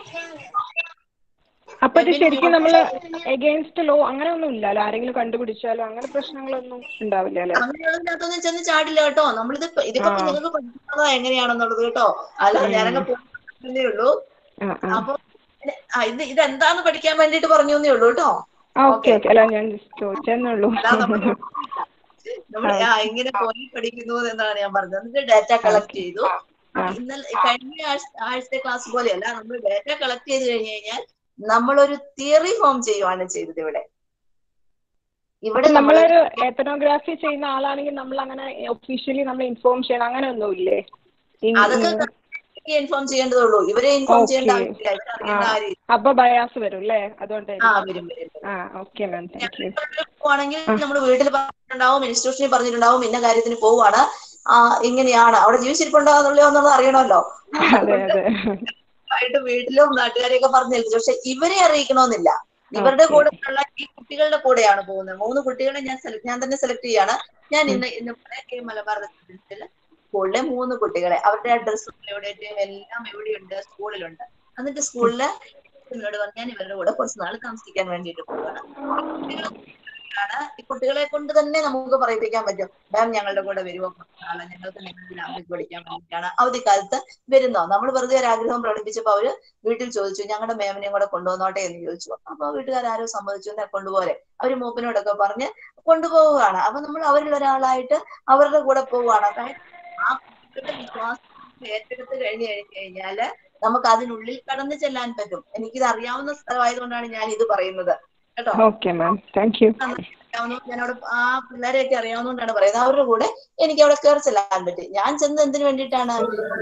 അപ്പൊ ഇത് ശരിക്കും നമ്മള് എഗെയിൻസ്റ്റ് ലോ അങ്ങനെ ഒന്നും ഇല്ല അല്ലെ ആരെങ്കിലും കണ്ടുപിടിച്ചാലോ അങ്ങനെ പ്രശ്നങ്ങളൊന്നും ഉണ്ടാവില്ല അല്ലെ അങ്ങനെയുള്ളതിനകത്തൊന്നും ചെന്ന് ചാടില്ല കേട്ടോ നമ്മളിത് ഇപ്പൊ- ഇതിപ്പോ ആ. നിങ്ങൾക്ക് പഠിക്കുന്നതാ എങ്ങനെയാണെന്നുള്ളത് കേട്ടോ അല്ല ഉം. ഞാനങ്ങ് പോകുന്നേ ഉള്ളൂ ആ ആ അപ്പൊ ഇത് ആ, ഇത് ഇതെന്താന്ന് പഠിക്കാൻ വേണ്ടിട്ട് പറഞ്ഞു എന്നേ ഉള്ളൂ കേട്ടോ ആ ഓക്കെ ഓക്കെ അല്ല ഞാൻ ചോദിച്ചെന്നേ ഉള്ളൂ നമ്മൾ ആ ഇങ്ങനെ പോയി പഠിക്കുന്നു എന്നാണ് ഞാൻ പറഞ്ഞത് എന്നിട്ട് ഡാറ്റ കളക്ട് ചെയ്തു ആ. ഇന്നലെ കഴിഞ്ഞ ആഴ്ച ആഴ്ചത്തെ ക്ലാസ് പോലെയല്ല നമ്മൾ ഡാറ്റ കളക്ട് ചെയ്ത് കഴിഞ്ഞ് കഴിഞ്ഞാൽ നമ്മളൊരു തിയറി ഫോം ചെയ്യുവാണ് ചെയ്തത് ഇവിടെ ഇവിടെ അപ്പൊ നമ്മൾ നമ്മളൊരു എത്തനോഗ്രാഫി ചെയ്യുന്ന ആളാണെങ്കിൽ നമ്മൾ അങ്ങനെ ഒഫീഷ്യലി നമ്മൾ ഇൻഫോം ചെയ്യണം അങ്ങനെ ഒന്നുമില്ലേ ഇൻ- അതൊക്കെ ഇൻ- ഇൻഫോം ചെയ്യേണ്ടതുള്ളൂ ഇവരെ ഇൻഫോം ചെയ്യേണ്ട ഓക്കെ ആവശ്യമില്ല ഇവരെ ആ അറിയേണ്ട കാര്യം അപ്പൊ ബയാസ് വരും അല്ലേ ആ അതുകൊണ്ടായിരിക്കും വരും വരും ആ ഓക്കെ മാം താങ്ക് യു പോവാണെങ്കിൽ ആ നമ്മൾ വീട്ടിൽ പറഞ്ഞിട്ടുണ്ടാവും ഇൻസ്റ്റിറ്റ്യൂഷനിൽ പറഞ്ഞിട്ടുണ്ടാവും ഇന്ന കാര്യത്തിന് പോവാണ് ആ ഇങ്ങനെയാണ് അവിടെ ജീവിച്ചിരിപ്പുണ്ടോ എന്നുള്ളയോ എന്നുള്ളത് അറിയണമല്ലോ അതെ അതെ ആയിട്ട് വീട്ടിലും നാട്ടുകാരെയൊക്കെ പറഞ്ഞേൽപ്പിച്ചു പക്ഷെ ഇവരെ അറിയിക്കണമെന്നില്ല ഇവരുടെ ഓക്കെ കൂടെ ഉള്ള ഈ കുട്ടികളുടെ കൂടെയാണ് പോകുന്നത് മൂന്ന് കുട്ടികളെ ഞാൻ സെലക്ട് ഞാൻ തന്നെ സെലക്ട് ചെയ്യാണ് ഞാൻ ഉം ഇന്ന് ഇന്ന് കെ മലബാർ റെസിഡൻസിൽ സ്കൂളിലെ മൂന്ന് കുട്ടികളെ അവരുടെ അഡ്രസ്സും എവിടെയും എല്ലാം എവിടെയുണ്ട് സ്കൂളിലുണ്ട് എന്നിട്ട് സ്കൂളില് എന്നോട് പറഞ്ഞു ഞാൻ ഇവരുടെ കൂടെ കുറച്ച് നാൾ താമസിക്കാൻ വേണ്ടിയിട്ട് പോവാണ് ആണ് ഈ കുട്ടികളെ കൊണ്ട് തന്നെ നമുക്ക് പറയിപ്പിക്കാൻ പറ്റും മാം ഞങ്ങളുടെ കൂടെ വരുമോ കുറച്ച് നാളെ ഞങ്ങൾക്ക് നിങ്ങളുടെ ലാംഗ്വേജ് പഠിക്കാൻ വേണ്ടിയിട്ടാണ് അവധിക്കാലത്ത് വരുന്നോ നമ്മൾ വെറുതെ ഒരു ആഗ്രഹം പ്രകടിപ്പിച്ചപ്പോ അവര് വീട്ടിൽ ചോദിച്ചു ഞങ്ങളുടെ മാമിനെയും കൂടെ കൊണ്ടുവന്നോട്ടെ എന്ന് ചോദിച്ചു അപ്പൊ വീട്ടുകാരും സമ്മതിച്ചു എന്നാ കൊണ്ടുപോരെ അവര് മൂപ്പനോടൊക്കെ പറഞ്ഞ് കൊണ്ടുപോവുകയാണ് അപ്പൊ നമ്മൾ അവരിൽ ഒരാളായിട്ട് അവരുടെ കൂടെ പോവുകയാണ് കാര്യം ആ കുട്ടികളുടെ വിശ്വാസം ഏറ്റെടുത്ത് കഴിഞ്ഞു കഴിഞ്ഞാല് നമുക്ക് അതിനുള്ളിൽ കടന്നു ചെല്ലാൻ പറ്റും എനിക്കിത് അറിയാവുന്ന സ്ഥലമായതുകൊണ്ടാണ് ഞാൻ ഇത് പറയുന്നത് കേട്ടോ ഓക്കെ മാം താങ്ക് യു അറിയാവുന്ന ഞാനവിടെ ആ പിള്ളേരെയൊക്കെ അറിയാവുന്നതുകൊണ്ടാണ് പറയുന്നത് അവരുടെ കൂടെ എനിക്ക് അവിടെ കയറി ചെല്ലാൻ പറ്റി ഞാൻ ചെന്ന് എന്തിനു വേണ്ടിയിട്ടാണ്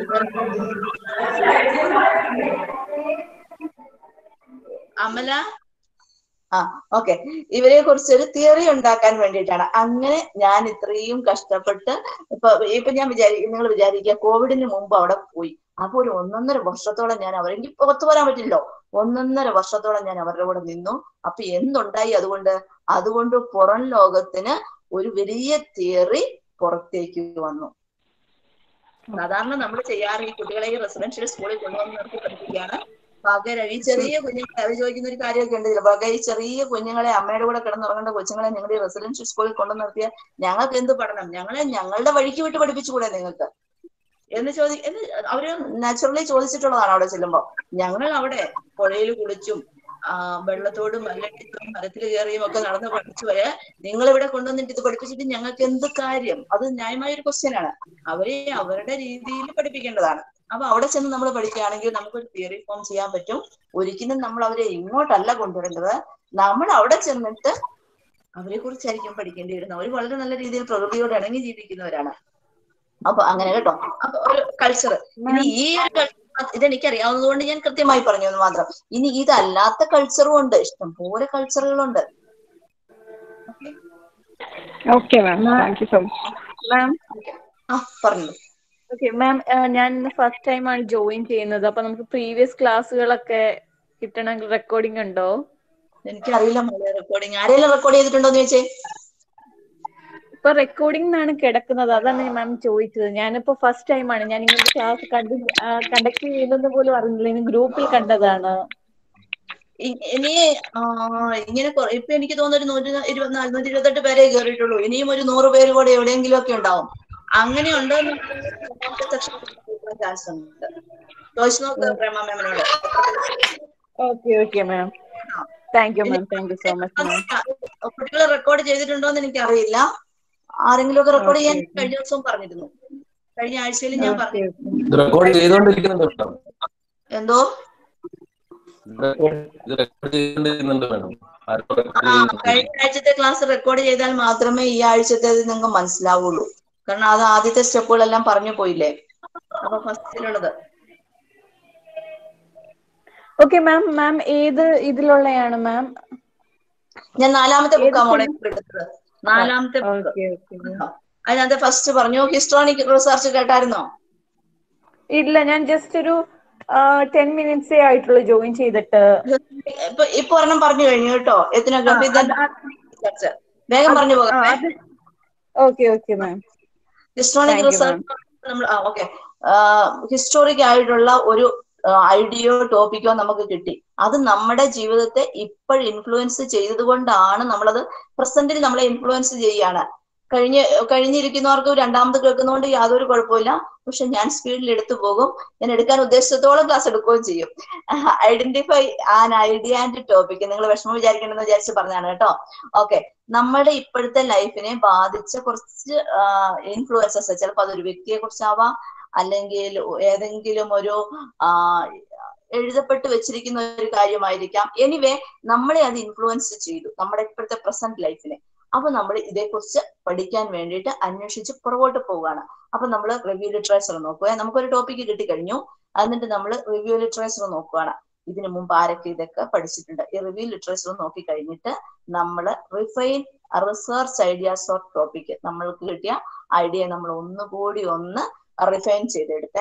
അമല ആ ഓക്കെ ഇവരെ കുറിച്ച് ഒരു തിയറി ഉണ്ടാക്കാൻ വേണ്ടിയിട്ടാണ് അങ്ങനെ ഞാൻ ഇത്രയും കഷ്ടപ്പെട്ട് ഇപ്പൊ ഇപ്പൊ ഞാൻ വിചാരിക്കും നിങ്ങൾ വിചാരിക്കുക കോവിഡിന് മുമ്പ് അവിടെ പോയി അപ്പൊ ഒരു ഒന്നൊന്നര വർഷത്തോളം ഞാൻ അവർ എനിക്ക് പുറത്തു വരാൻ പറ്റില്ലോ ഒന്നൊന്നര വർഷത്തോളം ഞാൻ അവരുടെ കൂടെ നിന്നു അപ്പൊ എന്തുണ്ടായി അതുകൊണ്ട് അതുകൊണ്ട് പുറം ലോകത്തിന് ഒരു വലിയ തിയറി പുറത്തേക്ക് വന്നു സാധാരണ നമ്മൾ ചെയ്യാറ് ഈ കുട്ടികളെ ഈ റെസിഡൻഷ്യൽ സ്കൂളിൽ കൊണ്ടുവന്ന് നിർത്തി പഠിപ്പിക്കുകയാണ് പകരം ഈ ചെറിയ കുഞ്ഞുങ്ങളെ അവർ ചോദിക്കുന്ന ഒരു കാര്യമൊക്കെ ഉണ്ട് ഇതില്. പകരം ഈ ചെറിയ കുഞ്ഞുങ്ങളെ അമ്മയുടെ കൂടെ കിടന്നുറങ്ങേണ്ട കൊച്ചുങ്ങളെ നിങ്ങൾ ഈ റെസിഡൻഷ്യൽ സ്കൂളിൽ കൊണ്ടു നിർത്തിയാൽ ഞങ്ങൾക്ക് എന്ത് പഠനം ഞങ്ങളെ ഞങ്ങളുടെ വഴിക്ക് വിട്ട് പഠിപ്പിച്ചുകൂടെ നിങ്ങൾക്ക് എന്ന് ചോദി എന്ന് അവര് നാച്ചുറലി ചോദിച്ചിട്ടുള്ളതാണ് അവിടെ ചെല്ലുമ്പോ ഞങ്ങൾ അവിടെ പുഴയിൽ കുളിച്ചും ആ വെള്ളത്തോടും മല്ലടിച്ചും മരത്തിൽ കയറിയും ഒക്കെ നടന്ന് പഠിച്ചു വരെ നിങ്ങൾ ഇവിടെ കൊണ്ടുവന്നിട്ട് ഇത് പഠിപ്പിച്ചിട്ട് ഞങ്ങൾക്ക് എന്ത് കാര്യം അത് ന്യായമായ ഒരു ക്വസ്റ്റ്യൻ ആണ് അവരെ അവരുടെ രീതിയിൽ പഠിപ്പിക്കേണ്ടതാണ് അപ്പൊ അവിടെ ചെന്ന് നമ്മൾ പഠിക്കുകയാണെങ്കിൽ നമുക്കൊരു തിയറി ഫോം ചെയ്യാൻ പറ്റും ഒരിക്കലും നമ്മൾ അവരെ ഇങ്ങോട്ടല്ല കൊണ്ടുവരേണ്ടത് നമ്മൾ അവിടെ ചെന്നിട്ട് അവരെ കുറിച്ചായിരിക്കും പഠിക്കേണ്ടി വരുന്നത് അവർ വളരെ നല്ല രീതിയിൽ പ്രകൃതിയോട് ഇണങ്ങി ജീവിക്കുന്നവരാണ് അപ്പൊ അങ്ങനെ കേട്ടോ അപ്പൊ ഒരു കൾച്ചർ ഇനി ഈ ഒരു കൾച്ചർ ഇതെനിക്ക് അറിയാവുന്നത് കൊണ്ട് ഞാൻ കൃത്യമായി പറഞ്ഞു എന്ന് മാത്രം ഇനി ഇതല്ലാത്ത കൾച്ചറും ഉണ്ട് ഇഷ്ടംപോലെ കൾച്ചറുകളുണ്ട് okay ma'am thank you so much ma'am ആ പറഞ്ഞു ഓക്കെ മാം ഞാൻ ഇന്ന് ഫസ്റ്റ് ടൈമാണ് ജോയിൻ ചെയ്യുന്നത് അപ്പൊ നമുക്ക് പ്രീവിയസ് ക്ലാസ്സുകളൊക്കെ കിട്ടണമെങ്കിൽ റെക്കോർഡിംഗ് ഉണ്ടോ എനിക്കറിയില്ല മോളെ റെക്കോർഡിങ് ആരെങ്കിലും റെക്കോർഡ് ചെയ്തിട്ടുണ്ടോ എന്ന് ചോദിച്ചേ ഇപ്പൊ റെക്കോർഡിംഗ് ആണ് കിടക്കുന്നത് അതാണ് മാം ചോദിച്ചത് ഞാനിപ്പോ ഫസ്റ്റ് ടൈമാണ് ഞാൻ ഇങ്ങനത്തെ ക്ലാസ് കണ്ടു കണ്ടക്ട് ചെയ്യുന്നത് പോലും അറിഞ്ഞില്ല ഇനി ഗ്രൂപ്പിൽ കണ്ടതാണ് ഇ- ഇനി ആ, ഇങ്ങനെ കൊ- ഇപ്പൊ എനിക്ക് തോന്നുന്നു ഒരു നൂറ്റി ഇരുപത്തിനാല് നൂറ്റി ഇരുപത്തെട്ട് പേരെ കയറിയിട്ടുള്ളൂ ഇനിയും ഒരു നൂറ് പേര് കൂടെ എവിടെയെങ്കിലും ഒക്കെ ഉണ്ടാവും അങ്ങനെ ഉണ്ടോ ചാൻസ് ഉണ്ട് ചോദിച്ചു നോക്ക് പ്രേമ മാമിനോട് okay okay ma'am thank you ma'am thank you so much ma'am കുട്ടികൾ റെക്കോർഡ് ചെയ്തിട്ടുണ്ടോ എന്ന് എനിക്ക് അറിയില്ല ആരെങ്കിലും ഒക്കെ റെക്കോർഡ് ചെയ്യാൻ Okay, okay. കഴിഞ്ഞ ദിവസവും പറഞ്ഞിരുന്നു കഴിഞ്ഞ ആഴ്ചയിൽ ഞാൻ ഓക്കെ പറഞ്ഞു ഇത് റെക്കോർഡ് ചെയ്തോണ്ടിരിക്കുന്നുണ്ട് മേഡം എന്തോ ഇത് റെക്കോർഡ് ചെയ്തോണ്ടിരിക്കുന്നുണ്ട് മേഡം ആരോ റെക്കോർഡ് ആ ചെയ്യുന്നുണ്ട് കഴിഞ്ഞ ആഴ്ചത്തെ ക്ലാസ് റെക്കോർഡ് ചെയ്താൽ മാത്രമേ ഈ ആഴ്ചത്തെ നിങ്ങൾക്ക് മനസ്സിലാവുള്ളൂ കാരണം അത് ആദ്യത്തെ സ്റ്റെപ്പുകളെല്ലാം പറഞ്ഞു പോയില്ലേ അപ്പൊ ഫസ്റ്റിലുള്ളത് ഓക്കെ മാം മാം ഏത് ഇതിലുള്ളയാണ് മാം ഞാൻ നാലാമത്തെ ഏത് ബുക്കാ മോളെ sem- എടുത്തത് നാലാമത്തെ ബുക്ക് ഓക്കെ ഓക്കെ അതിനകത്ത് ഫസ്റ്റ് പറഞ്ഞു ഹിസ്റ്റോണിക് റിസർച്ച് കേട്ടായിരുന്നോ ഇല്ല ഞാൻ ജസ്റ്റ് ഒരു ടെൻ മിനിറ്റ്സേ ആയിട്ടുള്ളൂ ജോയിൻ ചെയ്തിട്ട് ഇപ്പൊ ഇപ്പൊ ഒരെണ്ണം പറഞ്ഞു കഴിഞ്ഞു കേട്ടോ എത്തിനോഗ്രഫി റിസർച്ച് വേഗം പറഞ്ഞു പോകാം okay okay ma'am historic Thank you, research നമ്മൾ ആ ഓക്കെ ഹിസ്റ്റോറിക് ആയിട്ടുള്ള ഒരു ഐഡിയയോ ടോപ്പിക്കോ നമുക്ക് കിട്ടി അത് നമ്മുടെ ജീവിതത്തെ ഇപ്പോൾ ഇൻഫ്ലുവൻസ് ചെയ്തത് കൊണ്ടാണ് നമ്മളത് പ്രസന്റിൽ നമ്മളെ ഇൻഫ്ലുവൻസ് ചെയ്യാണ് കഴിഞ്ഞ് കഴിഞ്ഞിരിക്കുന്നവർക്ക് രണ്ടാമത് കേൾക്കുന്നതുകൊണ്ട് യാതൊരു കുഴപ്പമില്ല പക്ഷെ ഞാൻ സ്പീഡിൽ എടുത്തു പോകും ഞാൻ എടുക്കാൻ ഉദ്ദേശത്തോളം ക്ലാസ് എടുക്കുകയും ചെയ്യും identify an idea and topic നിങ്ങൾ വിഷമം വിചാരിക്കണമെന്ന് വിചാരിച്ച് പറഞ്ഞാണ് കേട്ടോ ഓക്കെ നമ്മുടെ ഇപ്പോഴത്തെ ലൈഫിനെ ബാധിച്ച കുറച്ച് ഇൻഫ്ലുവൻസസ് ചിലപ്പോൾ അതൊരു വ്യക്തിയെ കുറിച്ചാവാം അല്ലെങ്കിൽ ഏതെങ്കിലും ഒരു എഴുതപ്പെട്ട് വെച്ചിരിക്കുന്ന ഒരു കാര്യമായിരിക്കാം എനിവേ നമ്മളെ അത് ഇൻഫ്ലുവൻസ് ചെയ്തു നമ്മുടെ ഇപ്പോഴത്തെ പ്രസന്റ് ലൈഫിനെ അപ്പൊ നമ്മൾ ഇതേക്കുറിച്ച് പഠിക്കാൻ വേണ്ടിയിട്ട് അന്വേഷിച്ച് പുറകോട്ട് പോവുകയാണ് അപ്പൊ നമ്മൾ റിവ്യൂ ലിറ്ററേച്ചർ നോക്കുക നമുക്കൊരു ടോപ്പിക്ക് കിട്ടിക്കഴിഞ്ഞു എന്നിട്ട് നമ്മൾ റിവ്യൂ ലിറ്ററേച്ചർ നോക്കുകയാണ് ഇതിനു മുമ്പ് ആരൊക്കെ ഇതൊക്കെ പഠിച്ചിട്ടുണ്ട് ഈ റിവ്യൂ ലിറ്ററേച്ചർ നോക്കി കഴിഞ്ഞിട്ട് നമ്മൾ refine research ideas of topic നമ്മൾക്ക് കിട്ടിയ ഐഡിയ നമ്മൾ ഒന്നുകൂടി ഒന്ന് റിഫൈൻ ചെയ്തെടുത്തേ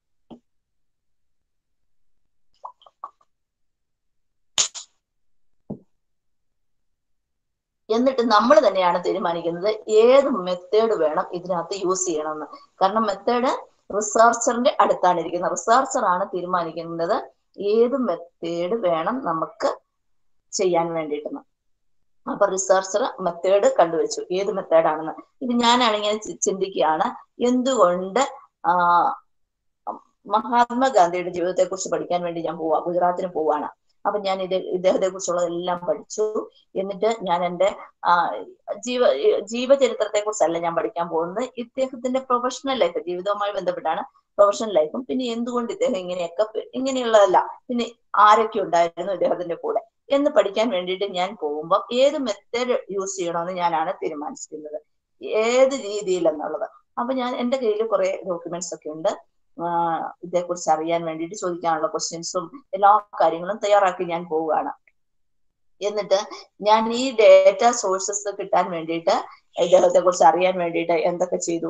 എന്നിട്ട് നമ്മൾ തന്നെയാണ് തീരുമാനിക്കുന്നത് ഏത് മെത്തേഡ് വേണം ഇതിനകത്ത് യൂസ് ചെയ്യണമെന്ന് കാരണം മെത്തേഡ് റിസർച്ചറിന്റെ അടുത്താണ് ഇരിക്കുന്നത് റിസർച്ചർ ആണ് തീരുമാനിക്കുന്നത് ഏത് മെത്തേഡ് വേണം നമുക്ക് ചെയ്യാൻ വേണ്ടിയിട്ടെന്ന് അപ്പൊ റിസർച്ചർ മെത്തേഡ് കണ്ടുവച്ചു ഏത് മെത്തേഡാണെന്ന് ഇത് ഞാനാണ് ഇങ്ങനെ ചി- ചിന്തിക്കുകയാണ് എന്തുകൊണ്ട് ആ മഹാത്മാഗാന്ധിയുടെ ജീവിതത്തെ കുറിച്ച് പഠിക്കാൻ വേണ്ടി ഞാൻ പോവാ ഗുജറാത്തിന് പോവാണ് അപ്പൊ ഞാൻ ഇത് ഇദ്ദേഹത്തെ കുറിച്ചുള്ളതെല്ലാം പഠിച്ചു എന്നിട്ട് ഞാൻ എൻ്റെ ആ, ജീവ ജീവചരിത്രത്തെ കുറിച്ചല്ല ഞാൻ പഠിക്കാൻ പോകുന്നത് ഇദ്ദേഹത്തിന്റെ പ്രൊഫഷണൽ ലൈഫ് ജീവിതവുമായി ബന്ധപ്പെട്ടാണ് പ്രൊഫഷണൽ ലൈഫും പിന്നെ എന്തുകൊണ്ട് ഇദ്ദേഹം ഇങ്ങനെയൊക്കെ പെ- ഇങ്ങനെയുള്ളതല്ല പിന്നെ ആരൊക്കെ ഉണ്ടായിരുന്നു ഇദ്ദേഹത്തിന്റെ കൂടെ എന്ന് പഠിക്കാൻ വേണ്ടിയിട്ട് ഞാൻ പോകുമ്പോൾ ഏത് മെത്തേഡ് യൂസ് ചെയ്യണമെന്ന് ഞാനാണ് തീരുമാനിച്ചിരുന്നത് ഏത് രീതിയിൽ എന്നുള്ളത് അപ്പൊ ഞാൻ എൻ്റെ കയ്യിൽ കുറെ ഡോക്യുമെന്റ്സ് ഒക്കെ ഉണ്ട് ആഹ് ഇതേക്കുറിച്ച് അറിയാൻ വേണ്ടിയിട്ട് ചോദിക്കാനുള്ള ക്വസ്റ്റ്യൻസും എല്ലാ കാര്യങ്ങളും തയ്യാറാക്കി ഞാൻ പോവുകയാണ് എന്നിട്ട് ഞാൻ ഈ ഡേറ്റ സോഴ്സസ് കിട്ടാൻ വേണ്ടിയിട്ട് ഇദ്ദേഹത്തെ കുറിച്ച് അറിയാൻ വേണ്ടിയിട്ട് എന്തൊക്കെ ചെയ്തു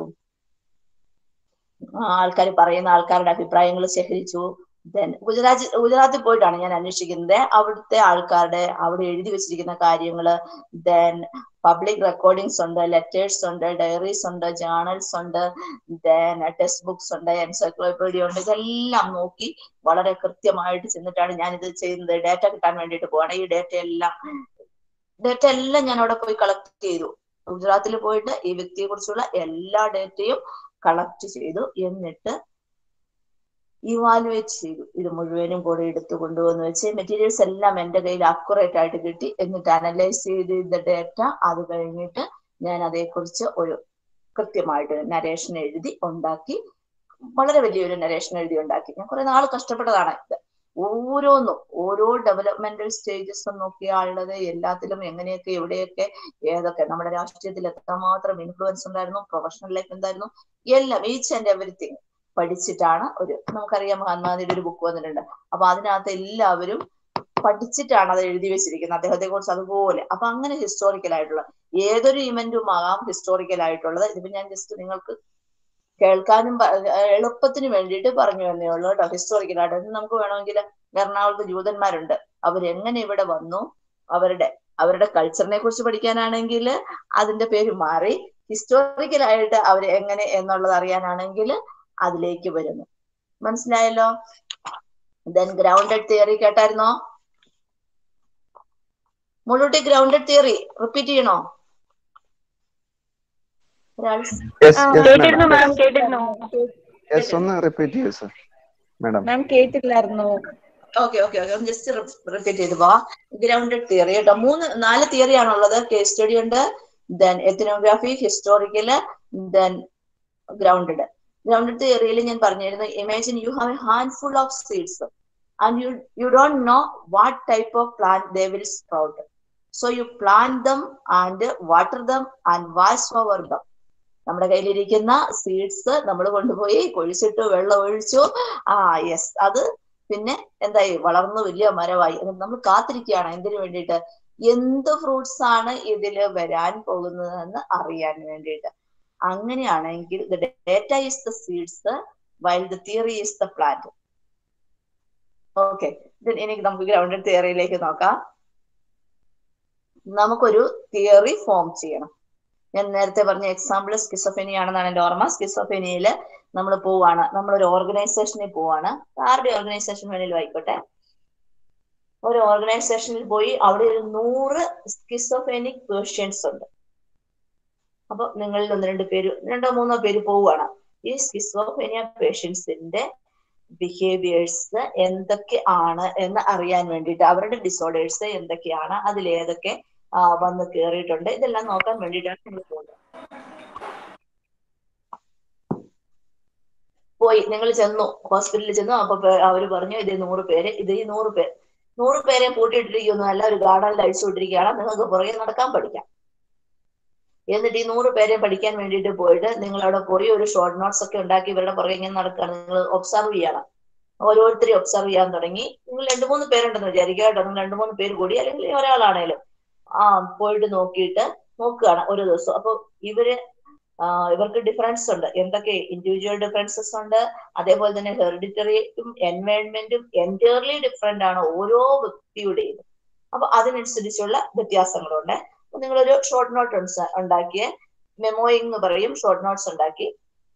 ആൾക്കാർ പറയുന്ന ആൾക്കാരുടെ അഭിപ്രായങ്ങൾ ശേഖരിച്ചു ദെൻ ഗുജറാത്ത് ഗുജറാത്തിൽ പോയിട്ടാണ് ഞാൻ അന്വേഷിക്കുന്നത് അവിടുത്തെ ആൾക്കാരുടെ അവിടെ എഴുതി വെച്ചിരിക്കുന്ന കാര്യങ്ങള് ദെൻ പബ്ലിക് റെക്കോർഡിങ്സ് ഉണ്ട് ലെറ്റേഴ്സ് ഉണ്ട് ഡയറീസ് ഉണ്ട് ജേണൽസ് ഉണ്ട് ദെൻ ടെക്സ്റ്റ് ബുക്സ് ഉണ്ട് എൻസൈക്ലോപീഡിയ ഉണ്ട് ഇതെല്ലാം നോക്കി വളരെ കൃത്യമായിട്ട് ചെന്നിട്ടാണ് ഞാൻ ഇത് ചെയ്യുന്നത് ഡേറ്റ കിട്ടാൻ വേണ്ടിയിട്ട് പോവാണ് ഈ ഡേറ്റ എല്ലാം ഡേറ്റ എല്ലാം ഞാൻ അവിടെ പോയി കളക്ട് ചെയ്തു ഗുജറാത്തിൽ പോയിട്ട് ഈ വ്യക്തിയെ കുറിച്ചുള്ള എല്ലാ ഡേറ്റയും കളക്ട് ചെയ്തു എന്നിട്ട് ഇവാലുവേറ്റ് ചെയ്തു ഇത് മുഴുവനും കൂടെ എടുത്തു കൊണ്ടുവന്ന് വെച്ച് മെറ്റീരിയൽസ് എല്ലാം എൻ്റെ കയ്യിൽ അക്യുറേറ്റ് ആയിട്ട് കിട്ടി എന്നിട്ട് അനലൈസ് ചെയ്ത ഡേറ്റ അത് കഴിഞ്ഞിട്ട് ഞാൻ അതേക്കുറിച്ച് ഒരു കൃത്യമായിട്ട് നരേഷൻ എഴുതി ഉണ്ടാക്കി വളരെ വലിയൊരു നരേഷൻ എഴുതി ഉണ്ടാക്കി ഞാൻ കുറെ നാൾ കഷ്ടപ്പെട്ടതാണ് ഇത് ഓരോന്നും ഓരോ ഡെവലപ്മെന്റൽ സ്റ്റേജസ് നോക്കിയാളുള്ളത് എല്ലാത്തിലും എങ്ങനെയൊക്കെ എവിടെയൊക്കെ ഏതൊക്കെ നമ്മുടെ രാഷ്ട്രീയത്തിൽ എത്രമാത്രം ഇൻഫ്ലുവൻസ് ഉണ്ടായിരുന്നു പ്രൊഫഷണൽ ലൈഫ് എന്തായിരുന്നു എല്ലാം ഈച്ച് ആൻഡ് എവറിത്തിങ് പഠിച്ചിട്ടാണ് ഒരു നമുക്കറിയാം മഹാത്മാഗാന്ധിയുടെ ഒരു ബുക്ക് വന്നിട്ടുണ്ട് അപ്പൊ അതിനകത്ത് എല്ലാവരും പഠിച്ചിട്ടാണ് അത് എഴുതി വെച്ചിരിക്കുന്നത് അദ്ദേഹത്തെ കുറിച്ച് അതുപോലെ അപ്പൊ അങ്ങനെ ഹിസ്റ്റോറിക്കൽ ആയിട്ടുള്ള ഏതൊരു ഇവന്റും ആകാം ഹിസ്റ്റോറിക്കൽ ആയിട്ടുള്ളത് ഇതിപ്പോ ഞാൻ ജസ്റ്റ് നിങ്ങൾക്ക് കേൾക്കാനും പ- എളുപ്പത്തിന് വേണ്ടിയിട്ട് പറഞ്ഞു തന്നേ ഉള്ളൂ കേട്ടോ ഹിസ്റ്റോറിക്കൽ ആയിട്ട് ഇത് നമുക്ക് വേണമെങ്കിൽ എറണാകുളത്ത് ജൂതന്മാരുണ്ട് അവരെങ്ങനെ ഇവിടെ വന്നു അവരുടെ അവരുടെ കൾച്ചറിനെ കുറിച്ച് പഠിക്കാനാണെങ്കിൽ അതിന്റെ പേര് മാറി ഹിസ്റ്റോറിക്കൽ ആയിട്ട് അവർ എങ്ങനെ എന്നുള്ളത് അറിയാനാണെങ്കിൽ അതിലേക്ക് വരുന്നു മനസ്സിലായല്ലോ ദെൻ ഗ്രൗണ്ടഡ് തിയറി കേട്ടായിരുന്നോ മുള്ളൂട്ടി ഗ്രൗണ്ടഡ് തിയറി റിപ്പീറ്റ് ചെയ്യണോ ഒരാൾ Yes, ആ, yes, കേട്ടിരുന്നു madam. മാം കേട്ടിരുന്നു യെസ് ഒന്ന് റിപ്പീറ്റ് ചെയ്യൂ സർ മാഡം മാം കേട്ടില്ലായിരുന്നു okay okay okay just repeat ചെയ്ത് പോവാം ഗ്രൗണ്ടഡ് തിയറി കേട്ടോ മൂന്ന് നാല് തിയറി ആണുള്ളത് കേസ് സ്റ്റഡി ഉണ്ട് then ethnography historical then grounded grounded തിയറിയിൽ ഞാൻ പറഞ്ഞിരുന്നു imagine you have a handful of seeds and you you don't know what type of plant they will sprout so you plant them and water them and wash over them നമ്മുടെ കയ്യിലിരിക്കുന്ന സീഡ്സ് നമ്മൾ കൊണ്ടുപോയി കുഴിച്ചിട്ട് വെള്ളം ഒഴിച്ചു ആ യെസ് അത് പിന്നെ എന്തായി വളർന്നു വലിയ മരമായി എന്നിട്ട് നമ്മൾ കാത്തിരിക്കുകയാണ് എന്തിനു വേണ്ടിയിട്ട് എന്ത് ഫ്രൂട്ട്സ് ആണ് ഇതിൽ വരാൻ പോകുന്നതെന്ന് അറിയാൻ വേണ്ടിയിട്ട് അങ്ങനെയാണെങ്കിൽ the data is the seeds while the theory is the plant okay ഇനി നമുക്ക് ഗ്രൗണ്ടഡ് തിയറിയിലേക്ക് നോക്കാം നമുക്കൊരു തിയറി ഫോം ചെയ്യണം ഞാൻ നേരത്തെ പറഞ്ഞ എക്സാമ്പിൾ സ്കിസോഫെനി ആണെന്നാണ് എന്റെ ഓർമ്മ സ്കിസോഫെനിയിൽ നമ്മൾ പോവാണ് നമ്മളൊരു ഓർഗനൈസേഷനിൽ പോവാണ് ആരുടെ ഓർഗനൈസേഷൻ വേണേലും ആയിക്കോട്ടെ ഒരു ഓർഗനൈസേഷനിൽ പോയി അവിടെ ഒരു നൂറ് സ്കിസോഫെനിക് പേഷ്യൻസ് ഉണ്ട് അപ്പൊ നിങ്ങളിൽ ഒന്ന് രണ്ട് പേര് രണ്ടോ മൂന്നോ പേര് പോവുകയാണ് ഈ സ്കിസോഫെനിയ പേഷ്യൻസിന്റെ ബിഹേവിയേഴ്സ് എന്തൊക്കെ ആണ് എന്ന് അറിയാൻ വേണ്ടിയിട്ട് അവരുടെ ഡിസോർഡേഴ്സ് എന്തൊക്കെയാണ് അതിൽ ഏതൊക്കെ ആ, വന്ന് കയറിയിട്ടുണ്ട് ഇതെല്ലാം നോക്കാൻ വേണ്ടിയിട്ടാണ് നമ്മൾ പോകുന്നത് പോയി നിങ്ങൾ ചെന്നു ഹോസ്പിറ്റലിൽ ചെന്നു അപ്പൊ പേ- അവര് പറഞ്ഞു ഇത് നൂറ് പേര് ഇത് ഈ നൂറ് പേര് നൂറ് പേരെ കൂട്ടിയിട്ടിരിക്കുന്നു അല്ല ഒരു ഗാർഡനിൽ അഴിച്ചുവിട്ടിരിക്കുകയാണ് നിങ്ങൾക്ക് പുറകെ നടക്കാൻ പഠിക്കാം എന്നിട്ട് ഈ നൂറ് പേരെ പഠിക്കാൻ വേണ്ടിയിട്ട് പോയിട്ട് നിങ്ങൾ അവിടെ പോയി ഒരു ഷോർട്ട് നോട്ട്സ് ഒക്കെ ഉണ്ടാക്കി ഇവരുടെ പുറകെ ഇങ്ങനെ നടക്കുകയാണ് നിങ്ങൾ ഒബ്സർവ് ചെയ്യണം ഓരോരുത്തരെയും ഒബ്സർവ് ചെയ്യാൻ തുടങ്ങി നിങ്ങൾ രണ്ടു മൂന്ന് പേരുണ്ടെന്ന് വിചാരിക്കുക കേട്ടോ നിങ്ങൾ രണ്ടു മൂന്ന് പേര് കൂടി അല്ലെങ്കിൽ ഒരാളാണേലും ആ പോയിട്ട് നോക്കിയിട്ട് നോക്കുകയാണ് ഓരോ ദിവസവും അപ്പൊ ഇവര് ആ, ഇവർക്ക് ഡിഫറൻസ് ഉണ്ട് എന്തൊക്കെ ഇൻഡിവിജ്വൽ ഡിഫറൻസസ് ഉണ്ട് അതേപോലെ തന്നെ ഹെറിഡിറ്ററിയും എൻവയൺമെന്റും എൻറ്റയർലി ഡിഫറെന്റ് ആണ് ഓരോ വ്യക്തിയുടെയും അപ്പൊ അതിനനുസരിച്ചുള്ള വ്യത്യാസങ്ങളുണ്ട് അപ്പൊ നിങ്ങളൊരു ഷോർട്ട് നോട്ട് ഉണ്ടാക്കിയ മെമ്മോയിങ് എന്ന് പറയും ഷോർട്ട് നോട്ട്സ് ഉണ്ടാക്കി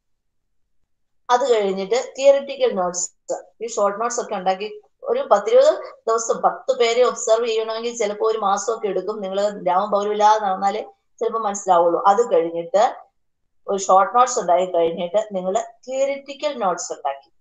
അത് കഴിഞ്ഞിട്ട് തിയറിറ്റിക്കൽ നോട്ട്സ് ഈ ഷോർട്ട് നോട്ട്സ് ഒക്കെ ഉണ്ടാക്കി ഒരു പത്തിരുപത് ദിവസം പത്ത് പേരെ ഒബ്സർവ് ചെയ്യണമെങ്കിൽ ചിലപ്പോൾ ഒരു മാസമൊക്കെ എടുക്കും നിങ്ങൾ രാവും പൗരമില്ലാതെ നടന്നാലേ ചിലപ്പോൾ മനസ്സിലാവുള്ളൂ അത് കഴിഞ്ഞിട്ട് ഒരു ഷോർട്ട് നോട്ട്സ് ഉണ്ടാക്കി കഴിഞ്ഞിട്ട് നിങ്ങൾ തിയറിറ്റിക്കൽ നോട്ട്സ് ഉണ്ടാക്കി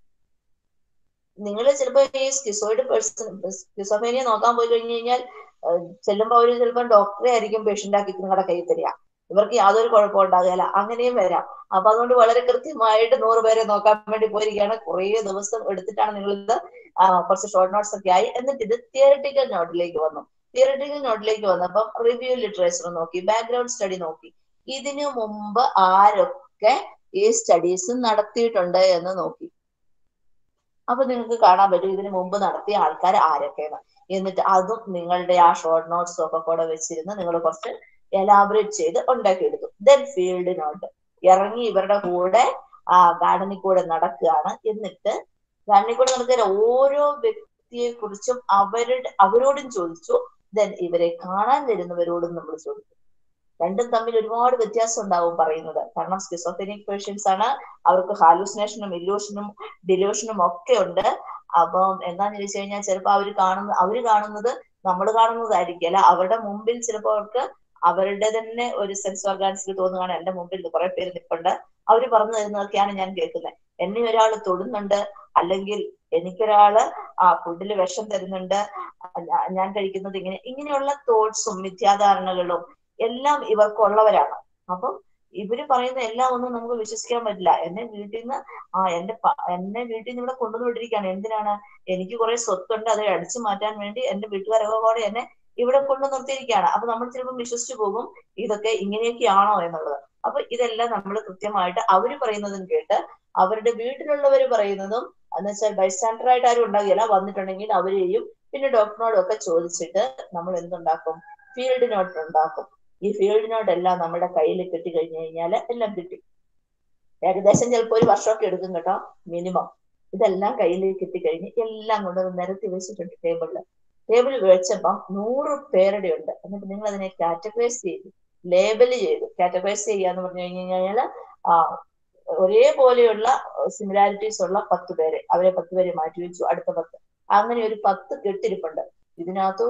നിങ്ങൾ ചിലപ്പോൾ ഈ സ്കിസോയിഡ് പേഴ്സൺ സ്കിസോഫേനിയ നോക്കാൻ പോയി കഴിഞ്ഞു കഴിഞ്ഞാൽ ഏഹ് ചെല്ലുമ്പോൾ അവർ ചിലപ്പോൾ ഡോക്ടറെ ആയിരിക്കും പേഷ്യന്റ് ആക്കി നിങ്ങളുടെ കയ്യിൽ തരിക ഇവർക്ക് യാതൊരു കുഴപ്പവും ഉണ്ടാകില്ല അങ്ങനെയും വരാം അപ്പൊ അതുകൊണ്ട് വളരെ കൃത്യമായിട്ട് നൂറ് പേരെ നോക്കാൻ വേണ്ടി പോയിരിക്കുകയാണ് കുറേ ദിവസം എടുത്തിട്ടാണ് നിങ്ങൾ ഇത് കുറച്ച് ഷോർട്ട് നോട്ട്സ് ഒക്കെ ആയി എന്നിട്ട് ഇത് തിയറിറ്റിക്കൽ നോട്ടിലേക്ക് വന്നു തിയറിറ്റിക്കൽ നോട്ടിലേക്ക് വന്നപ്പം റിവ്യൂ ലിറ്ററേച്ചർ നോക്കി ബാക്ക്ഗ്രൗണ്ട് സ്റ്റഡി നോക്കി ഇതിനു മുമ്പ് ആരൊക്കെ ഈ സ്റ്റഡീസ് നടത്തിയിട്ടുണ്ട് എന്ന് നോക്കി അപ്പൊ നിങ്ങൾക്ക് കാണാൻ പറ്റും ഇതിനു മുമ്പ് നടത്തിയ ആൾക്കാർ ആരൊക്കെയാണ് എന്നിട്ട് അതും നിങ്ങളുടെ ആ ഷോർട്ട് നോട്ട്സും ഒക്കെ കൂടെ വെച്ചിരുന്ന് നിങ്ങൾ കുറച്ച് എലാബറേറ്റ് ചെയ്ത് ഉണ്ടാക്കിയെടുത്തു ദെൻ ഫീൽഡ് നോട്ട് ഇറങ്ങി ഇവരുടെ കൂടെ ആ ഗാർഡനിൽ കൂടെ നടക്കുകയാണ് എന്നിട്ട് ഗാർഡനിൽ കൂടെ നടക്കുന്ന ഓരോ വ്യക്തിയെ കുറിച്ചും അവരുടെ അവരോടും ചോദിച്ചു ദെൻ ഇവരെ കാണാൻ വരുന്നവരോടും നമ്മൾ ചോദിച്ചു രണ്ടും തമ്മിൽ ഒരുപാട് വ്യത്യാസം ഉണ്ടാവും പറയുന്നത് കാരണം സ്കിസോഫെനിക് പേഷ്യൻസ് ആണ് അവർക്ക് ഹാലൂസിനേഷനും ഇല്യൂഷനും ഡിലൂഷനും ഒക്കെ ഉണ്ട് അപ്പം എന്താന്ന് ചോദിച്ചു കഴിഞ്ഞാൽ ചിലപ്പോൾ അവർ കാണുന്ന അവര് കാണുന്നത് നമ്മൾ കാണുന്നതായിരിക്കില്ല അവരുടെ മുമ്പിൽ ചിലപ്പോൾ അവർക്ക് അവരുടെ തന്നെ ഒരു സെൻസ് ഓർഗാൻസിൽ തോന്നുകയാണ് എന്റെ മുമ്പിൽ കുറെ പേര് നിൽപ്പുണ്ട് അവര് പറഞ്ഞു തരുന്നതൊക്കെയാണ് ഞാൻ കേൾക്കുന്നത് എന്നെ ഒരാൾ തൊടുന്നുണ്ട് അല്ലെങ്കിൽ എനിക്കൊരാള് ആ ഫുഡിൽ വിഷം തരുന്നുണ്ട് ഞാ- ഞാൻ കഴിക്കുന്നത് ഇങ്ങനെ ഇങ്ങനെയുള്ള തോട്ട്സും മിഥ്യാധാരണകളും എല്ലാം ഇവർക്കുള്ളവരാണ് അപ്പം ഇവര് പറയുന്ന എല്ലാം ഒന്നും നമുക്ക് വിശ്വസിക്കാൻ പറ്റില്ല എന്നെ വീട്ടിൽ നിന്ന് ആ എന്റെ പ- എന്നെ വീട്ടിൽ നിന്ന് ഇവിടെ കൊണ്ടുവന്ന് വിട്ടിരിക്കുകയാണ് എന്തിനാണ് എനിക്ക് കുറെ സ്വത്തുണ്ട് അത് അടിച്ചു മാറ്റാൻ വേണ്ടി എന്റെ വീട്ടുകാരൊക്കെ എന്നെ ഇവിടെ കൊണ്ടു നിർത്തിയിരിക്കുകയാണ് അപ്പൊ നമ്മൾ ചിലപ്പോൾ വിശ്വസിച്ചു പോകും ഇതൊക്കെ ഇങ്ങനെയൊക്കെയാണോ എന്നുള്ളത് അപ്പൊ ഇതെല്ലാം നമ്മൾ കൃത്യമായിട്ട് അവര് പറയുന്നതും കേട്ട് അവരുടെ വീട്ടിലുള്ളവർ പറയുന്നതും എന്ന് വെച്ചാൽ ബൈസ്റ്റാൻഡർ ആയിട്ട് ആരും ഉണ്ടാകില്ല വന്നിട്ടുണ്ടെങ്കിൽ അവരെയും പിന്നെ ഡോക്ടറിനോടും ഒക്കെ ചോദിച്ചിട്ട് നമ്മൾ എന്തുണ്ടാക്കും ഫീൽഡ് നോട്ട് ഉണ്ടാക്കും ഈ ഫീൽഡ് നോട്ട് എല്ലാം നമ്മുടെ കയ്യിൽ കിട്ടി കഴിഞ്ഞു കഴിഞ്ഞാൽ എല്ലാം കിട്ടി ഏകദേശം ചിലപ്പോൾ ഒരു വർഷമൊക്കെ എടുക്കും കേട്ടോ മിനിമം ഇതെല്ലാം കയ്യിൽ കിട്ടിക്കഴിഞ്ഞ് എല്ലാം കൊണ്ട് നിരത്തി വെച്ചിട്ടുണ്ട് ടേബിളിൽ ടേബിളിൽ വെച്ചപ്പം നൂറ് പേരുടെ ഉണ്ട് എന്നിട്ട് നിങ്ങൾ അതിനെ കാറ്റഗറൈസ് ചെയ്തു ലേബൽ ചെയ്തു കാറ്റഗറൈസ് ചെയ്യാന്ന് പറഞ്ഞു കഴിഞ്ഞു കഴിഞ്ഞാൽ ആ ഒരേപോലെയുള്ള സിമിലാരിറ്റീസ് ഉള്ള പത്ത് പേരെ അവരെ പത്ത് പേരെ മാറ്റി വെച്ചു അടുത്ത പത്ത് അങ്ങനെ ഒരു പത്ത് കെട്ടിരിപ്പുണ്ട് ഇതിനകത്ത്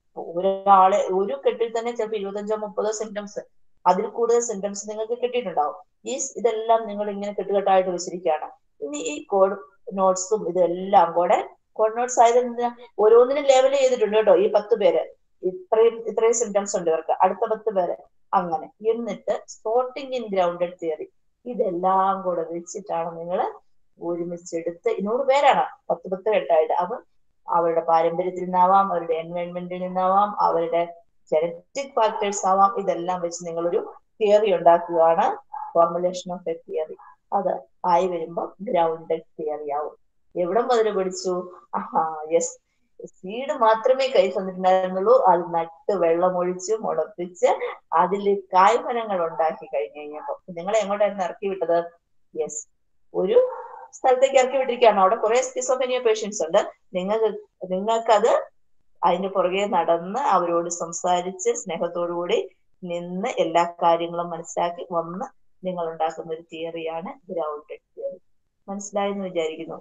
ഒരാളെ ഒരു കെട്ടിൽ തന്നെ ചിലപ്പോൾ ഇരുപത്തഞ്ചോ മുപ്പതോ സിംറ്റംസ് അതിൽ കൂടുതൽ സിംറ്റംസ് നിങ്ങൾക്ക് കിട്ടിയിട്ടുണ്ടാവും ഈ സ് ഇതെല്ലാം നിങ്ങൾ ഇങ്ങനെ കെട്ടുകെട്ടായിട്ട് വെച്ചിരിക്കുകയാണ് ഇനി ഈ കോഡ് നോട്ട്സും ഇതെല്ലാം കൂടെ കോഡ് നോട്ട്സ് ആയത് എന്തിനാ ഓരോന്നിനും ലേബൽ ചെയ്തിട്ടുണ്ട് കേട്ടോ ഈ പത്ത് പേര് ഇത്രയും ഇത്രയും സിംറ്റംസ് ഉണ്ട് ഇവർക്ക് അടുത്ത പത്ത് പേര് അങ്ങനെ എന്നിട്ട് സ്പോട്ടിംഗ് ഇൻ ഗ്രൗണ്ടഡ് തിയറി ഇതെല്ലാം കൂടെ വെച്ചിട്ടാണ് നിങ്ങൾ ഒരുമിച്ചെടുത്ത് നൂറ് പേരാണ് പത്ത് പത്ത് കെട്ടായിട്ട് അപ്പൊ അവരുടെ പാരമ്പര്യത്തിൽ നിന്നാവാം അവരുടെ എൻവയോൺമെന്റിൽ നിന്നാവാം അവരുടെ ജനറ്റിക് ഫാക്ടേഴ്സ് ആവാം ഇതെല്ലാം വെച്ച് നിങ്ങളൊരു തിയറി ഉണ്ടാക്കുകയാണ് ഫോർമുലേഷൻ ഓഫ് എ തിയറി അത് ആയി വരുമ്പോൾ ഗ്രൗണ്ടഡ് തിയറി ആവും എവിടെ മുതൽ പഠിച്ചു ആഹാ യെസ് സീഡ് മാത്രമേ കൈ തന്നിട്ടുണ്ടായിരുന്നുള്ളൂ അത് നട്ട് വെള്ളമൊഴിച്ച് മുളപ്പിച്ച് അതിൽ കായ്ഫലങ്ങൾ ഉണ്ടാക്കി കഴിഞ്ഞു കഴിഞ്ഞപ്പോ നിങ്ങളെ എങ്ങോട്ടായിരുന്നു ഇറക്കി വിട്ടത് യെസ് ഒരു സ്ഥലത്തേക്ക് ഇറക്കി വിട്ടിരിക്കുകയാണ് അവിടെ കുറെ സ്കിസോഫെനിയ പേഷ്യൻസ് ഉണ്ട് നിങ്ങൾക്ക് നിങ്ങൾക്കത് അതിന്റെ പുറകെ നടന്ന് അവരോട് സംസാരിച്ച് സ്നേഹത്തോടുകൂടി നിന്ന് എല്ലാ കാര്യങ്ങളും മനസ്സിലാക്കി വന്ന് നിങ്ങൾ ഉണ്ടാക്കുന്ന ഒരു തിയറിയാണ് ഗ്രൗണ്ടഡ് തിയറി മനസ്സിലായെന്ന് വിചാരിക്കുന്നു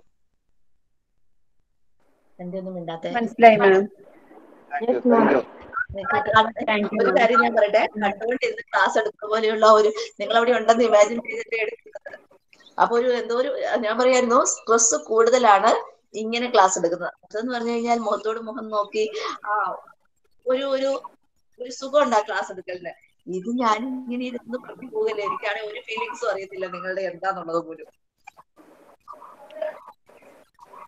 എന്റെ ഒന്നും മിണ്ടാത്ത മനസ്സിലായി ma'am yes ma'am thank you ഒരു മാം കാര്യം ഞാൻ പറയട്ടെ കണ്ടുകൊണ്ട് ഇന്ന് ക്ലാസ് എടുക്കുന്ന പോലെയുള്ള ഒരു നിങ്ങൾ അവിടെ ഉണ്ടെന്ന് ഇമാജിൻ ചെയ്തിട്ട് എടുക്കുന്നത് അപ്പൊ ഒരു എന്തോ ഒരു ഞാൻ പറയായിരുന്നു സ്ട്രെസ് കൂടുതലാണ് ഇങ്ങനെ ക്ലാസ് എടുക്കുന്നത് അതെന്ന് പറഞ്ഞു കഴിഞ്ഞാൽ മുഖത്തോട് മുഖം നോക്കി ആ ഒരു ഒരു ഒരു സുഖം ഉണ്ടാ ക്ലാസ് എടുക്കലിന് ഇത് ഞാൻ ഇങ്ങനെ ഇരുന്ന് പറഞ്ഞു പോകല്ലേ എനിക്കാണെങ്കിൽ ഒരു ഫീലിങ്സും അറിയത്തില്ല നിങ്ങളുടെ എന്താന്നുള്ളത് പോലും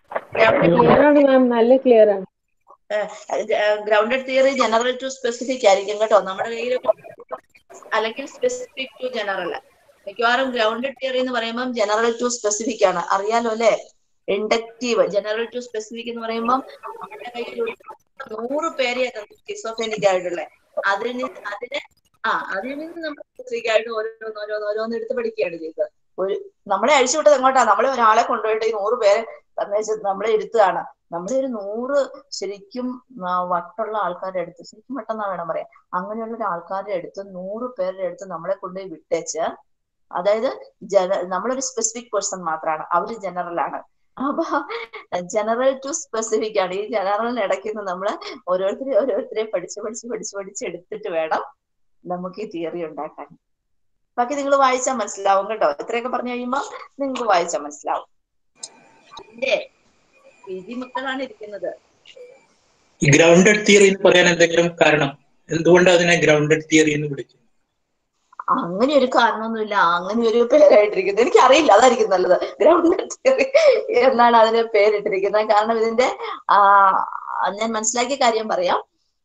ക്ലിയർ ആണ് മാം നല്ല ക്ലിയർ ആണ് grounded theory general to specific ആയിരിക്കും കേട്ടോ നമ്മുടെ കയ്യിൽ അല്ലെങ്കിൽ സ്പെസിഫിക് ടു ജനറൽ മിക്കവാറും ഗ്രൗണ്ടഡ് തിയറി എന്ന് പറയുമ്പോൾ ജനറൽ ടു സ്പെസിഫിക് ആണ് അറിയാലോ അല്ലെ ഇൻഡക്റ്റീവ് ജനറൽ ടു സ്പെസിഫിക് എന്ന് പറയുമ്പോൾ നമ്മുടെ കയ്യിൽ ഒരു നൂറ് പേരെ സ്കിസോഫെനിക് ആയിട്ടുള്ള അതിന് അതിന് ആ അതിൽ നിന്ന് നമ്മൾ സ്പെസിഫിക് ആയിട്ട് ഓരോന്ന് ഓരോന്ന് ഓരോന്ന് എടുത്ത് പഠിക്കുകയാണ് ചെയ്തത് ഒരു നമ്മളെ അഴിച്ചുവിട്ടത് എങ്ങോട്ടാ നമ്മളെ ഒരാളെ കൊണ്ടുപോയിട്ട് ഈ നൂറ് പേരെ സന്ദേശം നമ്മളെ ഇരുത്തുകയാണ് നമ്മളെ ഒരു നൂറ് ശരിക്കും ആ, വട്ടുള്ള ആൾക്കാരുടെ അടുത്ത് ശരിക്കും വട്ടെന്നാ വേണം പറയാൻ അങ്ങനെയുള്ള ഒരു ആൾക്കാരുടെ അടുത്ത് നൂറ് പേരുടെ അടുത്ത് നമ്മളെ കൊണ്ടുപോയി വിട്ടേച്ച് അതായത് ജന നമ്മളൊരു സ്പെസിഫിക് പേഴ്സൺ മാത്രമാണ് അവര് ജനറൽ ആണ് അപ്പൊ ജനറൽ ടു സ്പെസിഫിക് ആണ് ഈ ജനറലിന് ഇടയ്ക്ക് നിന്ന് നമ്മള് ഓരോരുത്തരെ ഓരോരുത്തരെ പഠിച്ച് പഠിച്ച് പഠിച്ച് പഠിച്ച് എടുത്തിട്ട് വേണം നമുക്ക് ഈ തിയറി ഉണ്ടാക്കാൻ ബാക്കി നിങ്ങൾ വായിച്ചാൽ മനസ്സിലാവും കേട്ടോ ഇത്രയൊക്കെ പറഞ്ഞു കഴിയുമ്പോ നിങ്ങൾക്ക് വായിച്ചാൽ മനസ്സിലാവും ഇതിന്റെ പി ജി മക്കളാണ് ഇരിക്കുന്നത് ഗ്രൗണ്ടഡ് തിയറി എന്ന് പറയാൻ എന്തെങ്കിലും കാരണം എന്തുകൊണ്ട് അതിനെ ഗ്രൗണ്ടഡ് തിയറി എന്ന് വിളിക്കും അങ്ങനെ ഒരു കാരണമൊന്നുമില്ല അങ്ങനെ ഒരു പേരായിട്ടിരിക്കുന്നത് എനിക്ക് അറിയില്ല അതായിരിക്കും നല്ലത് ഗ്രൗണ്ട് തിയറി എന്നാണ് അതിന് പേരിട്ടിരിക്കുന്നത് കാരണം ഇതിന്റെ ആ ഞാൻ മനസ്സിലാക്കിയ കാര്യം പറയാം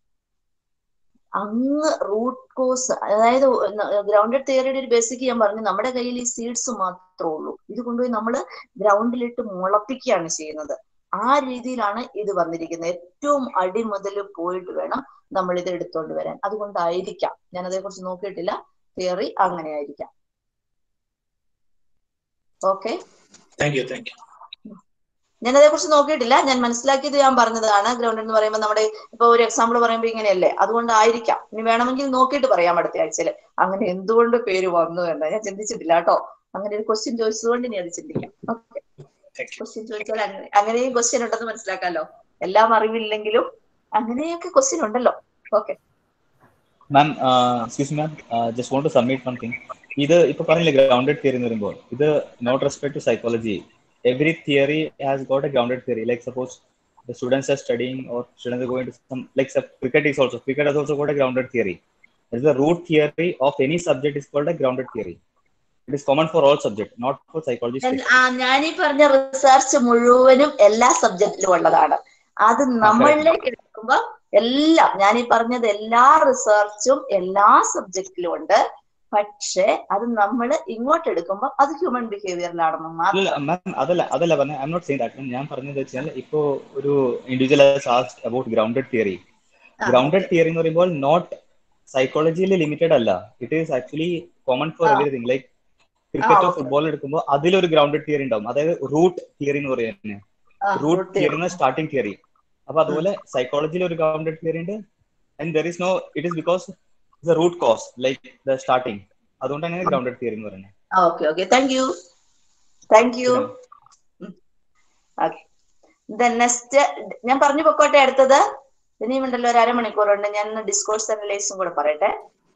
അങ്ങ് റൂട്ട് കോസ് അതായത് ഗ്രൗണ്ടഡ് തിയറിയുടെ ഒരു ബേസിക് ഞാൻ പറഞ്ഞു നമ്മുടെ കയ്യിൽ ഈ സീഡ്സ് മാത്രമേ ഉള്ളൂ ഇത് കൊണ്ടുപോയി നമ്മൾ ഗ്രൗണ്ടിലിട്ട് മുളപ്പിക്കുകയാണ് ചെയ്യുന്നത് ആ രീതിയിലാണ് ഇത് വന്നിരിക്കുന്നത് ഏറ്റവും അടി മുതൽ പോയിട്ട് വേണം നമ്മൾ ഇത് എടുത്തോണ്ട് വരാൻ അതുകൊണ്ടായിരിക്കാം ഞാൻ അതേക്കുറിച്ച് നോക്കിയിട്ടില്ല തിയറി അങ്ങനെ ആയിരിക്കാം okay thank you thank you ഞാൻ അതേക്കുറിച്ച് നോക്കിയിട്ടില്ല ഞാൻ മനസ്സിലാക്കിയത് ഞാൻ പറഞ്ഞതാണ് ഗ്രൗണ്ട് എന്ന് പറയുമ്പോൾ നമ്മുടെ ഇപ്പൊ ഒരു എക്സാമ്പിൾ പറയുമ്പോൾ ഇങ്ങനെയല്ലേ അതുകൊണ്ടായിരിക്കാം ഇനി വേണമെങ്കിൽ നോക്കിയിട്ട് പറയാം അടുത്ത ആഴ്ചയിൽ അങ്ങനെ എന്തുകൊണ്ട് പേര് വന്നു എന്ന് ഞാൻ ചിന്തിച്ചിട്ടില്ല കേട്ടോ അങ്ങനെ ഒരു ക്വസ്റ്റ്യൻ ചോദിച്ചതുകൊണ്ട് ഇനി അത് ചിന്തിക്കാം ഓക്കെ ക്വസ്റ്റ്യൻ ചോദിച്ചാൽ അങ്ങനെ അങ്ങനെയും ക്വസ്റ്റ്യൻ ഉണ്ടെന്ന് മനസ്സിലാക്കാലോ എല്ലാം അറിവില്ലെങ്കിലും അങ്ങനെയൊക്കെ ക്വസ്റ്റ്യൻ ഉണ്ടല്ലോ okay ma'am excuse ma'am just want to submit one thing ഇത് ഇപ്പൊ പറഞ്ഞില്ലേ ഗ്രൗണ്ടഡ് തിയറി എന്ന് പറയുമ്പോൾ ഇത് not respect to psychology every theory has got a grounded theory like suppose the students are studying or students are going to some like some, cricket is also cricket has also got a grounded theory there is a root theory of any subject is called a grounded theory it is common for all subjects not for psychology specific. ആ ഞാനീ പറഞ്ഞ റിസർച്ച് മുഴുവനും എല്ലാ സബ്ജക്റ്റിലും ഉള്ളതാണ് അത് നമ്മളിലേക്ക് എടുക്കുമ്പോ എല്ലാം ഞാനീ പറഞ്ഞത് എല്ലാ റിസർച്ചും എല്ലാ സബ്ജക്റ്റിലും ഉണ്ട് പക്ഷെ അത് നമ്മൾ ഇങ്ങോട്ട് എടുക്കുമ്പോൾ അത് ഹ്യൂമൻ ബിഹേവിയറിലാണെന്ന് മാത്രം അല്ല മാം അതല്ല അതല്ല പറഞ്ഞ ഐ നോട്ട് സെയിങ് ദാറ്റ് ഞാൻ പറഞ്ഞത് വെച്ചാൽ ഇപ്പോ ഒരു individual asked about grounded theory grounded theory എന്ന് പറയുമ്പോൾ നോട്ട് സൈക്കോളജിയിൽ ലിമിറ്റഡ് അല്ല it is actually common for everything like ക്രിക്കറ്റോ ഫുട്ബോൾ എടുക്കുമ്പോൾ അതിലൊരു ഗ്രൗണ്ടഡ് തിയറി ഉണ്ടാവും അതായത് റൂട്ട് തിയറി എന്ന് പറയുന്നത് റൂട്ട് തിയറി സ്റ്റാർട്ടിംഗ് തിയറി അപ്പൊ അതുപോലെ സൈക്കോളജിയിൽ ഒരു ഗ്രൗണ്ടഡ് തിയറി ഉണ്ട് and there is no it is because the root cause like the starting അതുകൊണ്ടാണ് ഗ്രൗണ്ടഡ് തിയറി എന്ന് പറയുന്നത് okay okay thank you thank you okay next ഞാൻ പറഞ്ഞു പൊക്കോട്ടെ അടുത്തത് ഇനിയും ഉണ്ടല്ലോ ഒരു അരമണിക്കൂറുണ്ട് ഞാൻ ഡിസ്കോഴ്സ് അനലൈസും കൂടെ പറയട്ടെ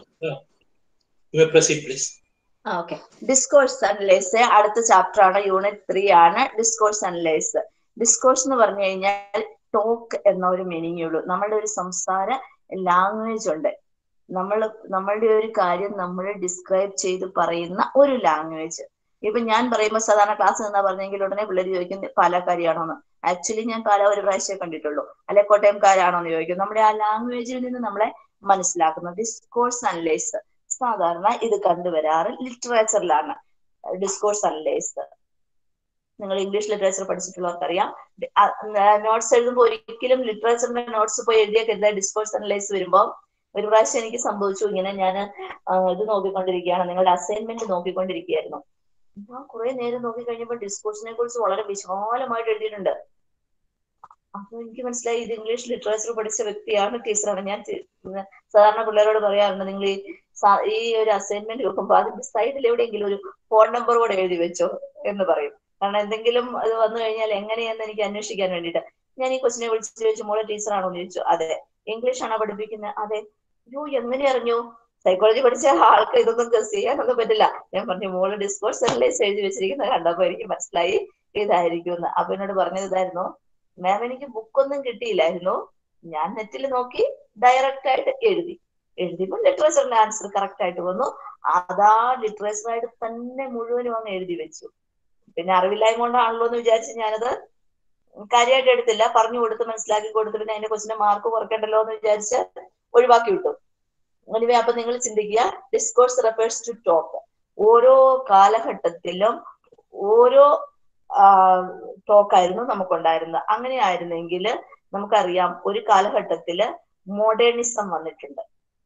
proceed please okay discourse analyse അടുത്ത ചാപ്റ്റർ ആണ് യൂണിറ്റ് ത്രീ ആണ് ഡിസ്കോഴ്സ് അനലൈസ് ഡിസ്കോഴ്സ് എന്ന് പറഞ്ഞു കഴിഞ്ഞാൽ ടോക്ക് എന്ന ഒരു മീനിങ്ങേ ഉള്ളൂ നമ്മളുടെ ഒരു സംസാര ലാംഗ്വേജ് ഉണ്ട് നമ്മൾ നമ്മളുടെ ഒരു കാര്യം നമ്മൾ ഡിസ്ക്രൈബ് ചെയ്ത് പറയുന്ന ഒരു ലാംഗ്വേജ് ഇപ്പൊ ഞാൻ പറയുമ്പോൾ സാധാരണ ക്ലാസ് നിന്നാ പറഞ്ഞെങ്കിൽ ഉടനെ പിള്ളേർ ചോദിക്കും പാലക്കാരിയാണോ എന്ന് ആക്ച്വലി ഞാൻ പാല ഒരു പ്രാവശ്യമേ കണ്ടിട്ടുള്ളൂ അല്ലെ കോട്ടയംകാരാണോ എന്ന് ചോദിക്കും നമ്മുടെ ആ ലാംഗ്വേജിൽ നിന്ന് നമ്മളെ മനസ്സിലാക്കുന്നു ഡിസ്കോഴ്സ് അനലൈസ് സാധാരണ ഇത് കണ്ടുവരാറ് ലിറ്ററേച്ചറിലാണ് ഡിസ്കോഴ്സ് അനലൈസ് നിങ്ങൾ ഇംഗ്ലീഷ് ലിറ്ററേച്ചർ പഠിച്ചിട്ടുള്ളവർക്കറിയാം നോട്ട്സ് എഴുതുമ്പോൾ ഒരിക്കലും ലിറ്ററേച്ചറിന്റെ നോട്ട്സ് പോയി എഴുതിയൊക്കെ ഡിസ്കോഴ്സ് അനലൈസ് വരുമ്പോൾ ഒരു പ്രാവശ്യം എനിക്ക് സംഭവിച്ചു ഇങ്ങനെ ഞാൻ ഇത് നോക്കിക്കൊണ്ടിരിക്കുകയാണ് നിങ്ങളുടെ അസൈൻമെന്റ് നോക്കിക്കൊണ്ടിരിക്കുകയായിരുന്നു അപ്പൊ കുറെ നേരം നോക്കി കഴിഞ്ഞപ്പോൾ ഡിസ്കോഴ്സിനെ കുറിച്ച് വളരെ വിശാലമായിട്ട് എഴുതിയിട്ടുണ്ട് അപ്പൊ എനിക്ക് മനസ്സിലായി ഇത് ഇംഗ്ലീഷ് ലിറ്ററേച്ചർ പഠിച്ച വ്യക്തിയാണ് ടീച്ചറാണ് ഞാൻ സാധാരണ പിള്ളേരോട് പറയാറുണ്ട് നിങ്ങൾ ഈ ഈ ഒരു അസൈൻമെന്റ് വെക്കുമ്പോൾ അതിന്റെ സൈഡിൽ എവിടെയെങ്കിലും ഒരു ഫോൺ നമ്പർ കൂടെ എഴുതി വെച്ചോ എന്ന് പറയും കാരണം എന്തെങ്കിലും അത് വന്നു കഴിഞ്ഞാൽ എങ്ങനെയെന്ന് എനിക്ക് അന്വേഷിക്കാൻ വേണ്ടിയിട്ട് ഞാൻ ഈ കൊച്ചിനെ വിളിച്ച് ചോദിച്ചു മോളെ ടീച്ചറാണോ എന്ന് ചോദിച്ചു അതെ ഇംഗ്ലീഷ് ആണോ പഠിപ്പിക്കുന്നത് അതെ അയ്യോ എങ്ങനെ അറിഞ്ഞു സൈക്കോളജി പഠിച്ച ആൾക്ക് ഇതൊന്നും ഗസ് ചെയ്യാനൊന്നും പറ്റില്ല ഞാൻ പറഞ്ഞു മോള് ഡിസ്കോഴ്സ് അനലൈസ് എഴുതി വെച്ചിരിക്കുന്നത് കണ്ടപ്പോ എനിക്ക് മനസ്സിലായി ഇതായിരിക്കും എന്ന് അപ്പൊ എന്നോട് പറഞ്ഞത് ഇതായിരുന്നു മാം എനിക്ക് ബുക്കൊന്നും കിട്ടിയില്ലായിരുന്നു ഞാൻ നെറ്റിൽ നോക്കി ഡയറക്റ്റ് ആയിട്ട് എഴുതി എഴുതിയപ്പോൾ ലിറ്ററേച്ചറിന്റെ ആൻസർ കറക്റ്റ് ആയിട്ട് വന്നു അതാ ലിറ്ററേച്ചറായിട്ട് തന്നെ മുഴുവനും അങ്ങ് എഴുതി വെച്ചു പിന്നെ അറിവില്ലായ്മ കൊണ്ടാണല്ലോ എന്ന് വിചാരിച്ച് ഞാനത് കാര്യമായിട്ട് എടുത്തില്ല പറഞ്ഞു കൊടുത്ത് മനസ്സിലാക്കി കൊടുത്ത് പിന്നെ അതിന്റെ കൊച്ചിന്റെ മാർക്ക് കുറയ്ക്കണ്ടല്ലോ എന്ന് വിചാരിച്ച് ഒഴിവാക്കി വിട്ടു എനിവേ അപ്പൊ നിങ്ങൾ ചിന്തിക്കുക ഡിസ്കോഴ്സ് റെഫേഴ്സ് ടു ടോക്ക് ഓരോ കാലഘട്ടത്തിലും ഓരോ ടോക്കായിരുന്നു നമുക്കുണ്ടായിരുന്നത് അങ്ങനെ ആയിരുന്നെങ്കിൽ നമുക്കറിയാം ഒരു കാലഘട്ടത്തില് മോഡേണിസം വന്നിട്ടുണ്ട്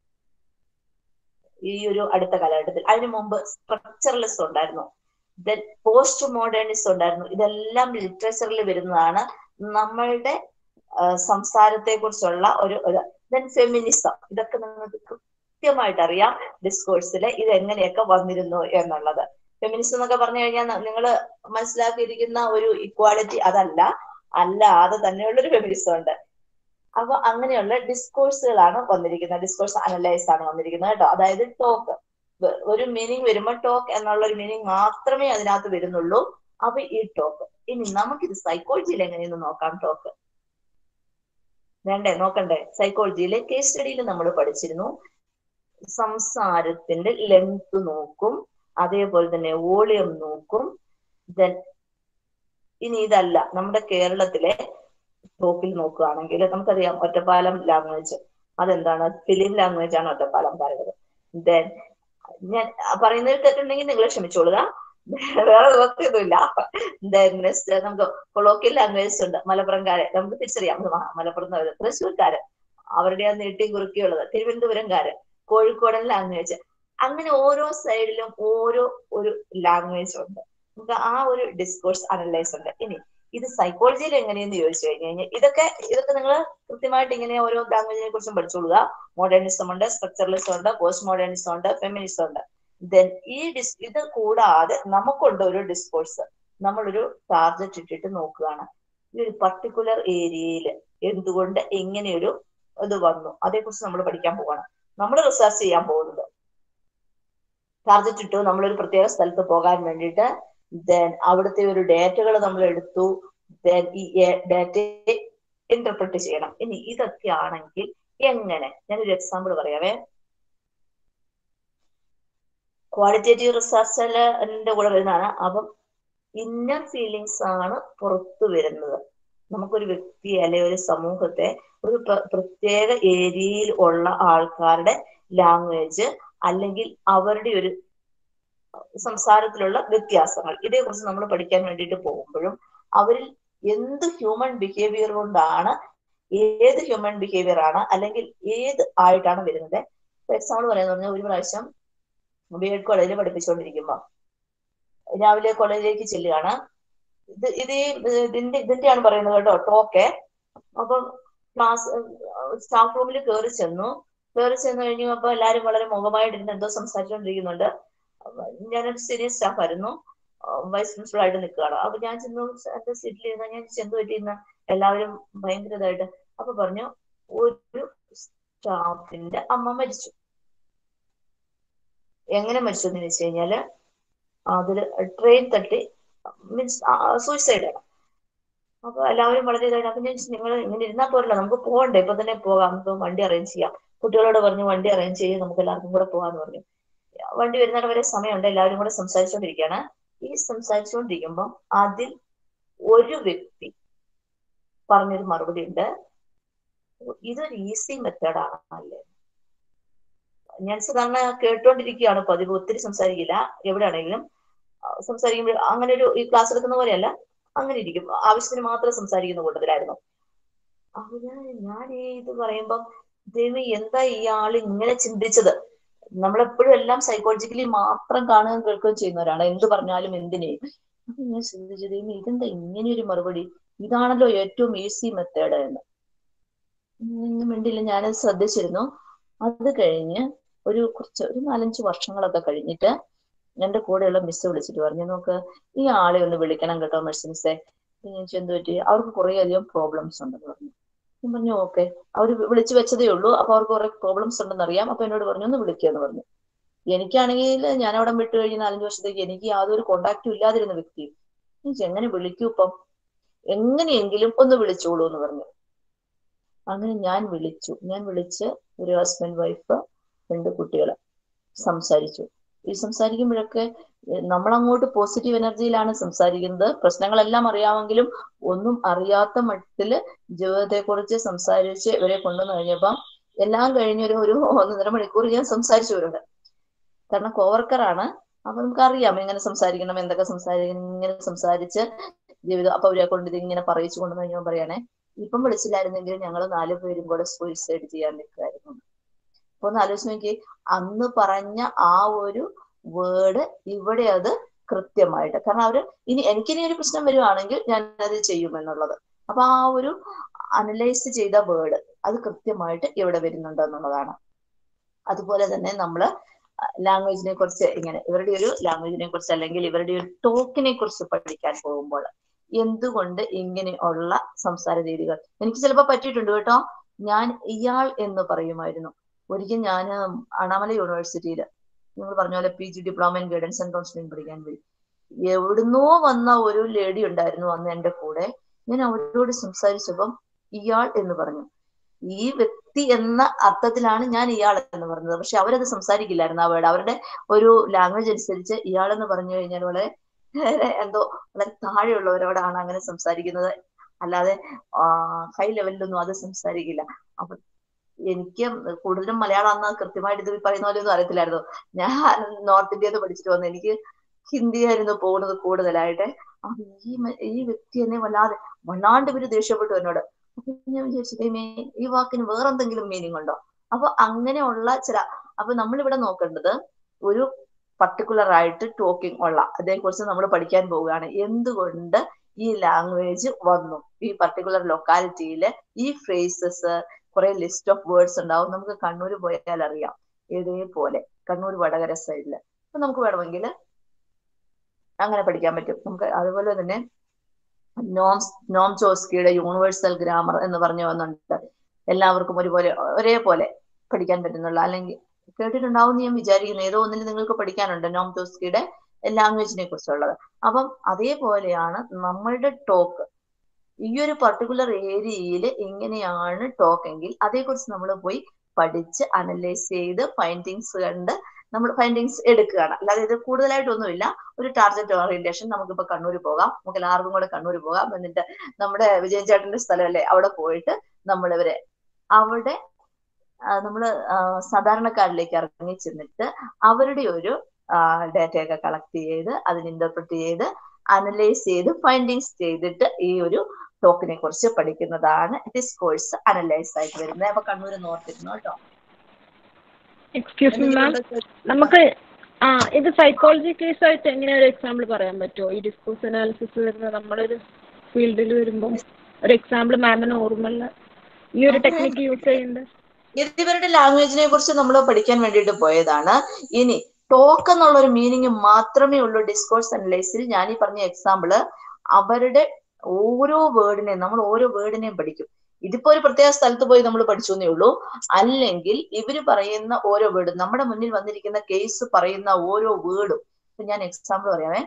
ഈ ഒരു അടുത്ത കാലഘട്ടത്തിൽ അതിനു മുമ്പ് സ്ട്രക്ചറലിസം ഉണ്ടായിരുന്നു ദെൻ പോസ്റ്റ് മോഡേണിസം ഉണ്ടായിരുന്നു ഇതെല്ലാം ലിറ്ററേച്ചറിൽ വരുന്നതാണ് നമ്മളുടെ സംസാരത്തെ കുറിച്ചുള്ള ഒരു ദെൻ ഫെമിനിസം ഇതൊക്കെ നിങ്ങൾക്ക് കൃത്യമായിട്ട് അറിയാം ഡിസ്കോഴ്സിൽ ഇത് എങ്ങനെയൊക്കെ വന്നിരുന്നു എന്നുള്ളത് ഫെമിനിസം എന്നൊക്കെ പറഞ്ഞു കഴിഞ്ഞാൽ നിങ്ങൾ മനസ്സിലാക്കിയിരിക്കുന്ന ഒരു ഇക്വാളിറ്റി അതല്ല അല്ലാതെ തന്നെയുള്ളൊരു ഫെമിനിസം ഉണ്ട് അപ്പൊ അങ്ങനെയുള്ള ഡിസ്കോഴ്സുകളാണ് വന്നിരിക്കുന്നത് ഡിസ്കോഴ്സ് അനലൈസ് ആണ് വന്നിരിക്കുന്നത് കേട്ടോ അതായത് ടോക്ക് ഒരു മീനിങ് വരുമ്പോൾ ടോക്ക് എന്നുള്ള ഒരു മീനിങ് മാത്രമേ അതിനകത്ത് വരുന്നുള്ളൂ അപ്പൊ ഈ ടോക്ക് ഇനി നമുക്കിത് സൈക്കോളജിയിൽ എങ്ങനെയെന്ന് നോക്കാം ടോക്ക് വേണ്ടേ നോക്കണ്ടേ സൈക്കോളജിയിലെ കേസ് സ്റ്റഡിയിൽ നമ്മൾ പഠിച്ചിരുന്നു സംസാരത്തിന്റെ ലെങ്ത് നോക്കും അതേപോലെ തന്നെ വോളിയം നോക്കും ദെൻ ഇനി ഇതല്ല നമ്മുടെ കേരളത്തിലെ ടോക്കിൽ നോക്കുകയാണെങ്കിൽ നമുക്കറിയാം ഒറ്റപ്പാലം ലാംഗ്വേജ് അതെന്താണ് ഫിലിം ലാംഗ്വേജ് ആണ് ഒറ്റപ്പാലം പറയുന്നത് ദെൻ ഞാൻ പറയുന്നതിൽ തെറ്റുണ്ടെങ്കിൽ നിങ്ങൾ ക്ഷമിച്ചോളുക വേറെ നിവർത്തിയൊന്നുമില്ല ദെൻ നെക്സ്റ്റ് നമുക്ക് കൊളോക്കിയൽ ലാംഗ്വേജ് ഉണ്ട് മലപ്പുറംകാരെ നമുക്ക് തിരിച്ചറിയാം മലപ്പുറം തൃശ്ശൂർക്കാര് അവരുടെ ആ നീട്ടിയും കുറുക്കിയുള്ളത് തിരുവനന്തപുരംകാര് കോഴിക്കോടൻ ലാംഗ്വേജ് അങ്ങനെ ഓരോ സൈഡിലും ഓരോ ഒരു ലാംഗ്വേജ് ഉണ്ട് നമുക്ക് ആ ഒരു ഡിസ്കോഴ്സ് അനലൈസ് ഉണ്ട് ഇനി ഇത് സൈക്കോളജിയിൽ എങ്ങനെയെന്ന് ചോദിച്ചു കഴിഞ്ഞു കഴിഞ്ഞാൽ ഇതൊക്കെ ഇതൊക്കെ നിങ്ങൾ കൃത്യമായിട്ട് ഇങ്ങനെ ഓരോ ലാംഗ്വേജിനെ കുറിച്ചും പഠിച്ചോളുക മോഡേണിസം ഉണ്ട് സ്ട്രക്ചറലിസം ഉണ്ട് പോസ്റ്റ് മോഡേണിസം ഉണ്ട് ഫെമിനിസം ഉണ്ട് ദെൻ ഈ ഡിസ് ഇത് കൂടാതെ നമുക്കുണ്ട് ഒരു ഡിസ്കോഴ്സ് നമ്മളൊരു ടാർഗറ്റ് ഇട്ടിട്ട് നോക്കുകയാണ് ഈ ഒരു പർട്ടിക്കുലർ ഏരിയയിൽ എന്തുകൊണ്ട് എങ്ങനെയൊരു ഇത് വന്നു അതേക്കുറിച്ച് നമ്മൾ പഠിക്കാൻ പോവാണ് നമ്മൾ റിസർച്ച് ചെയ്യാൻ പോകുന്നത് ടാർഗറ്റ് ഇട്ടു നമ്മളൊരു പ്രത്യേക സ്ഥലത്ത് പോകാൻ വേണ്ടിയിട്ട് ദെൻ അവിടുത്തെ ഒരു ഡേറ്റകൾ നമ്മൾ എടുത്തു ദെൻ ഈ ഡേറ്റയെ ഇന്റർപ്രറ്റ് ചെയ്യണം ഇനി ഇതൊക്കെ ആണെങ്കിൽ എങ്ങനെ ഞാനൊരു എക്സാമ്പിൾ പറയാവേ ക്വാളിറ്റേറ്റീവ് റിസർച്ചില് എന്റെ കൂടെ വരുന്നതാണ് അപ്പം ഇന്നർ ഫീലിങ്സ് ആണ് പുറത്തു വരുന്നത് നമുക്കൊരു വ്യക്തിയെ അല്ലെ ഒരു സമൂഹത്തെ ഒരു പ്രത്യേക ഏരിയയിൽ ഉള്ള ആൾക്കാരുടെ ലാംഗ്വേജ് അല്ലെങ്കിൽ അവരുടെ ഒരു സംസാരത്തിലുള്ള വ്യത്യാസങ്ങൾ ഇതേക്കുറിച്ച് നമ്മൾ പഠിക്കാൻ വേണ്ടിയിട്ട് പോകുമ്പോഴും അവരിൽ എന്ത് ഹ്യൂമൻ ബിഹേവിയർ കൊണ്ടാണ് ഏത് ഹ്യൂമൻ ബിഹേവിയർ ആണ് അല്ലെങ്കിൽ ഏത് ആയിട്ടാണ് വരുന്നത് എക്സാമ്പിൾ പറയാന്ന് പറഞ്ഞാൽ ഒരു പ്രാവശ്യം ബി എഡ് കോളേജിൽ പഠിപ്പിച്ചുകൊണ്ടിരിക്കുമ്പോൾ രാവിലെ കോളേജിലേക്ക് ചെല്ലുകയാണ് ഇത് ഇത് ഇതിന്റെ ഇതിന്റെയാണ് പറയുന്നത് കേട്ടോ ടോക്കെ അപ്പം ക്ലാസ് സ്റ്റാഫ് റൂമിൽ കയറി ചെന്നു കയറി ചെന്ന് കഴിഞ്ഞപ്പോ എല്ലാരും വളരെ മുഖമായിട്ടിരുന്ന് എന്തോ സംസാരിച്ചുകൊണ്ടിരിക്കുന്നുണ്ട് ഞാനൊരു സീനിയർ സ്റ്റാഫ് ആയിരുന്നു വൈസ് പ്രിൻസിപ്പൾ ആയിട്ട് നിൽക്കുകയാണ് അപ്പൊ ഞാൻ ചെന്നു എന്റെ സീറ്റിൽ ഇരുന്ന ഞാൻ ചെന്ന് പറ്റിയിരുന്ന എല്ലാവരും ഭയങ്കര ഇതായിട്ട് അപ്പൊ പറഞ്ഞു ഒരു സ്റ്റാഫിന്റെ അമ്മ മരിച്ചു എങ്ങനെ മരിച്ചു എന്ന് വെച്ച് കഴിഞ്ഞാല് അതില് ട്രെയിൻ തട്ടി മീൻസ് സൂയിസൈഡ് ആണ് അപ്പൊ എല്ലാവരും വളരെ ഇതായിട്ട് അപ്പൊ ഞാൻ നിങ്ങൾ ഇങ്ങനെ ഇരുന്നാൽ പോരല്ലോ നമുക്ക് പോകണ്ടേ ഇപ്പൊ തന്നെ പോകാം നമുക്ക് വണ്ടി അറേഞ്ച് ചെയ്യാം കുട്ടികളോട് പറഞ്ഞു വണ്ടി അറേഞ്ച് ചെയ്യും നമുക്ക് എല്ലാവർക്കും കൂടെ പോകാന്ന് പറഞ്ഞു വണ്ടി വരുന്നിടം വരെ സമയമുണ്ട് എല്ലാവരും കൂടെ സംസാരിച്ചുകൊണ്ടിരിക്കുകയാണ് ഈ സംസാരിച്ചുകൊണ്ടിരിക്കുമ്പോൾ അതിൽ ഒരു വ്യക്തി പറഞ്ഞൊരു മറുപടി ഉണ്ട് ഇതൊരു ഈസി മെത്തേഡാണ് അല്ലേ ഞാൻ സാധാരണ കേട്ടോണ്ടിരിക്കുകയാണ് പതിവ് ഒത്തിരി സംസാരിക്കില്ല എവിടെയാണെങ്കിലും സംസാരിക്കുമ്പോൾ അങ്ങനെ ഒരു ഈ ക്ലാസ് എടുക്കുന്ന പോലെയല്ല അങ്ങനെ ഇരിക്കും ആവശ്യത്തിന് മാത്രം സംസാരിക്കുന്ന കൂട്ടത്തിലായിരുന്നു അപ്പൊ ഞാൻ ഞാൻ ഈ ഇത് പറയുമ്പം ദൈവം എന്താ ഇയാൾ ഇങ്ങനെ ചിന്തിച്ചത് നമ്മളെപ്പോഴും എല്ലാം സൈക്കോളജിക്കലി മാത്രം കാണുകയും കേൾക്കുകയും ചെയ്യുന്നവരാണ് എന്ത് പറഞ്ഞാലും എന്തിനേയും അപ്പൊ ഞാൻ ചിന്തിച്ചു ദൈവം ഇതെന്താ ഇങ്ങനെ ഒരു മറുപടി ഇതാണല്ലോ ഏറ്റവും ഈസി മെത്തേഡ് എന്ന് ഒന്നും മിണ്ടില്ല ഞാനത് ശ്രദ്ധിച്ചിരുന്നു അത് കഴിഞ്ഞ് ഒരു കുറച്ച് ഒരു നാലഞ്ച് വർഷങ്ങളൊക്കെ കഴിഞ്ഞിട്ട് എന്റെ കൂടെയുള്ള മിസ് വിളിച്ചിട്ട് പറഞ്ഞു നോക്ക് ഈ ആളെ ഒന്ന് വിളിക്കണം കേട്ടോ മെഴ്സിൻസെ ഞാൻ എന്ത് പറ്റി അവർക്ക് കുറെ അധികം പ്രോബ്ലംസ് ഉണ്ടെന്ന് പറഞ്ഞു ഞാൻ പറഞ്ഞു ഓക്കെ അവർ വിളിച്ചു വെച്ചതേ ഉള്ളൂ അപ്പൊ അവർക്ക് കുറെ പ്രോബ്ലംസ് ഉണ്ടെന്ന് അറിയാം അപ്പൊ എന്നോട് പറഞ്ഞു ഒന്ന് വിളിക്കുക എന്ന് പറഞ്ഞു എനിക്കാണെങ്കിൽ ഞാൻ അവിടെ വിട്ടു കഴിഞ്ഞ് നാലഞ്ച് വർഷത്തേക്ക് എനിക്ക് യാതൊരു കോണ്ടാക്റ്റും ഇല്ലാതിരുന്ന വ്യക്തി എങ്ങനെ വിളിക്കൂ ഇപ്പം എങ്ങനെയെങ്കിലും ഒന്ന് വിളിച്ചോളൂ എന്ന് പറഞ്ഞു അങ്ങനെ ഞാൻ വിളിച്ചു ഞാൻ വിളിച്ച് ഒരു ഹസ്ബൻഡ് വൈഫ് രണ്ട് കുട്ടികളെ സംസാരിച്ചു ഈ സംസാരിക്കുമ്പോഴൊക്കെ നമ്മൾ അങ്ങോട്ട് പോസിറ്റീവ് എനർജിയിലാണ് സംസാരിക്കുന്നത് പ്രശ്നങ്ങളെല്ലാം അറിയാമെങ്കിലും ഒന്നും അറിയാത്ത മട്ടില് ജീവിതത്തെ കുറിച്ച് സംസാരിച്ച് ഇവരെ കൊണ്ടുവന്നു കഴിഞ്ഞപ്പം എല്ലാം കഴിഞ്ഞൊരു ഒരു ഒന്നര മണിക്കൂർ ഞാൻ സംസാരിച്ചു ഇവരോട് കാരണം കോവർക്കറാണ് അപ്പൊ നമുക്കറിയാം എങ്ങനെ സംസാരിക്കണം എന്തൊക്കെ സംസാരിക്കണം ഇങ്ങനെ സംസാരിച്ച് ജീവിതം അപ്പൊ അവരെ കൊണ്ട് ഇത് ഇങ്ങനെ പറയിച്ചു കൊണ്ടുവന്ന് കഴിഞ്ഞാൽ പറയണേ ഇപ്പം വിളിച്ചില്ലായിരുന്നെങ്കിൽ ഞങ്ങൾ നാല് പേരും കൂടെ സൂയിസൈഡ് ചെയ്യാൻ നിൽക്കുമായിരുന്നു അപ്പൊ ഒന്ന് ആലോചിച്ച് നോക്കി അന്ന് പറഞ്ഞ ആ ഒരു വേർഡ് ഇവിടെ അത് കൃത്യമായിട്ട് കാരണം അവര് ഇനി എനിക്കിനി ഒരു പ്രശ്നം വരുവാണെങ്കിൽ ഞാൻ അത് ചെയ്യും എന്നുള്ളത് അപ്പൊ ആ ഒരു അനലൈസ് ചെയ്ത വേർഡ് അത് കൃത്യമായിട്ട് ഇവിടെ വരുന്നുണ്ട് എന്നുള്ളതാണ് അതുപോലെ തന്നെ നമ്മള് ലാംഗ്വേജിനെ കുറിച്ച് ഇങ്ങനെ ഇവരുടെ ഒരു ലാംഗ്വേജിനെ കുറിച്ച് അല്ലെങ്കിൽ ഇവരുടെ ഒരു ടോക്കിനെ കുറിച്ച് പഠിക്കാൻ പോകുമ്പോൾ എന്തുകൊണ്ട് ഇങ്ങനെയുള്ള സംസാര രീതികൾ എനിക്ക് ചിലപ്പോൾ പറ്റിയിട്ടുണ്ട് കേട്ടോ ഞാൻ ഇയാൾ എന്ന് പറയുമായിരുന്നു ഒരിക്കൽ ഞാൻ അണാമല യൂണിവേഴ്സിറ്റിയിൽ നിങ്ങൾ പറഞ്ഞ പോലെ P G diploma in guidance and counselling പഠിക്കാൻ പോയി എവിടുന്നോ വന്ന ഒരു ലേഡി ഉണ്ടായിരുന്നു അന്ന് എന്റെ കൂടെ ഞാൻ അവരോട് സംസാരിച്ചപ്പം ഇയാൾ എന്ന് പറഞ്ഞു ഈ വ്യക്തി എന്ന അർത്ഥത്തിലാണ് ഞാൻ ഇയാൾ എന്ന് പറഞ്ഞത് പക്ഷെ അവരത് സംസാരിക്കില്ലായിരുന്നു ആ വേർഡ് അവരുടെ ഒരു ലാംഗ്വേജ് അനുസരിച്ച് ഇയാൾ എന്ന് പറഞ്ഞു കഴിഞ്ഞാൽ വളരെ എന്തോ വളരെ താഴെയുള്ളവരോടാണ് അങ്ങനെ സംസാരിക്കുന്നത് അല്ലാതെ ഹൈ ലെവലിലൊന്നും അത് സംസാരിക്കില്ല അപ്പൊ എനിക്ക് കൂടുതലും മലയാളം അന്ന് കൃത്യമായിട്ട് ഇത് പറയുന്ന പോലെ ഒന്നും അറിയത്തില്ലായിരുന്നു ഞാൻ നോർത്ത് ഇന്ത്യയിൽ പഠിച്ചിട്ട് വന്നു എനിക്ക് ഹിന്ദി ആയിരുന്നു പോകുന്നത് കൂടുതലായിട്ട് അപ്പൊ ഈ ഈ വ്യക്തി എന്നെ വല്ലാതെ വല്ലാണ്ട് ഇവര് ദേഷ്യപ്പെട്ടു എന്നോട് അപ്പൊ ഞാൻ വിചാരിച്ചു ദൈവമേ ഈ വാക്കിന് വേറെന്തെങ്കിലും മീനിങ് ഉണ്ടോ അപ്പൊ അങ്ങനെയുള്ള ചില അപ്പൊ നമ്മളിവിടെ നോക്കേണ്ടത് ഒരു പർട്ടിക്കുലർ ആയിട്ട് ടോക്കിംഗ് ഉള്ള അതേക്കുറിച്ച് നമ്മൾ പഠിക്കാൻ പോവുകയാണ് എന്തുകൊണ്ട് ഈ ലാംഗ്വേജ് വന്നു ഈ പർട്ടിക്കുലർ ലൊക്കാലിറ്റിയിൽ ഈ ഫ്രേസസ് കുറെ ലിസ്റ്റ് ഓഫ് വേർഡ്സ് ഉണ്ടാവും നമുക്ക് കണ്ണൂർ പോയാൽ അറിയാം ഇതേപോലെ കണ്ണൂർ വടകര സൈഡിൽ അപ്പൊ നമുക്ക് വേണമെങ്കിൽ അങ്ങനെ പഠിക്കാൻ പറ്റും നമുക്ക് അതുപോലെ തന്നെ നോം നോം ചോസ്കിയുടെ യൂണിവേഴ്സൽ ഗ്രാമർ എന്ന് പറഞ്ഞു വന്നുണ്ട് എല്ലാവർക്കും ഒരുപോലെ ഒരേപോലെ പഠിക്കാൻ പറ്റുന്നുള്ള അല്ലെങ്കിൽ കേട്ടിട്ടുണ്ടാവും ഞാൻ വിചാരിക്കുന്നു ഏതോ ഒന്നിൽ നിങ്ങൾക്ക് പഠിക്കാനുണ്ട് നോം ചോസ്കിയുടെ ലാംഗ്വേജിനെ കുറിച്ചുള്ളത് അപ്പം അതേപോലെയാണ് നമ്മളുടെ ടോക്ക് ഈ ഒരു പർട്ടിക്കുലർ ഏരിയയിൽ എങ്ങനെയാണ് ടോക്ക് എങ്കിൽ അതേക്കുറിച്ച് നമ്മൾ പോയി പഠിച്ച് അനലൈസ് ചെയ്ത് ഫൈൻഡിങ്സ് കണ്ട് നമ്മൾ ഫൈൻഡിങ്സ് എടുക്കുകയാണ് അല്ലാതെ ഇത് കൂടുതലായിട്ടൊന്നുമില്ല ഒരു ടാർഗറ്റ് ഓറിയന്റേഷൻ നമുക്കിപ്പോ കണ്ണൂർ പോകാം നമുക്ക് എല്ലാവർക്കും കൂടെ കണ്ണൂർ പോകാം എന്നിട്ട് നമ്മുടെ വിജയൻ ചേട്ടന്റെ സ്ഥലമല്ലേ അവിടെ പോയിട്ട് നമ്മൾ ഇവരെ അവിടെ നമ്മൾ സാധാരണക്കാരിലേക്ക് ഇറങ്ങി ചെന്നിട്ട് അവരുടെ ഒരു ഡാറ്റയൊക്കെ കളക്ട് ചെയ്ത് അതിന് ഇന്റർപ്രറ്റ് ചെയ്ത് അനലൈസ് ചെയ്ത് ഫൈൻഡിങ്സ് ചെയ്തിട്ട് ഈ ഒരു ടോക്കിനെ കുറിച്ച് പഠിക്കുന്നതാണ് ഡിസ്കോഴ്സ് അനലൈസ് ആയിട്ട് വരുന്നത് അപ്പൊ കണ്ണൂർ നോർത്തിരുന്നു കേട്ടോ എക്സ്ക്യൂസ് മീ മാം നമുക്ക് ആ ഇത് സൈക്കോളജി കേസ് ആയിട്ട് എങ്ങനെ ഒരു എക്സാമ്പിൾ പറയാൻ പറ്റുമോ ഈ ഡിസ്കോഴ്സ് അനാലിസിസ് വരുന്ന നമ്മളൊരു ഫീൽഡിൽ വരുമ്പോൾ ഒരു എക്സാമ്പിൾ മാമിന് ഓർമ്മയുള്ള ഈ ഒരു ടെക്നിക്ക് യൂസ് ചെയ്യുന്നുണ്ട് ഇത് ഇവരുടെ ലാംഗ്വേജിനെ കുറിച്ച് നമ്മൾ പഠിക്കാൻ വേണ്ടിയിട്ട് പോയതാണ് ഇനി ടോക്ക് എന്നുള്ള ഒരു മീനിങ് മാത്രമേ ഉള്ളൂ ഡിസ്കോഴ്സ് അനലൈസിൽ ഞാൻ ഈ പറഞ്ഞ എക്സാമ്പിള് അവരുടെ ഓരോ വേർഡിനെയും നമ്മൾ ഓരോ വേർഡിനെയും പഠിക്കും ഇതിപ്പോ ഒരു പ്രത്യേക സ്ഥലത്ത് പോയി നമ്മൾ പഠിച്ചു എന്നേ ഉള്ളൂ അല്ലെങ്കിൽ ഇവര് പറയുന്ന ഓരോ വേർഡും നമ്മുടെ മുന്നിൽ വന്നിരിക്കുന്ന കേസ് പറയുന്ന ഓരോ വേർഡും ഇപ്പൊ ഞാൻ എക്സാമ്പിൾ പറയാമേ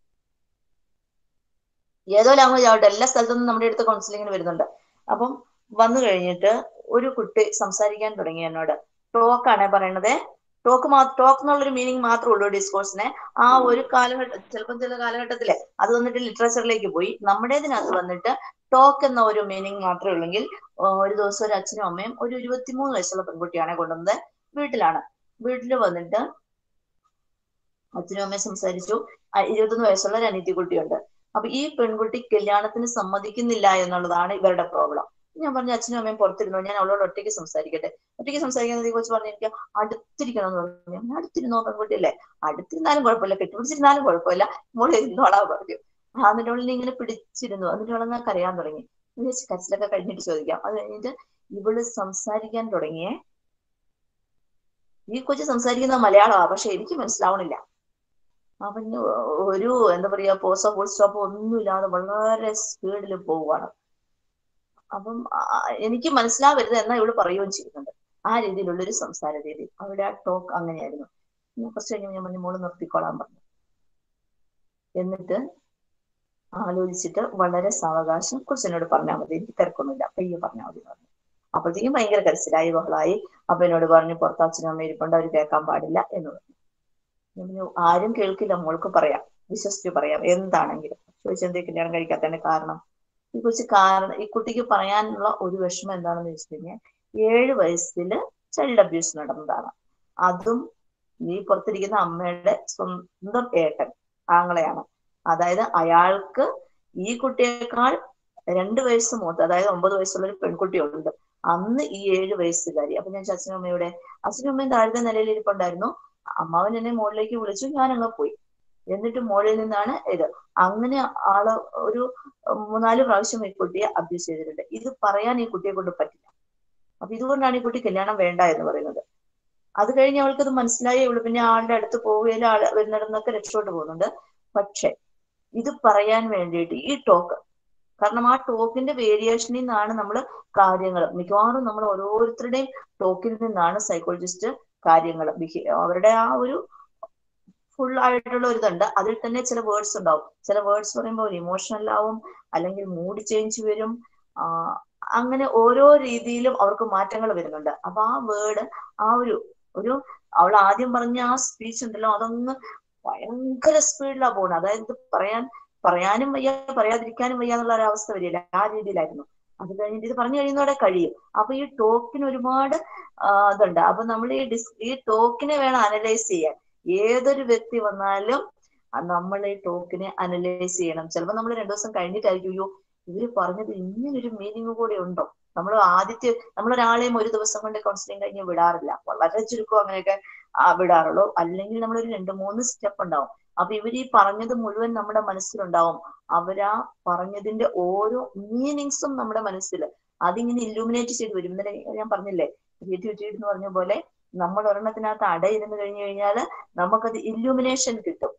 ഏതോ ലാംഗ്വേജ് ആവട്ടെ എല്ലാ സ്ഥലത്തുനിന്നും നമ്മുടെ അടുത്ത് കൗൺസിലിങ്ങിന് വരുന്നുണ്ട് അപ്പം വന്നു കഴിഞ്ഞിട്ട് ഒരു കുട്ടി സംസാരിക്കാൻ തുടങ്ങി എന്നോട് ടോക്കാണ് പറയണത് ടോക്ക് മാ ടോക്ക് എന്നുള്ളൊരു മീനിങ് മാത്രമേ ഉള്ളൂ ഡിസ്കോഴ്സിനെ ആ ഒരു കാലഘട്ടം ചിലപ്പം ചില കാലഘട്ടത്തില് അത് വന്നിട്ട് ലിറ്ററേച്ചറിലേക്ക് പോയി നമ്മുടേതിനകത്ത് വന്നിട്ട് ടോക്ക് എന്ന ഒരു മീനിങ് മാത്രമേ ഉള്ളെങ്കിൽ ഒരു ദിവസം ഒരു അച്ഛനും അമ്മയും ഒരു ഇരുപത്തിമൂന്ന് വയസ്സുള്ള പെൺകുട്ടിയാണ് കൊണ്ടുവന്നത് വീട്ടിലാണ് വീട്ടിൽ വന്നിട്ട് അച്ഛനും അമ്മയും സംസാരിച്ചു ഇരുപത്തൊന്ന് വയസ്സുള്ള ഒരു അനിയത്തി കുട്ടിയുണ്ട് അപ്പൊ ഈ പെൺകുട്ടി കല്യാണത്തിന് സമ്മതിക്കുന്നില്ല എന്നുള്ളതാണ് ഇവരുടെ പ്രോബ്ലം ഞാൻ പറഞ്ഞു അച്ഛനും അമ്മയും പുറത്തിരുന്നു ഞാൻ അവളോട് ഒറ്റയ്ക്ക് സംസാരിക്കട്ടെ ഒറ്റയ്ക്ക് സംസാരിക്കുന്നതിനെ കുറിച്ച് പറഞ്ഞു എനിക്ക് അടുത്തിരിക്കണം എന്ന് പറഞ്ഞു ഞാൻ അടുത്തിരുന്നോ പെൺകുട്ടിയല്ലേ അടുത്തിരുന്നാലും കുഴപ്പമില്ല കെട്ടിപ്പിടിച്ചിരുന്നാലും കുഴപ്പമില്ല മോളെ ഇരുന്നോളാ പറഞ്ഞു എന്നിട്ട് അവളിനെ ഇങ്ങനെ പിടിച്ചിരുന്നു എന്നിട്ട് അവളെന്നാ കരയാൻ തുടങ്ങി കരച്ചിലൊക്കെ കഴിഞ്ഞിട്ട് ചോദിക്കാം അത് കഴിഞ്ഞിട്ട് ഇവള് സംസാരിക്കാൻ തുടങ്ങിയേ ഈ കൊച്ചു സംസാരിക്കുന്ന മലയാളമാണ് പക്ഷെ എനിക്ക് മനസ്സിലാവണില്ല അവൻ ഒരു എന്താ പറയാ പോസോ ഫുൾ സ്റ്റോപ്പോ ഒന്നുമില്ലാതെ വളരെ സ്പീഡിൽ പോവുകയാണ് അപ്പം എനിക്ക് മനസ്സിലാവരുത് എന്നാ ഇവള് പറയുകയും ചെയ്യുന്നുണ്ട് ആ രീതിയിലുള്ള ഒരു സംസാര രീതി അവിടെ ആ ടോക്ക് അങ്ങനെയായിരുന്നു കുറച്ച് കഴിഞ്ഞ് ഞാൻ പറഞ്ഞു മോള് നിർത്തിക്കോളാൻ പറഞ്ഞു എന്നിട്ട് ആലോചിച്ചിട്ട് വളരെ സാവകാശം കുറച്ചെന്നോട് പറഞ്ഞാൽ മതി എനിക്ക് തിരക്കൊന്നുമില്ല പയ്യെ പറഞ്ഞാൽ മതി പറഞ്ഞു അപ്പോഴത്തേക്കും ഭയങ്കര കരച്ചിലായി ബഹളായി അപ്പൊ എന്നോട് പറഞ്ഞു പുറത്ത് അച്ഛനും അമ്മ ഇരിപ്പുണ്ട് അവർ കേൾക്കാൻ പാടില്ല എന്ന് പറഞ്ഞു ഞാൻ പറഞ്ഞു, ആരും കേൾക്കില്ല മോൾക്ക് പറയാം വിശ്വസിച്ച് പറയാം എന്താണെങ്കിലും ചോദിച്ചെന്തേ കല്യാണം കഴിക്കാത്തതിന്റെ കാരണം ഈ കൊച്ചു കാരണം ഈ കുട്ടിക്ക് പറയാനുള്ള ഒരു വിഷമം എന്താണെന്ന് വെച്ച് കഴിഞ്ഞാൽ ഏഴ് വയസ്സില് ചൈൽഡ് അബ്യൂസ് നടന്നതാണ് അതും ഈ പുറത്തിരിക്കുന്ന അമ്മയുടെ സ്വന്തം ഏട്ടൻ ആങ്ങളെയാണ് അതായത് അയാൾക്ക് ഈ കുട്ടിയേക്കാൾ രണ്ട് വയസ്സ് മൂത്ത് അതായത് ഒമ്പത് വയസ്സുള്ള ഒരു പെൺകുട്ടിയുണ്ട് അന്ന് ഈ ഏഴ് വയസ്സുകാരി അപ്പൊ ഞാൻ അച്ഛനും അമ്മയുടെ അച്ഛനും അമ്മയും താഴത്തെ നിലയിൽ ഇരിപ്പുണ്ടായിരുന്നു അമ്മാവൻ എന്നെ മുകളിലേക്ക് വിളിച്ചു ഞാൻ അങ്ങ് പോയി എന്നിട്ട് മുകളിൽ നിന്നാണ് ഇത് അങ്ങനെ ആള് ഒരു മൂന്നാല് പ്രാവശ്യം ഈ കുട്ടിയെ അബ്യൂസ് ചെയ്തിട്ടുണ്ട് ഇത് പറയാൻ ഈ കുട്ടിയെ കൊണ്ട് പറ്റില്ല അപ്പൊ ഇതുകൊണ്ടാണ് ഈ കുട്ടി കല്യാണം വേണ്ട എന്ന് പറയുന്നത് അത് കഴിഞ്ഞ് അവൾക്ക് അത് മനസ്സിലായേ ഉള്ളൂ പിന്നെ ആളുടെ അടുത്ത് പോവുകയില്ല ആള് വരുന്നിടന്നൊക്കെ രക്ഷപ്പെട്ടു പോകുന്നുണ്ട് പക്ഷെ ഇത് പറയാൻ വേണ്ടിയിട്ട് ഈ ടോക്ക് കാരണം ആ ടോക്കിന്റെ വേരിയേഷനിൽ നിന്നാണ് നമ്മൾ കാര്യങ്ങൾ മിക്കവാറും നമ്മൾ ഓരോരുത്തരുടെയും ടോക്കിൽ നിന്നാണ് സൈക്കോളജിസ്റ്റ് കാര്യങ്ങൾ അവരുടെ ആ ഒരു ഫുൾ ആയിട്ടുള്ള ഒരു ഇതുണ്ട് അതിൽ തന്നെ ചില വേർഡ്സ് ഉണ്ടാവും ചില വേർഡ്സ് പറയുമ്പോൾ ഒരു ഇമോഷണൽ ആവും അല്ലെങ്കിൽ മൂഡ് ചേഞ്ച് വരും ആ, അങ്ങനെ ഓരോ രീതിയിലും അവർക്ക് മാറ്റങ്ങൾ വരുന്നുണ്ട് അപ്പൊ ആ വേർഡ് ആ ഒരു ഒരു അവൾ ആദ്യം പറഞ്ഞ ആ സ്പീച്ച് ഉണ്ടല്ലോ അതങ്ങ് ഭയങ്കര സ്പീഡിലാ പോകുന്നത് അതായത് ഇത് പറയാൻ പറയാനും വയ്യ പറയാതിരിക്കാനും വയ്യ എന്നുള്ള ഒരു അവസ്ഥ വരില്ല ആ രീതിയിലായിരുന്നു അത് കഴിഞ്ഞിട്ട് ഇത് പറഞ്ഞു കഴിയുന്നതോടെ കഴിയും അപ്പൊ ഈ ടോക്കിന് ഒരുപാട് ആ, ഇതുണ്ട് അപ്പൊ നമ്മൾ ഈ ഡിസ് ഈ ടോക്കിനെ വേണം അനലൈസ് ചെയ്യാൻ ഏതൊരു വ്യക്തി വന്നാലും നമ്മൾ ഈ ടോക്കിനെ അനലൈസ് ചെയ്യണം ചിലപ്പോൾ നമ്മൾ രണ്ടു ദിവസം കഴിഞ്ഞിട്ടായിരിക്കും അയ്യോ ഇവര് പറഞ്ഞത് ഇങ്ങനൊരു മീനിങ് കൂടെ ഉണ്ടോ നമ്മൾ ആദ്യത്തെ നമ്മൾ ഒരാളെയും ഒരു ദിവസം കൊണ്ട് കൗൺസിലിംഗ് കഴിഞ്ഞ് വിടാറില്ല വളരെ ചുരുക്കം അങ്ങനെയൊക്കെ ആ, വിടാറുള്ളൂ അല്ലെങ്കിൽ നമ്മളൊരു രണ്ട് മൂന്ന് സ്റ്റെപ്പ് ഉണ്ടാവും അപ്പൊ ഇവർ ഈ പറഞ്ഞത് മുഴുവൻ നമ്മുടെ മനസ്സിലുണ്ടാവും അവരാ പറഞ്ഞതിന്റെ ഓരോ മീനിങ്സും നമ്മുടെ മനസ്സിൽ അതിങ്ങനെ ഇല്ലൂമിനേറ്റ് ചെയ്ത് വരും ഇന്നലെ ഞാൻ പറഞ്ഞില്ലേ ക്രിയേറ്റിവിറ്റി എന്ന് പറഞ്ഞ പോലെ നമ്മൾ ഒരെണ്ണത്തിനകത്ത് അടയിരുന്ന് കഴിഞ്ഞു കഴിഞ്ഞാൽ നമുക്കത് ഇല്യൂമിനേഷൻ കിട്ടും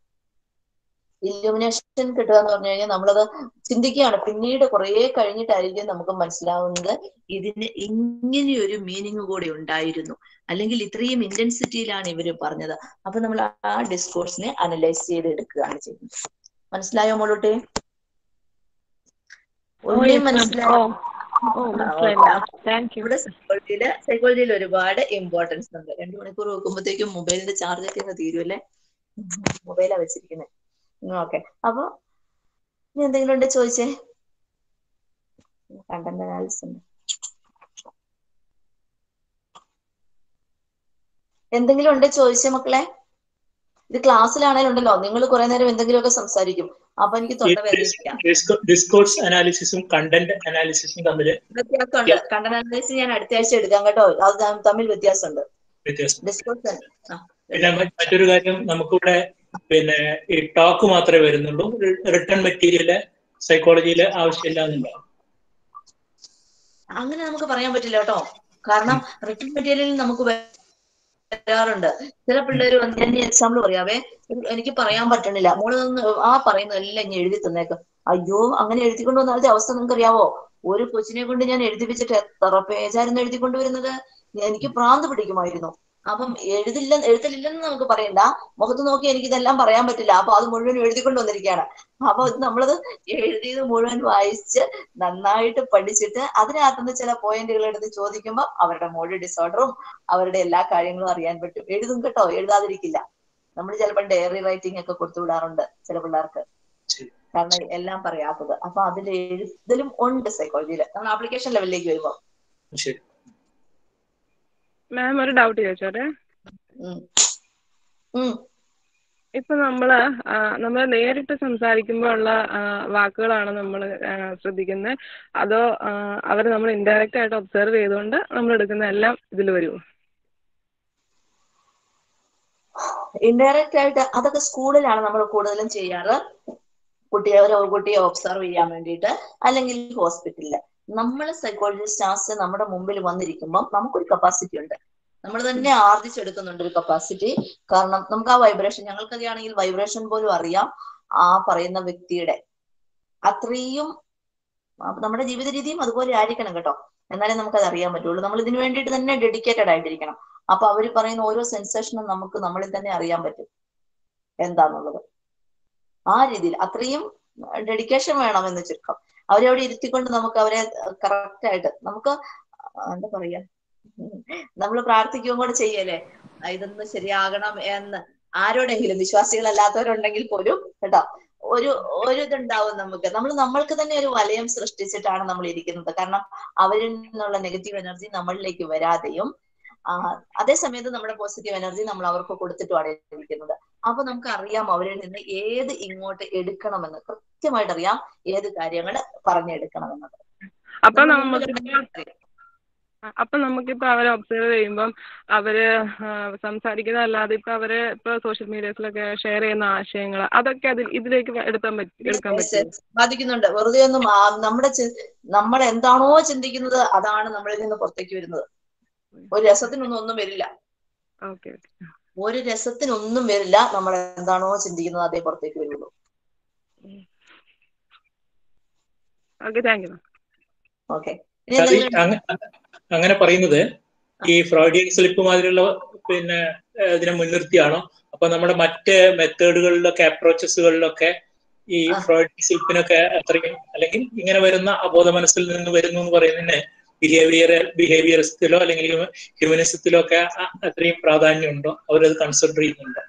ഇല്യൂമിനേഷൻ കിട്ടുക എന്ന് പറഞ്ഞു കഴിഞ്ഞാൽ നമ്മളത് ചിന്തിക്കുകയാണ് പിന്നീട് കുറെ കഴിഞ്ഞിട്ടായിരിക്കും നമുക്ക് മനസ്സിലാവുന്നത് ഇതിന് ഇങ്ങനെയൊരു മീനിങ് കൂടെ ഉണ്ടായിരുന്നു അല്ലെങ്കിൽ ഇത്രയും ഇന്റൻസിറ്റിയിലാണ് ഇവര് പറഞ്ഞത് അപ്പൊ നമ്മൾ ആ ഡിസ്കോഴ്സിനെ അനലൈസ് ചെയ്ത് എടുക്കുകയാണ് ചെയ്യുന്നത് മനസ്സിലായോ മോളൂട്ടെ ഓ ഒന്നേ യെസ് മാം മനസ്സിലായോ ഓ ഓ ആ, മനസ്സിലായി ഓക്കെ. മാം താങ്ക് യു ഇവിടെ സൈക്കോളജിയില് സൈക്കോളജിയിൽ ഒരുപാട് ഇമ്പോർട്ടൻസ് ഉണ്ട് രണ്ടു മണിക്കൂർ വെക്കുമ്പോഴത്തേക്കും മൊബൈലിന്റെ ചാർജ് ഒക്കെ അങ്ങ് തീരുമല്ലേ മൊബൈലാ വെച്ചിരിക്കുന്നത് ഓക്കെ അപ്പൊ ഇനി എന്തെങ്കിലും ഉണ്ടെ ചോദിച്ചേ കണ്ടന്റ് അനാലിസിസ് ഉണ്ട് എന്തെങ്കിലും ഉണ്ടെ ചോദിച്ചേ മക്കളെ ഇത് ക്ലാസ്സിലാണേലും ഉണ്ടല്ലോ നിങ്ങൾ കുറെ നേരം എന്തെങ്കിലുമൊക്കെ സംസാരിക്കും അപ്പൊ എനിക്ക് തൊണ്ട വേദനിക്കാം ഡിസ്കോഴ്സ് അനാലിസിസും കണ്ടന്റ് അനാലിസിസും തമ്മിൽ വ്യത്യാസമുണ്ട് കണ്ടന്റ് അനാലിസിസ് ഞാൻ അടുത്ത ആഴ്ച എടുക്കാം കേട്ടോ അത് തം- തമ്മിൽ വ്യത്യാസമുണ്ട് വ്യത്യാസം ഡിസ്കോഴ്സ് ആ പിന്നെ മ- മറ്റൊരു കാര്യം നമുക്കിവിടെ പിന്നെ ഈ ടോക്ക് മാത്രമേ വരുന്നുള്ളൂ റിട്ടേൺ മെറ്റീരിയല് സൈക്കോളജിയിൽ ആവശ്യമില്ല എന്നുണ്ടാവും അങ്ങനെ നമുക്ക് പറയാൻ പറ്റില്ല കേട്ടോ കാരണം റിട്ടേൺ മെറ്റീരിയലിൽ നമുക്ക് വരാറുണ്ട് ചില പിള്ളേർ വന്ന് ഞാൻ എക്സാമ്പിൾ പറയാവേ ഒരു- എനിക്ക് പറയാൻ പറ്റണില്ല മോള് നിന്ന് ആ പറയുന്നതെല്ലാം ഇനി എഴുതി തന്നേക്ക് അയ്യോ അങ്ങനെ എഴുതിക്കൊണ്ട് വന്നാലത്തെ അവസ്ഥ നിങ്ങൾക്ക് അറിയാവോ ഒരു കൊച്ചിനെ കൊണ്ട് ഞാൻ എഴുതിപ്പിച്ചിട്ട് എത്ര പേജായിരുന്നു എഴുതിക്കൊണ്ട് വരുന്നത് എനിക്ക് ഭ്രാന്ത് പിടിക്കുമായിരുന്നു അപ്പം എഴുതില്ല എഴുത്തില്ലെന്ന് നമുക്ക് പറയണ്ട മുഖത്ത് നോക്കി എനിക്ക് ഇതെല്ലാം പറയാൻ പറ്റില്ല അപ്പൊ അത് മുഴുവൻ എഴുതിക്കൊണ്ട് വന്നിരിക്കുകയാണ് അപ്പൊ ഇത് നമ്മളത് എഴുതിയത് മുഴുവൻ വായിച്ച് നന്നായിട്ട് പഠിച്ചിട്ട് അതിനകത്തുനിന്ന് ചില പോയിന്റുകൾ എടുത്ത് ചോദിക്കുമ്പോൾ അവരുടെ മോഡ് ഡിസോർഡറും അവരുടെ എല്ലാ കാര്യങ്ങളും അറിയാൻ പറ്റും എഴുതും കേട്ടോ എഴുതാതിരിക്കില്ല നമ്മൾ ചിലപ്പോൾ ഡയറി റൈറ്റിംഗ് ഒക്കെ കൊടുത്തു വിടാറുണ്ട് ചില പിള്ളേർക്ക് കാരണം എല്ലാം പറയാത്തത് അപ്പൊ അതിൽ എഴുതലും ഉണ്ട് സൈക്കോളജിയിൽ നമ്മൾ ആപ്ലിക്കേഷൻ ലെവലിലേക്ക് വരുമ്പോൾ ശരി മാം ഒരു ഡൗട്ട് ചോദിച്ചോട്ടെ ഇപ്പൊ നമ്മള് നമ്മൾ നേരിട്ട് സംസാരിക്കുമ്പോൾ ഉള്ള ആ, വാക്കുകളാണ് നമ്മൾ ശ്രദ്ധിക്കുന്നത് അതോ അവർ നമ്മൾ ഇൻഡയറക്റ്റ് ആയിട്ട് ഒബ്സർവ് ചെയ്തുകൊണ്ട് നമ്മൾ എടുക്കുന്ന എല്ലാം ഇതിൽ വരുമോ ഇൻഡയറക്റ്റ് ആയിട്ട് അതൊക്കെ സ്കൂളിലാണ് നമ്മൾ കൂടുതലും ചെയ്യാറ് കുട്ടിയെ ഒരു കുട്ടിയെ ഒബ്സർവ് ചെയ്യാൻ വേണ്ടിയിട്ട് അല്ലെങ്കിൽ ഹോസ്പിറ്റലില് നമ്മൾ സൈക്കോളജി സ്റ്റാഫ്സ് നമ്മുടെ മുമ്പിൽ വന്നിരിക്കുമ്പോൾ നമുക്കൊരു കപ്പാസിറ്റി ഉണ്ട് നമ്മൾ തന്നെ ആർജിച്ചെടുക്കുന്നുണ്ട് ഒരു കപ്പാസിറ്റി കാരണം നമുക്ക് ആ വൈബ്രേഷൻ ഞങ്ങൾക്കൊക്കെ ആണെങ്കിൽ വൈബ്രേഷൻ പോലും അറിയാം ആ പറയുന്ന വ്യക്തിയുടെ അത്രയും ആ, നമ്മുടെ ജീവിത രീതിയും അതുപോലെ ആയിരിക്കണം കേട്ടോ എന്നാലേ നമുക്കത് അറിയാൻ പറ്റുള്ളൂ നമ്മൾ ഇതിനു വേണ്ടിയിട്ട് തന്നെ ഡെഡിക്കേറ്റഡ് ആയിട്ടിരിക്കണം അപ്പൊ അവർ പറയുന്ന ഓരോ സെൻസേഷനും നമുക്ക് നമ്മളിൽ തന്നെ അറിയാൻ പറ്റും എന്താന്നുള്ളത് ആ രീതിയിൽ അത്രയും ഡെഡിക്കേഷൻ വേണം എന്ന് ചുരുക്കം അവരെ അവിടെ ഇരുത്തിക്കൊണ്ട് നമുക്ക് അവരെ കറക്റ്റ് ആയിട്ട് നമുക്ക് ആ, എന്താ പറയാ നമ്മൾ പ്രാർത്ഥിക്കുകയും കൂടെ ചെയ്യല്ലേ ആ, ഇതൊന്ന് ശരിയാകണം എന്ന് ആരോടെങ്കിലും വിശ്വാസികളല്ലാത്തവരുണ്ടെങ്കിൽ പോലും കേട്ടോ ഒരു ഒരു ഇതുണ്ടാവും നമുക്ക് നമ്മൾ നമ്മൾക്ക് തന്നെ ഒരു വലയം സൃഷ്ടിച്ചിട്ടാണ് നമ്മൾ ഇരിക്കുന്നത് കാരണം അവരിൽ നിന്നുള്ള നെഗറ്റീവ് എനർജി നമ്മളിലേക്ക് വരാതെയും ആ, അതേ സമയത്ത് നമ്മുടെ പോസിറ്റീവ് എനർജി നമ്മൾ അവർക്ക് കൊടുത്തിട്ടുമാണ് ഇരിക്കുന്നത് അപ്പൊ നമുക്ക് അറിയാം അവരിൽ നിന്ന് ഏത് ഇങ്ങോട്ട് എടുക്കണമെന്ന് കൃത്യമായിട്ട് അറിയാം ഏത് കാര്യങ്ങൾ പറഞ്ഞെടുക്കണമെന്നത് അപ്പൊ നമ്മൾ നമുക്ക് അപ്പൊ നമുക്കിപ്പോ അവരെ ഒബ്സർവ് ചെയ്യുമ്പം അവര് ആ, സംസാരിക്കുന്നതല്ലാതെ ഇപ്പൊ അവര് ഇപ്പൊ സോഷ്യൽ മീഡിയസിലൊക്കെ ഷെയർ ചെയ്യുന്ന ആശയങ്ങൾ അതൊക്കെ അതിൽ ഇതിലേക്ക് എടുക്കാൻ പറ്റും എടുക്കാൻ Yes, പറ്റും yes. ബാധിക്കുന്നുണ്ട് വെറുതെ ഒന്നും ആ- നമ്മുടെ ചി- നമ്മൾ എന്താണോ ചിന്തിക്കുന്നത് അതാണ് നമ്മളിൽ നിന്ന് പുറത്തേക്ക് വരുന്നത് ഒരു രസത്തിനൊന്നും ഒന്നും വരില്ല ഓക്കെ ഒരു രസത്തിനൊന്നും വരില്ല നമ്മൾ എന്താണോ ചിന്തിക്കുന്നത് അതേ പുറത്തേക്ക് വരുള്ളൂ ഓക്കെ താങ്ക് യു ഓക്കെ അത് ഈ അങ്ങ- അങ്ങനെ പറയുന്നത് ഈ ഫ്രോഡിയൻ സ്ലിപ്പ് മാതിരിയുള്ള പിന്നെ ഏഹ്, ഇതിനെ മുൻനിർത്തിയാണോ അപ്പൊ നമ്മുടെ മറ്റ് മെത്തേഡുകളിലൊക്കെ അപ്രോച്ചസുകളിലൊക്കെ ഈ ഫ്രോഡിയൻ സ്ലിപ്പിനൊക്കെ അത്രയും അല്ലെങ്കിൽ ഇങ്ങനെ വരുന്ന അബോധ മനസ്സിൽ നിന്ന് വരുന്നു എന്ന് പറയുന്നതിന് ബിഹേവിയർ ബിഹേവിയറിസത്തിലോ അല്ലെങ്കിൽ ഹ്യൂമനിസത്തിലോ ഒക്കെ അ- അത്രയും പ്രാധാന്യം ഉണ്ടോ അവരത് കൺസിഡർ ചെയ്യുന്നുണ്ടോ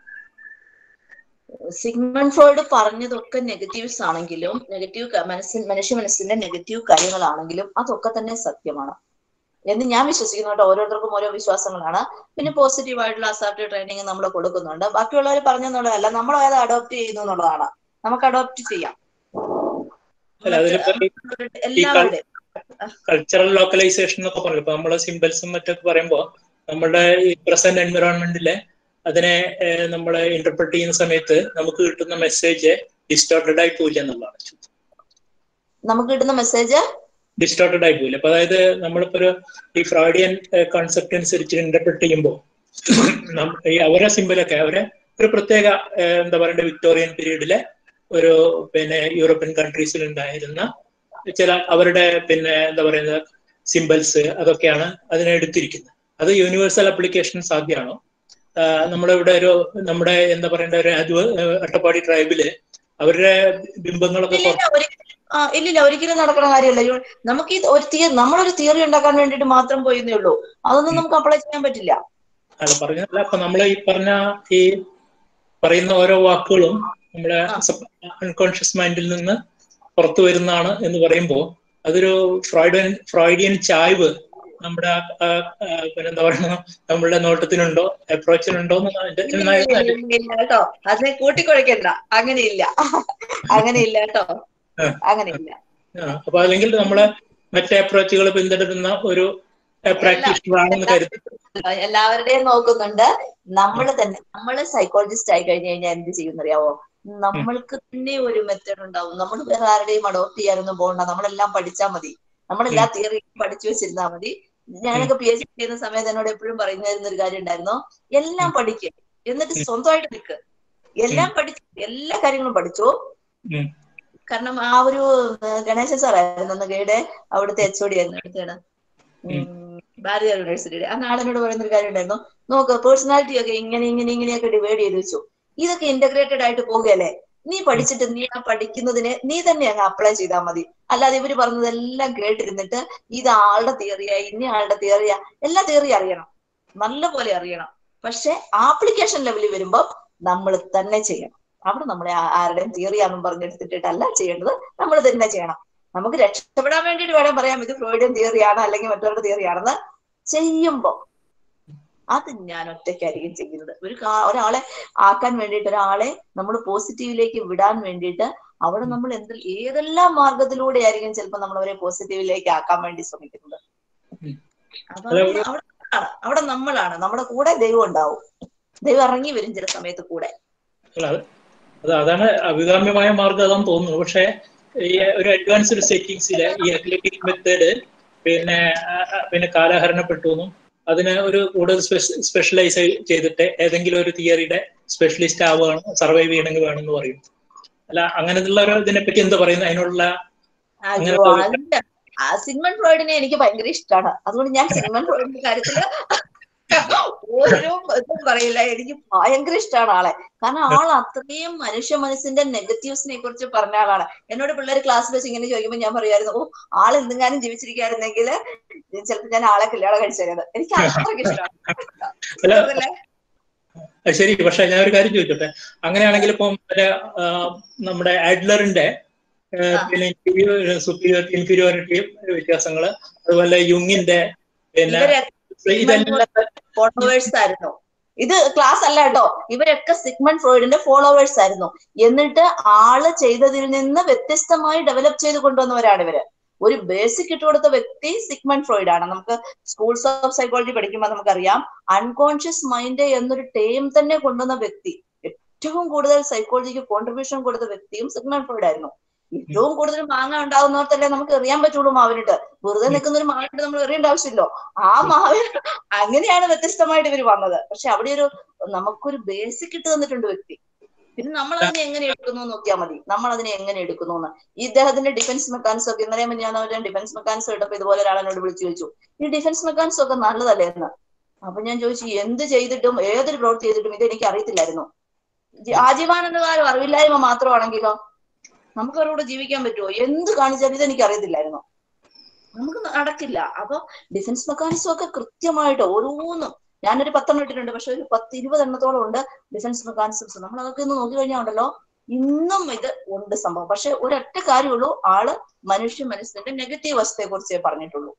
സിഗ്മണ്ട് ഫ്രോയിഡ് പറഞ്ഞതൊക്കെ നെഗറ്റീവ്സ് ആണെങ്കിലും നെഗറ്റീവ് മനസ്സിൻ മനുഷ്യ മനസ്സിന്റെ നെഗറ്റീവ് കാര്യങ്ങളാണെങ്കിലും അതൊക്കെ തന്നെ സത്യമാണ് എന്ന് ഞാൻ വിശ്വസിക്കുന്നു കേട്ടോ ഓരോരുത്തർക്കും ഓരോ വിശ്വാസങ്ങളാണ് പിന്നെ പോസിറ്റീവ് ആയിട്ടുള്ള അസാപ്റ്റീവ് ട്രെയിനിങ് നമ്മൾ കൊടുക്കുന്നുണ്ട് ബാക്കിയുള്ളവർ പറഞ്ഞെന്നുള്ളതല്ല നമ്മൾ അത് അഡോപ്റ്റ് ചെയ്യുന്നു എന്നുള്ളതാണ് നമുക്ക് അഡോപ്റ്റ് ചെയ്യാം അല്ല അതിലിപ്പോ ഈ- ഈ എല്ലാവരുടെയും കൾച്ചറൽ ലോക്കലൈസേഷൻ എന്നൊക്കെ പറയും ഇപ്പൊ നമ്മള് സിമ്പിൾസും മറ്റൊക്കെ പറയുമ്പോൾ നമ്മുടെ ഈ പ്രസന്റ് എൻവിറോൺമെന്റിലെ അതിനെ നമ്മൾ ഇന്റർപ്രറ്റ് ചെയ്യുന്ന സമയത്ത് നമുക്ക് കിട്ടുന്ന മെസ്സേജ് ഡിസ്റ്റോർട്ടഡ് ആയി പോയില്ല എന്നുള്ളതാണ് നമുക്ക് കിട്ടുന്ന മെസ്സേജ് ഡിസ്റ്റോർട്ടഡ് ആയി പോയില്ല അപ്പൊ അതായത് നമ്മളിപ്പോ ഒരു ഈ ഫ്രോഡിയൻ കൺസെപ്റ്റ് അനുസരിച്ച് ഇന്റർപ്രറ്റ് ചെയ്യുമ്പോൾ ഈ അവരെ സിമ്പിളൊക്കെ അവരെ ഒരു പ്രത്യേക ഏഹ്, എന്താ പറയണ്ട വിക്ടോറിയൻ പീരീഡിലെ ഒരു പിന്നെ യൂറോപ്യൻ കൺട്രീസിൽ ഉണ്ടായിരുന്ന ചില അവരുടെ പിന്നെ എന്താ പറയുന്നത് സിമ്പിൾസ് അതൊക്കെയാണ് അതിനെ എടുത്തിരിക്കുന്നത് അത് യൂണിവേഴ്സൽ അപ്ലിക്കേഷൻ സാധ്യമാണോ ആഹ് നമ്മുടെ ഇവിടെ ഒരു നമ്മുടെ എന്താ പറയണ്ട ഒരു ആദിവ ഏഹ് അട്ടപ്പാടി ട്രൈബില് അവരുടെ ബിംബങ്ങളൊക്കെ ഇല്ലില്ല ഒരി- ആ, ഇല്ലില്ല ഒരിക്കലും നടക്കുന്ന കാര്യമല്ല യു- നമുക്ക് ഈ ഒരു തിയറി നമ്മളൊരു തിയറി ഉണ്ടാക്കാൻ വേണ്ടിയിട്ട് മാത്രം പോയെന്നേ ഉള്ളൂ അതൊന്നും നമുക്ക് അപ്ലൈ ചെയ്യാൻ പറ്റില്ല അല്ല പറഞ്ഞതല്ല അപ്പൊ നമ്മൾ ഈ പറഞ്ഞ ഈ പറയുന്ന ഓരോ വാക്കുകളും നമ്മുടെ അൺകോൺഷ്യസ് മൈൻഡിൽ നിന്ന് പുറത്തു വരുന്നതാണ് എന്ന് പറയുമ്പോൾ അതൊരു ഫ്രോയിഡിയൻ ഫ്രോയിഡിയൻ ചായ്വ് നമ്മുടെ ആ- ആ- ആ, പിന്നെന്താ പറയുക നമ്മളുടെ നോട്ടത്തിനുണ്ടോ അപ്രോച്ചിനുണ്ടോ എന്നതിന്റെ എന്നായിരുന്നു എന്റെ- ഇല്ല കേട്ടോ അതിനെ കൂട്ടിക്കുഴക്കണ്ട അങ്ങനെയില്ല അങ്ങനെയില്ല കേട്ടോ അങ്ങനെയില്ല ആ, അപ്പൊ അല്ലെങ്കിൽ നമ്മളെ മറ്റേ അപ്രോച്ചുകൾ പിന്തുടരുന്ന ഒരു പ്രാക്ടീഷണർ ആണെന്ന് കരുതി എല്ലാവരുടെയും നോക്കുന്നുണ്ട് നമ്മൾ തന്നെ നമ്മള് സൈക്കോളജിസ്റ്റ് ആയി കഴിഞ്ഞു കഴിഞ്ഞാൽ എന്ത് ചെയ്യുന്നറിയാവോ നമ്മൾക്ക് തന്നെ ഒരു മെത്തേഡ് ഉണ്ടാവും നമ്മൾ വേറെ ആരുടെയും അഡോപ്റ്റ് ചെയ്യാനൊന്നും പോകണ്ട നമ്മളെല്ലാം പഠിച്ചാൽ മതി നമ്മളെല്ലാ തിയറിയും പഠിച്ചു വെച്ചിരുന്നാ മതി ഞാനൊക്കെ പി എച്ച് ഡി ചെയ്യുന്ന സമയത്ത് എന്നോട് എപ്പോഴും പറയുന്ന ഒരു കാര്യം ഉണ്ടായിരുന്നു എല്ലാം പഠിക്കുക എന്നിട്ട് സ്വന്തമായിട്ട് നിൽക്ക് എല്ലാം പഠിച്ചു എല്ലാ കാര്യങ്ങളും പഠിച്ചു ഉം. കാരണം ആ ഒരു ഏഹ്, ഗണേശൻ സാറായിരുന്നു അന്ന് ഗൈഡ് അവിടുത്തെ എച്ച് ഒ ഡി ആയിരുന്നു അടുത്താണ് ഭാരതീയ യൂണിവേഴ്സിറ്റിയുടെ ആ നാളെന്നോട് പറയുന്ന ഒരു കാര്യം ഉണ്ടായിരുന്നു നോക്ക് പേഴ്സണാലിറ്റി ഒക്കെ ഇങ്ങനെ ഇങ്ങനെ ഇങ്ങനെയൊക്കെ ഡിവൈഡ് ചെയ്ത് വെച്ചു ഇതൊക്കെ ഇന്റഗ്രേറ്റഡ് ആയിട്ട് പോകുകയല്ലേ നീ പഠിച്ചിട്ട് നീ ആ പഠിക്കുന്നതിന് നീ തന്നെ അങ്ങ് അപ്ലൈ ചെയ്താൽ മതി അല്ലാതെ ഇവര് പറഞ്ഞതെല്ലാം കേട്ടിരുന്നിട്ട് ഇത് ആളുടെ തിയറിയാ ഇന്ന ആളുടെ തിയറിയാ എല്ലാ തിയറി അറിയണം നല്ല പോലെ അറിയണം പക്ഷെ ആപ്ലിക്കേഷൻ ലെവലിൽ വരുമ്പോൾ നമ്മൾ തന്നെ ചെയ്യണം അവിടെ നമ്മളെ ആ- ആരുടെയും തിയറിയാണെന്നും പറഞ്ഞെടുത്തിട്ടല്ല ചെയ്യേണ്ടത് നമ്മൾ തന്നെ ചെയ്യണം നമുക്ക് രക്ഷപ്പെടാൻ വേണ്ടിയിട്ട് വേണേ പറയാം ഇത് ഫ്രോയിഡിയൻ തിയറിയാണ് അല്ലെങ്കിൽ മറ്റവരുടെ തിയറിയാണെന്ന് ചെയ്യുമ്പോ അത് ഞാൻ ഒറ്റയ്ക്കായിരിക്കും ചെയ്യുന്നത് ഒരു കാ- ഒരാളെ ആക്കാൻ വേണ്ടിയിട്ട് ഒരാളെ നമ്മൾ പോസിറ്റീവിലേക്ക് വിടാൻ വേണ്ടിയിട്ട് അവിടെ നമ്മൾ എന്ത് ഏതെല്ലാം മാർഗത്തിലൂടെ ആയിരിക്കും ചിലപ്പോൾ നമ്മൾ അവരെ പോസിറ്റീവിലേക്ക് ആക്കാൻ വേണ്ടി ശ്രമിക്കുന്നത് അപ്പൊ അതെ, അവിടെ അവിടെ നമ്മളാണ്. അവിടെ നമ്മളാണ് നമ്മുടെ കൂടെ ദൈവം ഉണ്ടാവും ദൈവം ഇറങ്ങി വരും ചില സമയത്ത് കൂടെ അല്ല അത് അത് അതാണ് അഭികാമ്യമായ മാർഗം അതാന്ന് തോന്നുന്നു പക്ഷെ ഈ ഒരു അഡ്വാൻസ്ഡ് സെറ്റിംഗ്സിലെ ഈ അത്ലറ്റിക് മെത്തേഡ് പിന്നെ ആ, ആ, പിന്നെ കാലഹരണപ്പെട്ടു എന്നും അതിന് ഒരു കൂടുതൽ സ്പെഷ്യലൈസ് ചെയ്തിട്ട് ഏതെങ്കിലും ഒരു തിയറിയുടെ സ്പെഷ്യലിസ്റ്റ് ആവുകയാണ് സർവൈവ് ചെയ്യണമെങ്കിൽ വേണമെന്ന് പറയും അല്ല അങ്ങനെയുള്ള ഒരു ഇതിനെ പറ്റി എന്താ പറയുന്നത് അതിനുള്ള അയ്യോ അങ്ങനത്തെ ഒരു- അല്ല ആ സിഗ്മണ്ട് ഫ്രോയിഡിനെ എനിക്ക് ഭയങ്കര ഇഷ്ടമാണ് അതുകൊണ്ട് ഞാൻ സിഗ്മണ്ട് ഫ്രോയിഡിന്റെ കാര്യത്തില് ഒരു ഇതും പറയില്ല എനിക്ക് ഭയങ്കര ഇഷ്ടമാണ് ആളെ കാരണം ആൾ അത്രയും മനുഷ്യ മനസ്സിന്റെ നെഗറ്റീവ്സിനെ കുറിച്ച് പറഞ്ഞ ആളാണ് എന്നോട് പിള്ളേർ ക്ലാസ്സിൽ വെച്ച് ഇങ്ങനെ ചോദിക്കുമ്പോൾ ഞാൻ പറയുമായിരുന്നു ഓ ആൾ എന്തെങ്കിലും ജീവിച്ചിരിക്കായിരുന്നെങ്കിൽ ചിലപ്പോൾ ഞാൻ ആളെ കല്യാണം കഴിച്ചത് എനിക്ക് അത്രയ്ക്ക് ഇഷ്ടമാണ് അല്ല അതല്ലേ? അത് ശരി പക്ഷെ ഞാൻ ഒരു കാര്യം ചോദിച്ചോട്ടെ അങ്ങനെയാണെങ്കിൽ ഇപ്പം മറ്റേ ആ, നമ്മുടെ ആഡ്ലറിന്റെ ആ, പിന്നെ സുപ്പീരിയോറിറ്റി ഇൻഫീരിയോറിറ്റി വ്യത്യാസങ്ങള് അതുപോലെ യുങ്ങിന്റെ പിന്നെ ഇതെല്ലാം ഫോളോവേഴ്സ് ആയിരുന്നു ഇത് ക്ലാസ് അല്ല കേട്ടോ ഇവരൊക്കെ സിഗ്മണ്ട് ഫ്രോയിഡിന്റെ ഫോളോവേഴ്സ് ആയിരുന്നു എന്നിട്ട് ആള് ചെയ്തതിൽ നിന്ന് വ്യത്യസ്തമായി ഡെവലപ്പ് ചെയ്ത് കൊണ്ടുവന്നവരാണ് ഇവര് ഒരു ബേസിക് ഇട്ടുകൊടുത്ത വ്യക്തി സിഗ്മണ്ട് ഫ്രോയിഡ് ആണ് നമുക്ക് സ്കൂൾസ് ഓഫ് സൈക്കോളജി പഠിക്കുമ്പോൾ നമുക്കറിയാം അൺകോൺഷ്യസ് മൈൻഡ് എന്നൊരു ടേം തന്നെ കൊണ്ടുവന്ന വ്യക്തി ഏറ്റവും കൂടുതൽ സൈക്കോളജിക്ക് കോൺട്രിബ്യൂഷൻ കൊടുത്ത വ്യക്തിയും സിഗ്മണ്ട് ഫ്രോയിഡ് ആയിരുന്നു ഏറ്റവും കൂടുതൽ മാങ്ങ ഉണ്ടാകുന്നവർക്കല്ലേ നമുക്ക് എറിയാൻ പറ്റുള്ളൂ മാവിനിട്ട് വെറുതെ നിൽക്കുന്ന ഒരു മാവിനിട്ട് നമ്മൾ എറിയേണ്ട ആവശ്യമില്ലോ ആ മാവിന് അങ്ങനെയാണ് വ്യത്യസ്തമായിട്ട് ഇവർ വന്നത് പക്ഷെ അവിടെ ഒരു നമുക്കൊരു ബേസിക് ഇട്ട് തന്നിട്ടുണ്ട് വ്യക്തി പിന്നെ നമ്മൾ അതിനെ എങ്ങനെ എടുക്കുന്നു എന്ന് നോക്കിയാൽ മതി നമ്മൾ അതിനെ എങ്ങനെ എടുക്കുന്നു എന്ന് ഇദ്ദേഹത്തിന്റെ ഡിഫൻസ് മെക്കാനിസം ഒക്കെ ഇന്നലെ ഞാൻ അവരുടെ ഡിഫൻസ് മെക്കാനിസം ഇട്ടപ്പോ ഇതുപോലെ ഒരാൾ എന്നോട് വിളിച്ചു ചോദിച്ചു ഈ ഡിഫൻസ് മെക്കാനിസം ഒക്കെ നല്ലതല്ലേ എന്ന് അപ്പൊ ഞാൻ ചോദിച്ചു എന്ത് ചെയ്തിട്ടും ഏതൊരു പ്രവൃത്തി ചെയ്തിട്ടും ഇത് എനിക്ക് അറിയത്തില്ലായിരുന്നു ആജീവാനന്ദകാലം അറിവില്ലായ്മ മാത്രമാണെങ്കിലോ നമുക്ക് അവരോട് ജീവിക്കാൻ പറ്റുമോ എന്ത് കാണിച്ചാലും ഇത് എനിക്ക് അറിയത്തില്ലായിരുന്നു നമുക്ക് നടക്കില്ല അപ്പൊ ഡിഫൻസ് മെക്കാനിസം ഒക്കെ കൃത്യമായിട്ട് ഓരോന്നും ഞാനൊരു പത്തെണ്ണം ഇട്ടിട്ടുണ്ട് പക്ഷെ ഒരു പത്ത് ഇരുപത് എണ്ണത്തോളം ഉണ്ട് ഡിഫൻസ് മെക്കാനിസംസ് നമ്മൾ അതൊക്കെ ഒന്ന് നോക്കി കഴിഞ്ഞാൽ ഉണ്ടല്ലോ ഇന്നും ഇത് ഉണ്ട് സംഭവം പക്ഷെ ഒരൊറ്റ കാര്യമുള്ളൂ ആള് മനുഷ്യ മനസ്സിന്റെ നെഗറ്റീവ് വശത്തെ കുറിച്ചേ പറഞ്ഞിട്ടുള്ളൂ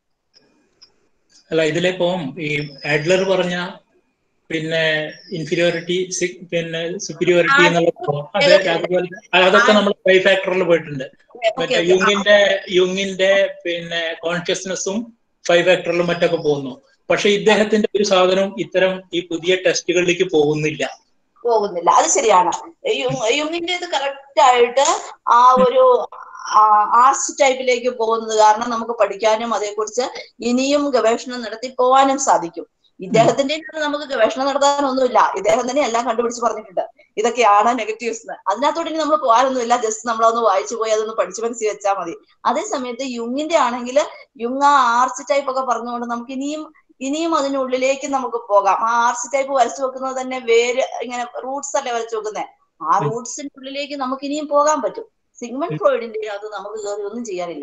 അല്ല ഇതിലിപ്പം ഈ ആഡ്ലർ പറഞ്ഞ പിന്നെ ഇൻഫീരിയോറിറ്റി പിന്നെ സുപ്പീരിയോറിറ്റി എന്നുള്ള സംഭവം, അത് അതുപോലെ അതൊക്കെ നമ്മൾ ഫൈവ് ഫാക്ടറിൽ പോയിട്ടുണ്ട് മറ്റേ യുങ്ങിന്റെ യുങ്ങിന്റെ പിന്നെ കോൺഷ്യസ്നെസ്സും ഫൈവ് ഫാക്ടറിലും മറ്റൊക്കെ പോകുന്നു പക്ഷെ ഇദ്ദേഹത്തിന്റെ ഒരു സാധനവും ഇത്തരം ഈ പുതിയ ടെസ്റ്റുകളിലേക്ക് പോകുന്നില്ല പോകുന്നില്ല അത് ശരിയാണ് യുങ്ങിന്റെ ഇത് കറക്റ്റ് ആയിട്ട് ആ ഒരു ആർട്സ് ടൈപ്പിലേക്ക് പോകുന്നത് കാരണം നമുക്ക് പഠിക്കാനും അതേക്കുറിച്ച് ഇനിയും ഗവേഷണം നടത്തി പോവാനും സാധിക്കും ഇദ്ദേഹത്തിന്റെ നമുക്ക് ഗവേഷണം നടത്താനൊന്നുമില്ല ഇദ്ദേഹം തന്നെ എല്ലാം കണ്ടുപിടിച്ച് പറഞ്ഞിട്ടുണ്ട് ഇതൊക്കെയാണ് നെഗറ്റീവ്സ് അതിനകത്തോട്ട് ഇനി നമ്മൾ പോകാനൊന്നുമില്ല ജസ്റ്റ് നമ്മളൊന്ന് വായിച്ചു പോയി അതൊന്ന് പഠിച്ചു മനസ്സിൽ വെച്ചാൽ മതി അതേ സമയത്ത് യുങ്ങിന്റെ ആണെങ്കിൽ യുങ് ആ ആർച്ച് ടൈപ്പ് ഒക്കെ പറഞ്ഞുകൊണ്ട് നമുക്ക് ഇനിയും ഇനിയും അതിനുള്ളിലേക്ക് നമുക്ക് പോകാം ആ ആർച്ച് ടൈപ്പ് വരച്ചു വെക്കുന്നത് തന്നെ വേര് ഇങ്ങനെ റൂട്ട്സ് അല്ലേ വരച്ചു വെക്കുന്നത് ആ റൂട്ട്സിന്റെ ഉള്ളിലേക്ക് നമുക്ക് ഇനിയും പോകാൻ പറ്റും സിഗ്മണ്ട് ഫ്രോയിഡിന്റെ അത് നമുക്ക് കയറി ഒന്നും ചെയ്യാനില്ല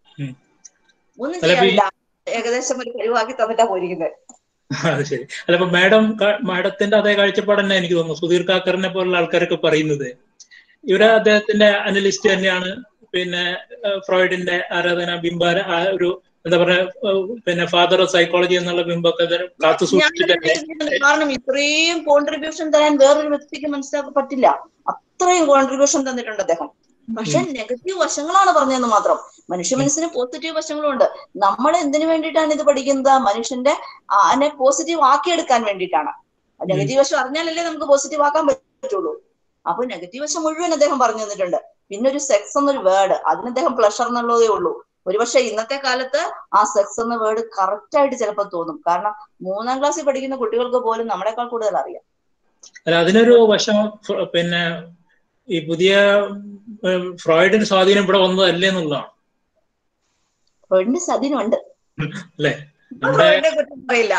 ഒന്നും അല്ല, ഇപ്പൊ ഈ- ചെയ്യാനില്ല ഏകദേശം ഒരു കഴിവാക്കി തന്നിട്ടാ പോയിരിക്കുന്നത് അത് ശരി അല്ല ഇപ്പൊ മാഡം മാഡത്തിന്റെ അതേ കാഴ്ചപ്പാട് തന്നെ എനിക്ക് തോന്നുന്നു സുധീർ കാക്കറിനെ പോലുള്ള ആൾക്കാരൊക്കെ പറയുന്നത് ഇവര് അദ്ദേഹത്തിന്റെ അനലിസ്റ്റ് തന്നെയാണ് പിന്നെ ഏഹ്, ഫ്രോയിഡിന്റെ ആരാധന ബിംബാര ആ ഒരു എന്താ പറയാ ഏഹ്, പിന്നെ ഫാദർ ഓഫ് സൈക്കോളജി എന്നുള്ള ബിംബമൊക്കെ ഇത് കാത്തു ഞാൻ സൂക്ഷിച്ചിട്ടല്ലേ വിചാരിക്കുന്നത് കാരണം ഇത്രയും കോൺട്രിബ്യൂഷൻ തരാൻ വേറൊരു വ്യക്തിക്ക് മനസ്സിലാക്കാൻ പറ്റില്ല അത്രയും കോൺട്രിബ്യൂഷൻ തന്നിട്ടുണ്ട് അദ്ദേഹം പക്ഷെ നെഗറ്റീവ് വശങ്ങളാണ് പറഞ്ഞതെന്ന് മാത്രം മനുഷ്യ മനസ്സിന് പോസിറ്റീവ് വശങ്ങളും ഉണ്ട് നമ്മൾ എന്തിനു വേണ്ടിയിട്ടാണ് ഇത് പഠിക്കുന്നത് മനുഷ്യന്റെ അതിനെ പോസിറ്റീവ് ആക്കിയെടുക്കാൻ വേണ്ടിയിട്ടാണ് നെഗറ്റീവ് വശം അറിഞ്ഞാലല്ലേ നമുക്ക് പോസിറ്റീവ് ആക്കാൻ പറ്റുള്ളൂ അപ്പൊ നെഗറ്റീവ് വശം മുഴുവൻ അദ്ദേഹം പറഞ്ഞു തന്നിട്ടുണ്ട് പിന്നെ ഒരു സെക്സ് എന്നൊരു വേർഡ് അതിന് അദ്ദേഹം പ്ലഷർ എന്നുള്ളതേ ഉള്ളൂ ഒരുപക്ഷെ ഇന്നത്തെ കാലത്ത് ആ സെക്സ് എന്ന വേർഡ് കറക്റ്റ് ആയിട്ട് ചിലപ്പോൾ തോന്നും കാരണം മൂന്നാം ക്ലാസ്സിൽ പഠിക്കുന്ന കുട്ടികൾക്ക് പോലും നമ്മളെക്കാൾ കൂടുതൽ അറിയാം അല്ല അതിനൊരു വശം ഫ്ര- പിന്നെ ഈ പുതിയ ഏഹ്, ഫ്രോയിഡിന്റെ സ്വാധീനം ഇവിടെ വന്നതല്ലേ എന്നുള്ളതാണ് ഫ്രോയിഡിന്റെ സ്വാധീനമുണ്ട് അല്ലേ നമ്മുടെ ഫ്രോയിഡിനെ കുറ്റം പറയില്ല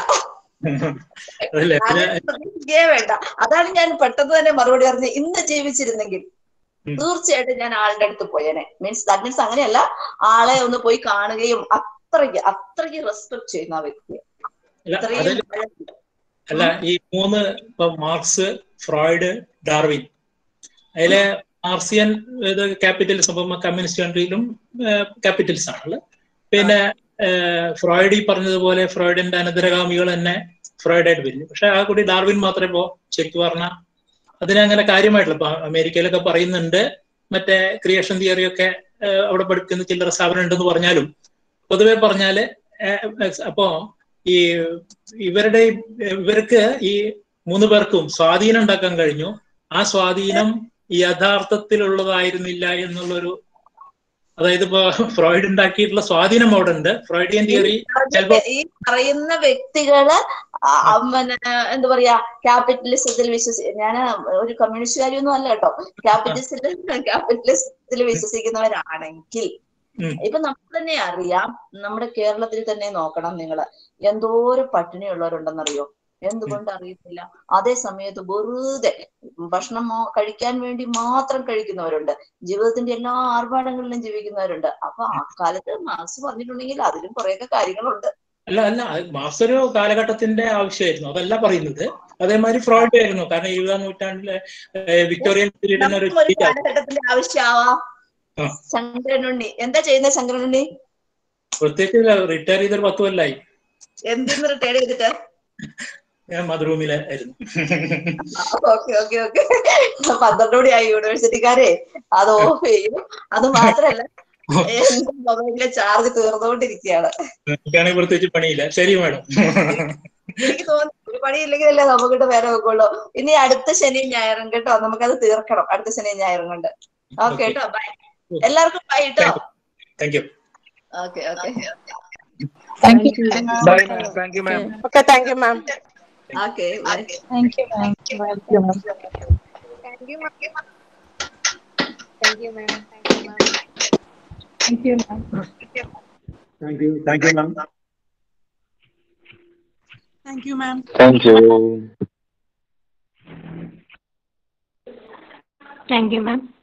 അതല്ലേ പിന്നെ അങ്ങനെ പ്രതീക്ഷിക്കുകയേ വേണ്ട അതാണ് ഞാൻ പെട്ടെന്ന് തന്നെ മറുപടി പറഞ്ഞത് ഇന്ന് ജീവിച്ചിരുന്നെങ്കിൽ തീർച്ചയായിട്ടും ഞാൻ ആളുടെ അടുത്ത് പോയേനെ മീൻസ് ദാറ്റ് മീൻസ് അങ്ങനെയല്ല ആളെ ഒന്ന് പോയി കാണുകയും അത്രയ്ക്ക് അത്രയ്ക്ക് റെസ്പെക്ട് ചെയ്യുന്ന ആ വ്യക്തിയെ അല്ല ഇത്രയും അതിൽ അല്ല ഈ മൂന്ന് ഇപ്പൊ മാർക്സ് ഫ്രോയിഡ് ഡാർവിൻ അതിലെ മാർസിയൻ ഇത് ക്യാപിറ്റലിസം ഇപ്പൊ കമ്മ്യൂണിസ്റ്റ് കൺട്രിയിലും ക്യാപിറ്റൽസ് ആണുള്ളത് പിന്നെ ഏഹ്, ഫ്രോയിഡ് ഈ പറഞ്ഞതുപോലെ ഫ്രോയിഡിന്റെ അനന്തരഗാമികൾ തന്നെ ഫ്രോയിഡായിട്ട് വരും പക്ഷെ ആ കൂടി ഡാർവിൻ മാത്രമേ ഇപ്പോ ശരിക്കും പറഞ്ഞാൽ അതിനങ്ങനെ കാര്യമായിട്ടുള്ള ഇപ്പൊ അമേരിക്കയിലൊക്കെ പറയുന്നുണ്ട് മറ്റേ ക്രിയേഷൻ തിയറി ഒക്കെ ഏഹ്, അവിടെ പഠിക്കുന്ന ചില്ലറ സ്ഥാപനം ഉണ്ടെന്ന് പറഞ്ഞാലും പൊതുവെ പറഞ്ഞാല് ഏഹ്, അപ്പോ ഈ ഇവരുടെ ഈ- ഇവർക്ക് ഈ മൂന്ന് പേർക്കും സ്വാധീനം ഉണ്ടാക്കാൻ കഴിഞ്ഞു ആ സ്വാധീനം യഥാർത്ഥത്തിലുള്ളതായിരുന്നില്ല എന്നുള്ളൊരു അതായത് ഇപ്പൊ ഫ്രോയിഡ് ഉണ്ടാക്കിയിട്ടുള്ള സ്വാധീനം അവിടെ ഉണ്ട് ഫ്രോയിഡിയൻ തിയറി ചിലപ്പോ ഈ പറയുന്ന വ്യക്തികള് ആ, ആ, പിന്നെ എന്താ പറയാ ക്യാപിറ്റലിസത്തിൽ വിശ്വസി ഞാൻ ഒരു കമ്മ്യൂണിസ്റ്റുകാരിയൊന്നും അല്ല കേട്ടോ ക്യാപിറ്റലിസത്തിൽ ക്യാപിറ്റലിസത്തിൽ വിശ്വസിക്കുന്നവരാണെങ്കിൽ ഉം. ഇപ്പൊ നമുക്ക് തന്നെ അറിയാം നമ്മുടെ കേരളത്തിൽ തന്നെ നോക്കണം നിങ്ങള് എന്തോരം പട്ടിണിയുള്ളവരുണ്ടെന്നറിയോ എന്തുകൊണ്ട് അറിയത്തില്ല അതേ സമയത്ത് വെറുതെ ഭക്ഷണം മോ- കഴിക്കാൻ വേണ്ടി മാത്രം കഴിക്കുന്നവരുണ്ട് ജീവിതത്തിന്റെ എല്ലാ ആർഭാടങ്ങളിലും ജീവിക്കുന്നവരുണ്ട് അപ്പൊ ആ കാലത്ത് മാർക്സ് പറഞ്ഞിട്ടുണ്ടെങ്കിൽ അതിലും കുറെയൊക്കെ കാര്യങ്ങളുണ്ട് അല്ല അല്ല അത് മാർക്സ് ഒരു കാലഘട്ടത്തിന്റെ ആവശ്യമായിരുന്നു അതല്ല പറയുന്നത് അതേമാതിരി ഫ്രോഡ് ആയിരുന്നു കാരണം ഇരുപതാം നൂറ്റാണ്ടിലെ ഏഹ്, വിക്ടോറിയൻ പീരീഡിന് ഒരു നമുക്കും ഒരു കാലഘട്ടത്തിന്റെ ആവശ്യമാവാം ആ. ശങ്കരനുണ്ണി എന്താ ചെയ്യുന്നത് ശങ്കരനുണ്ണി പ്രത്യേകിച്ച് റിട്ടയർ ചെയ്തൊരു പത്ത് കൊല്ലായി എന്തിന്ന് റിട്ടയർ ചെയ്തിട്ട് ഞാൻ മധുറൂമിലെ ആയിരുന്നു ഓക്കെ ഓക്കെ ഓക്കെ പന്ത്രണ്ട് മണിയായി യൂണിവേഴ്സിറ്റിക്കാരെ അത് ഓഫ് ചെയ്യും അത് മാത്രല്ല എന്റെ മൊബൈലിലെ ചാർജ് തീർന്നുകൊണ്ടിരിക്കുകയാണ് എനിക്കാണെങ്കിൽ പ്രത്യേകിച്ച് പണിയില്ല ശരി മാഡം എനിക്ക് തോന്നുന്നു ഒരു പണിയില്ലെങ്കിലല്ലേ നമുക്കിട്ട് വേറെ വെക്കുള്ളൂ ഇനി അടുത്ത ശനിയും ഞായറും കേട്ടോ നമുക്കത് തീർക്കണം അടുത്ത ശനിയും ഞായറും കൊണ്ട് ഓക്കെ കേട്ടോ ബൈ എല്ലാവർക്കും ബൈ കേട്ടോ thank you okay okay Thank you. Bye ma'am thank you ma'am okay thank you ma'am okay bye Thank you, ma'am. Thank you, ma'am. Thank you, ma'am. Thank you, ma'am. Thank you, ma'am. Thank you thank you ma'am Thank you, ma'am. Thank you. Thank you, ma'am.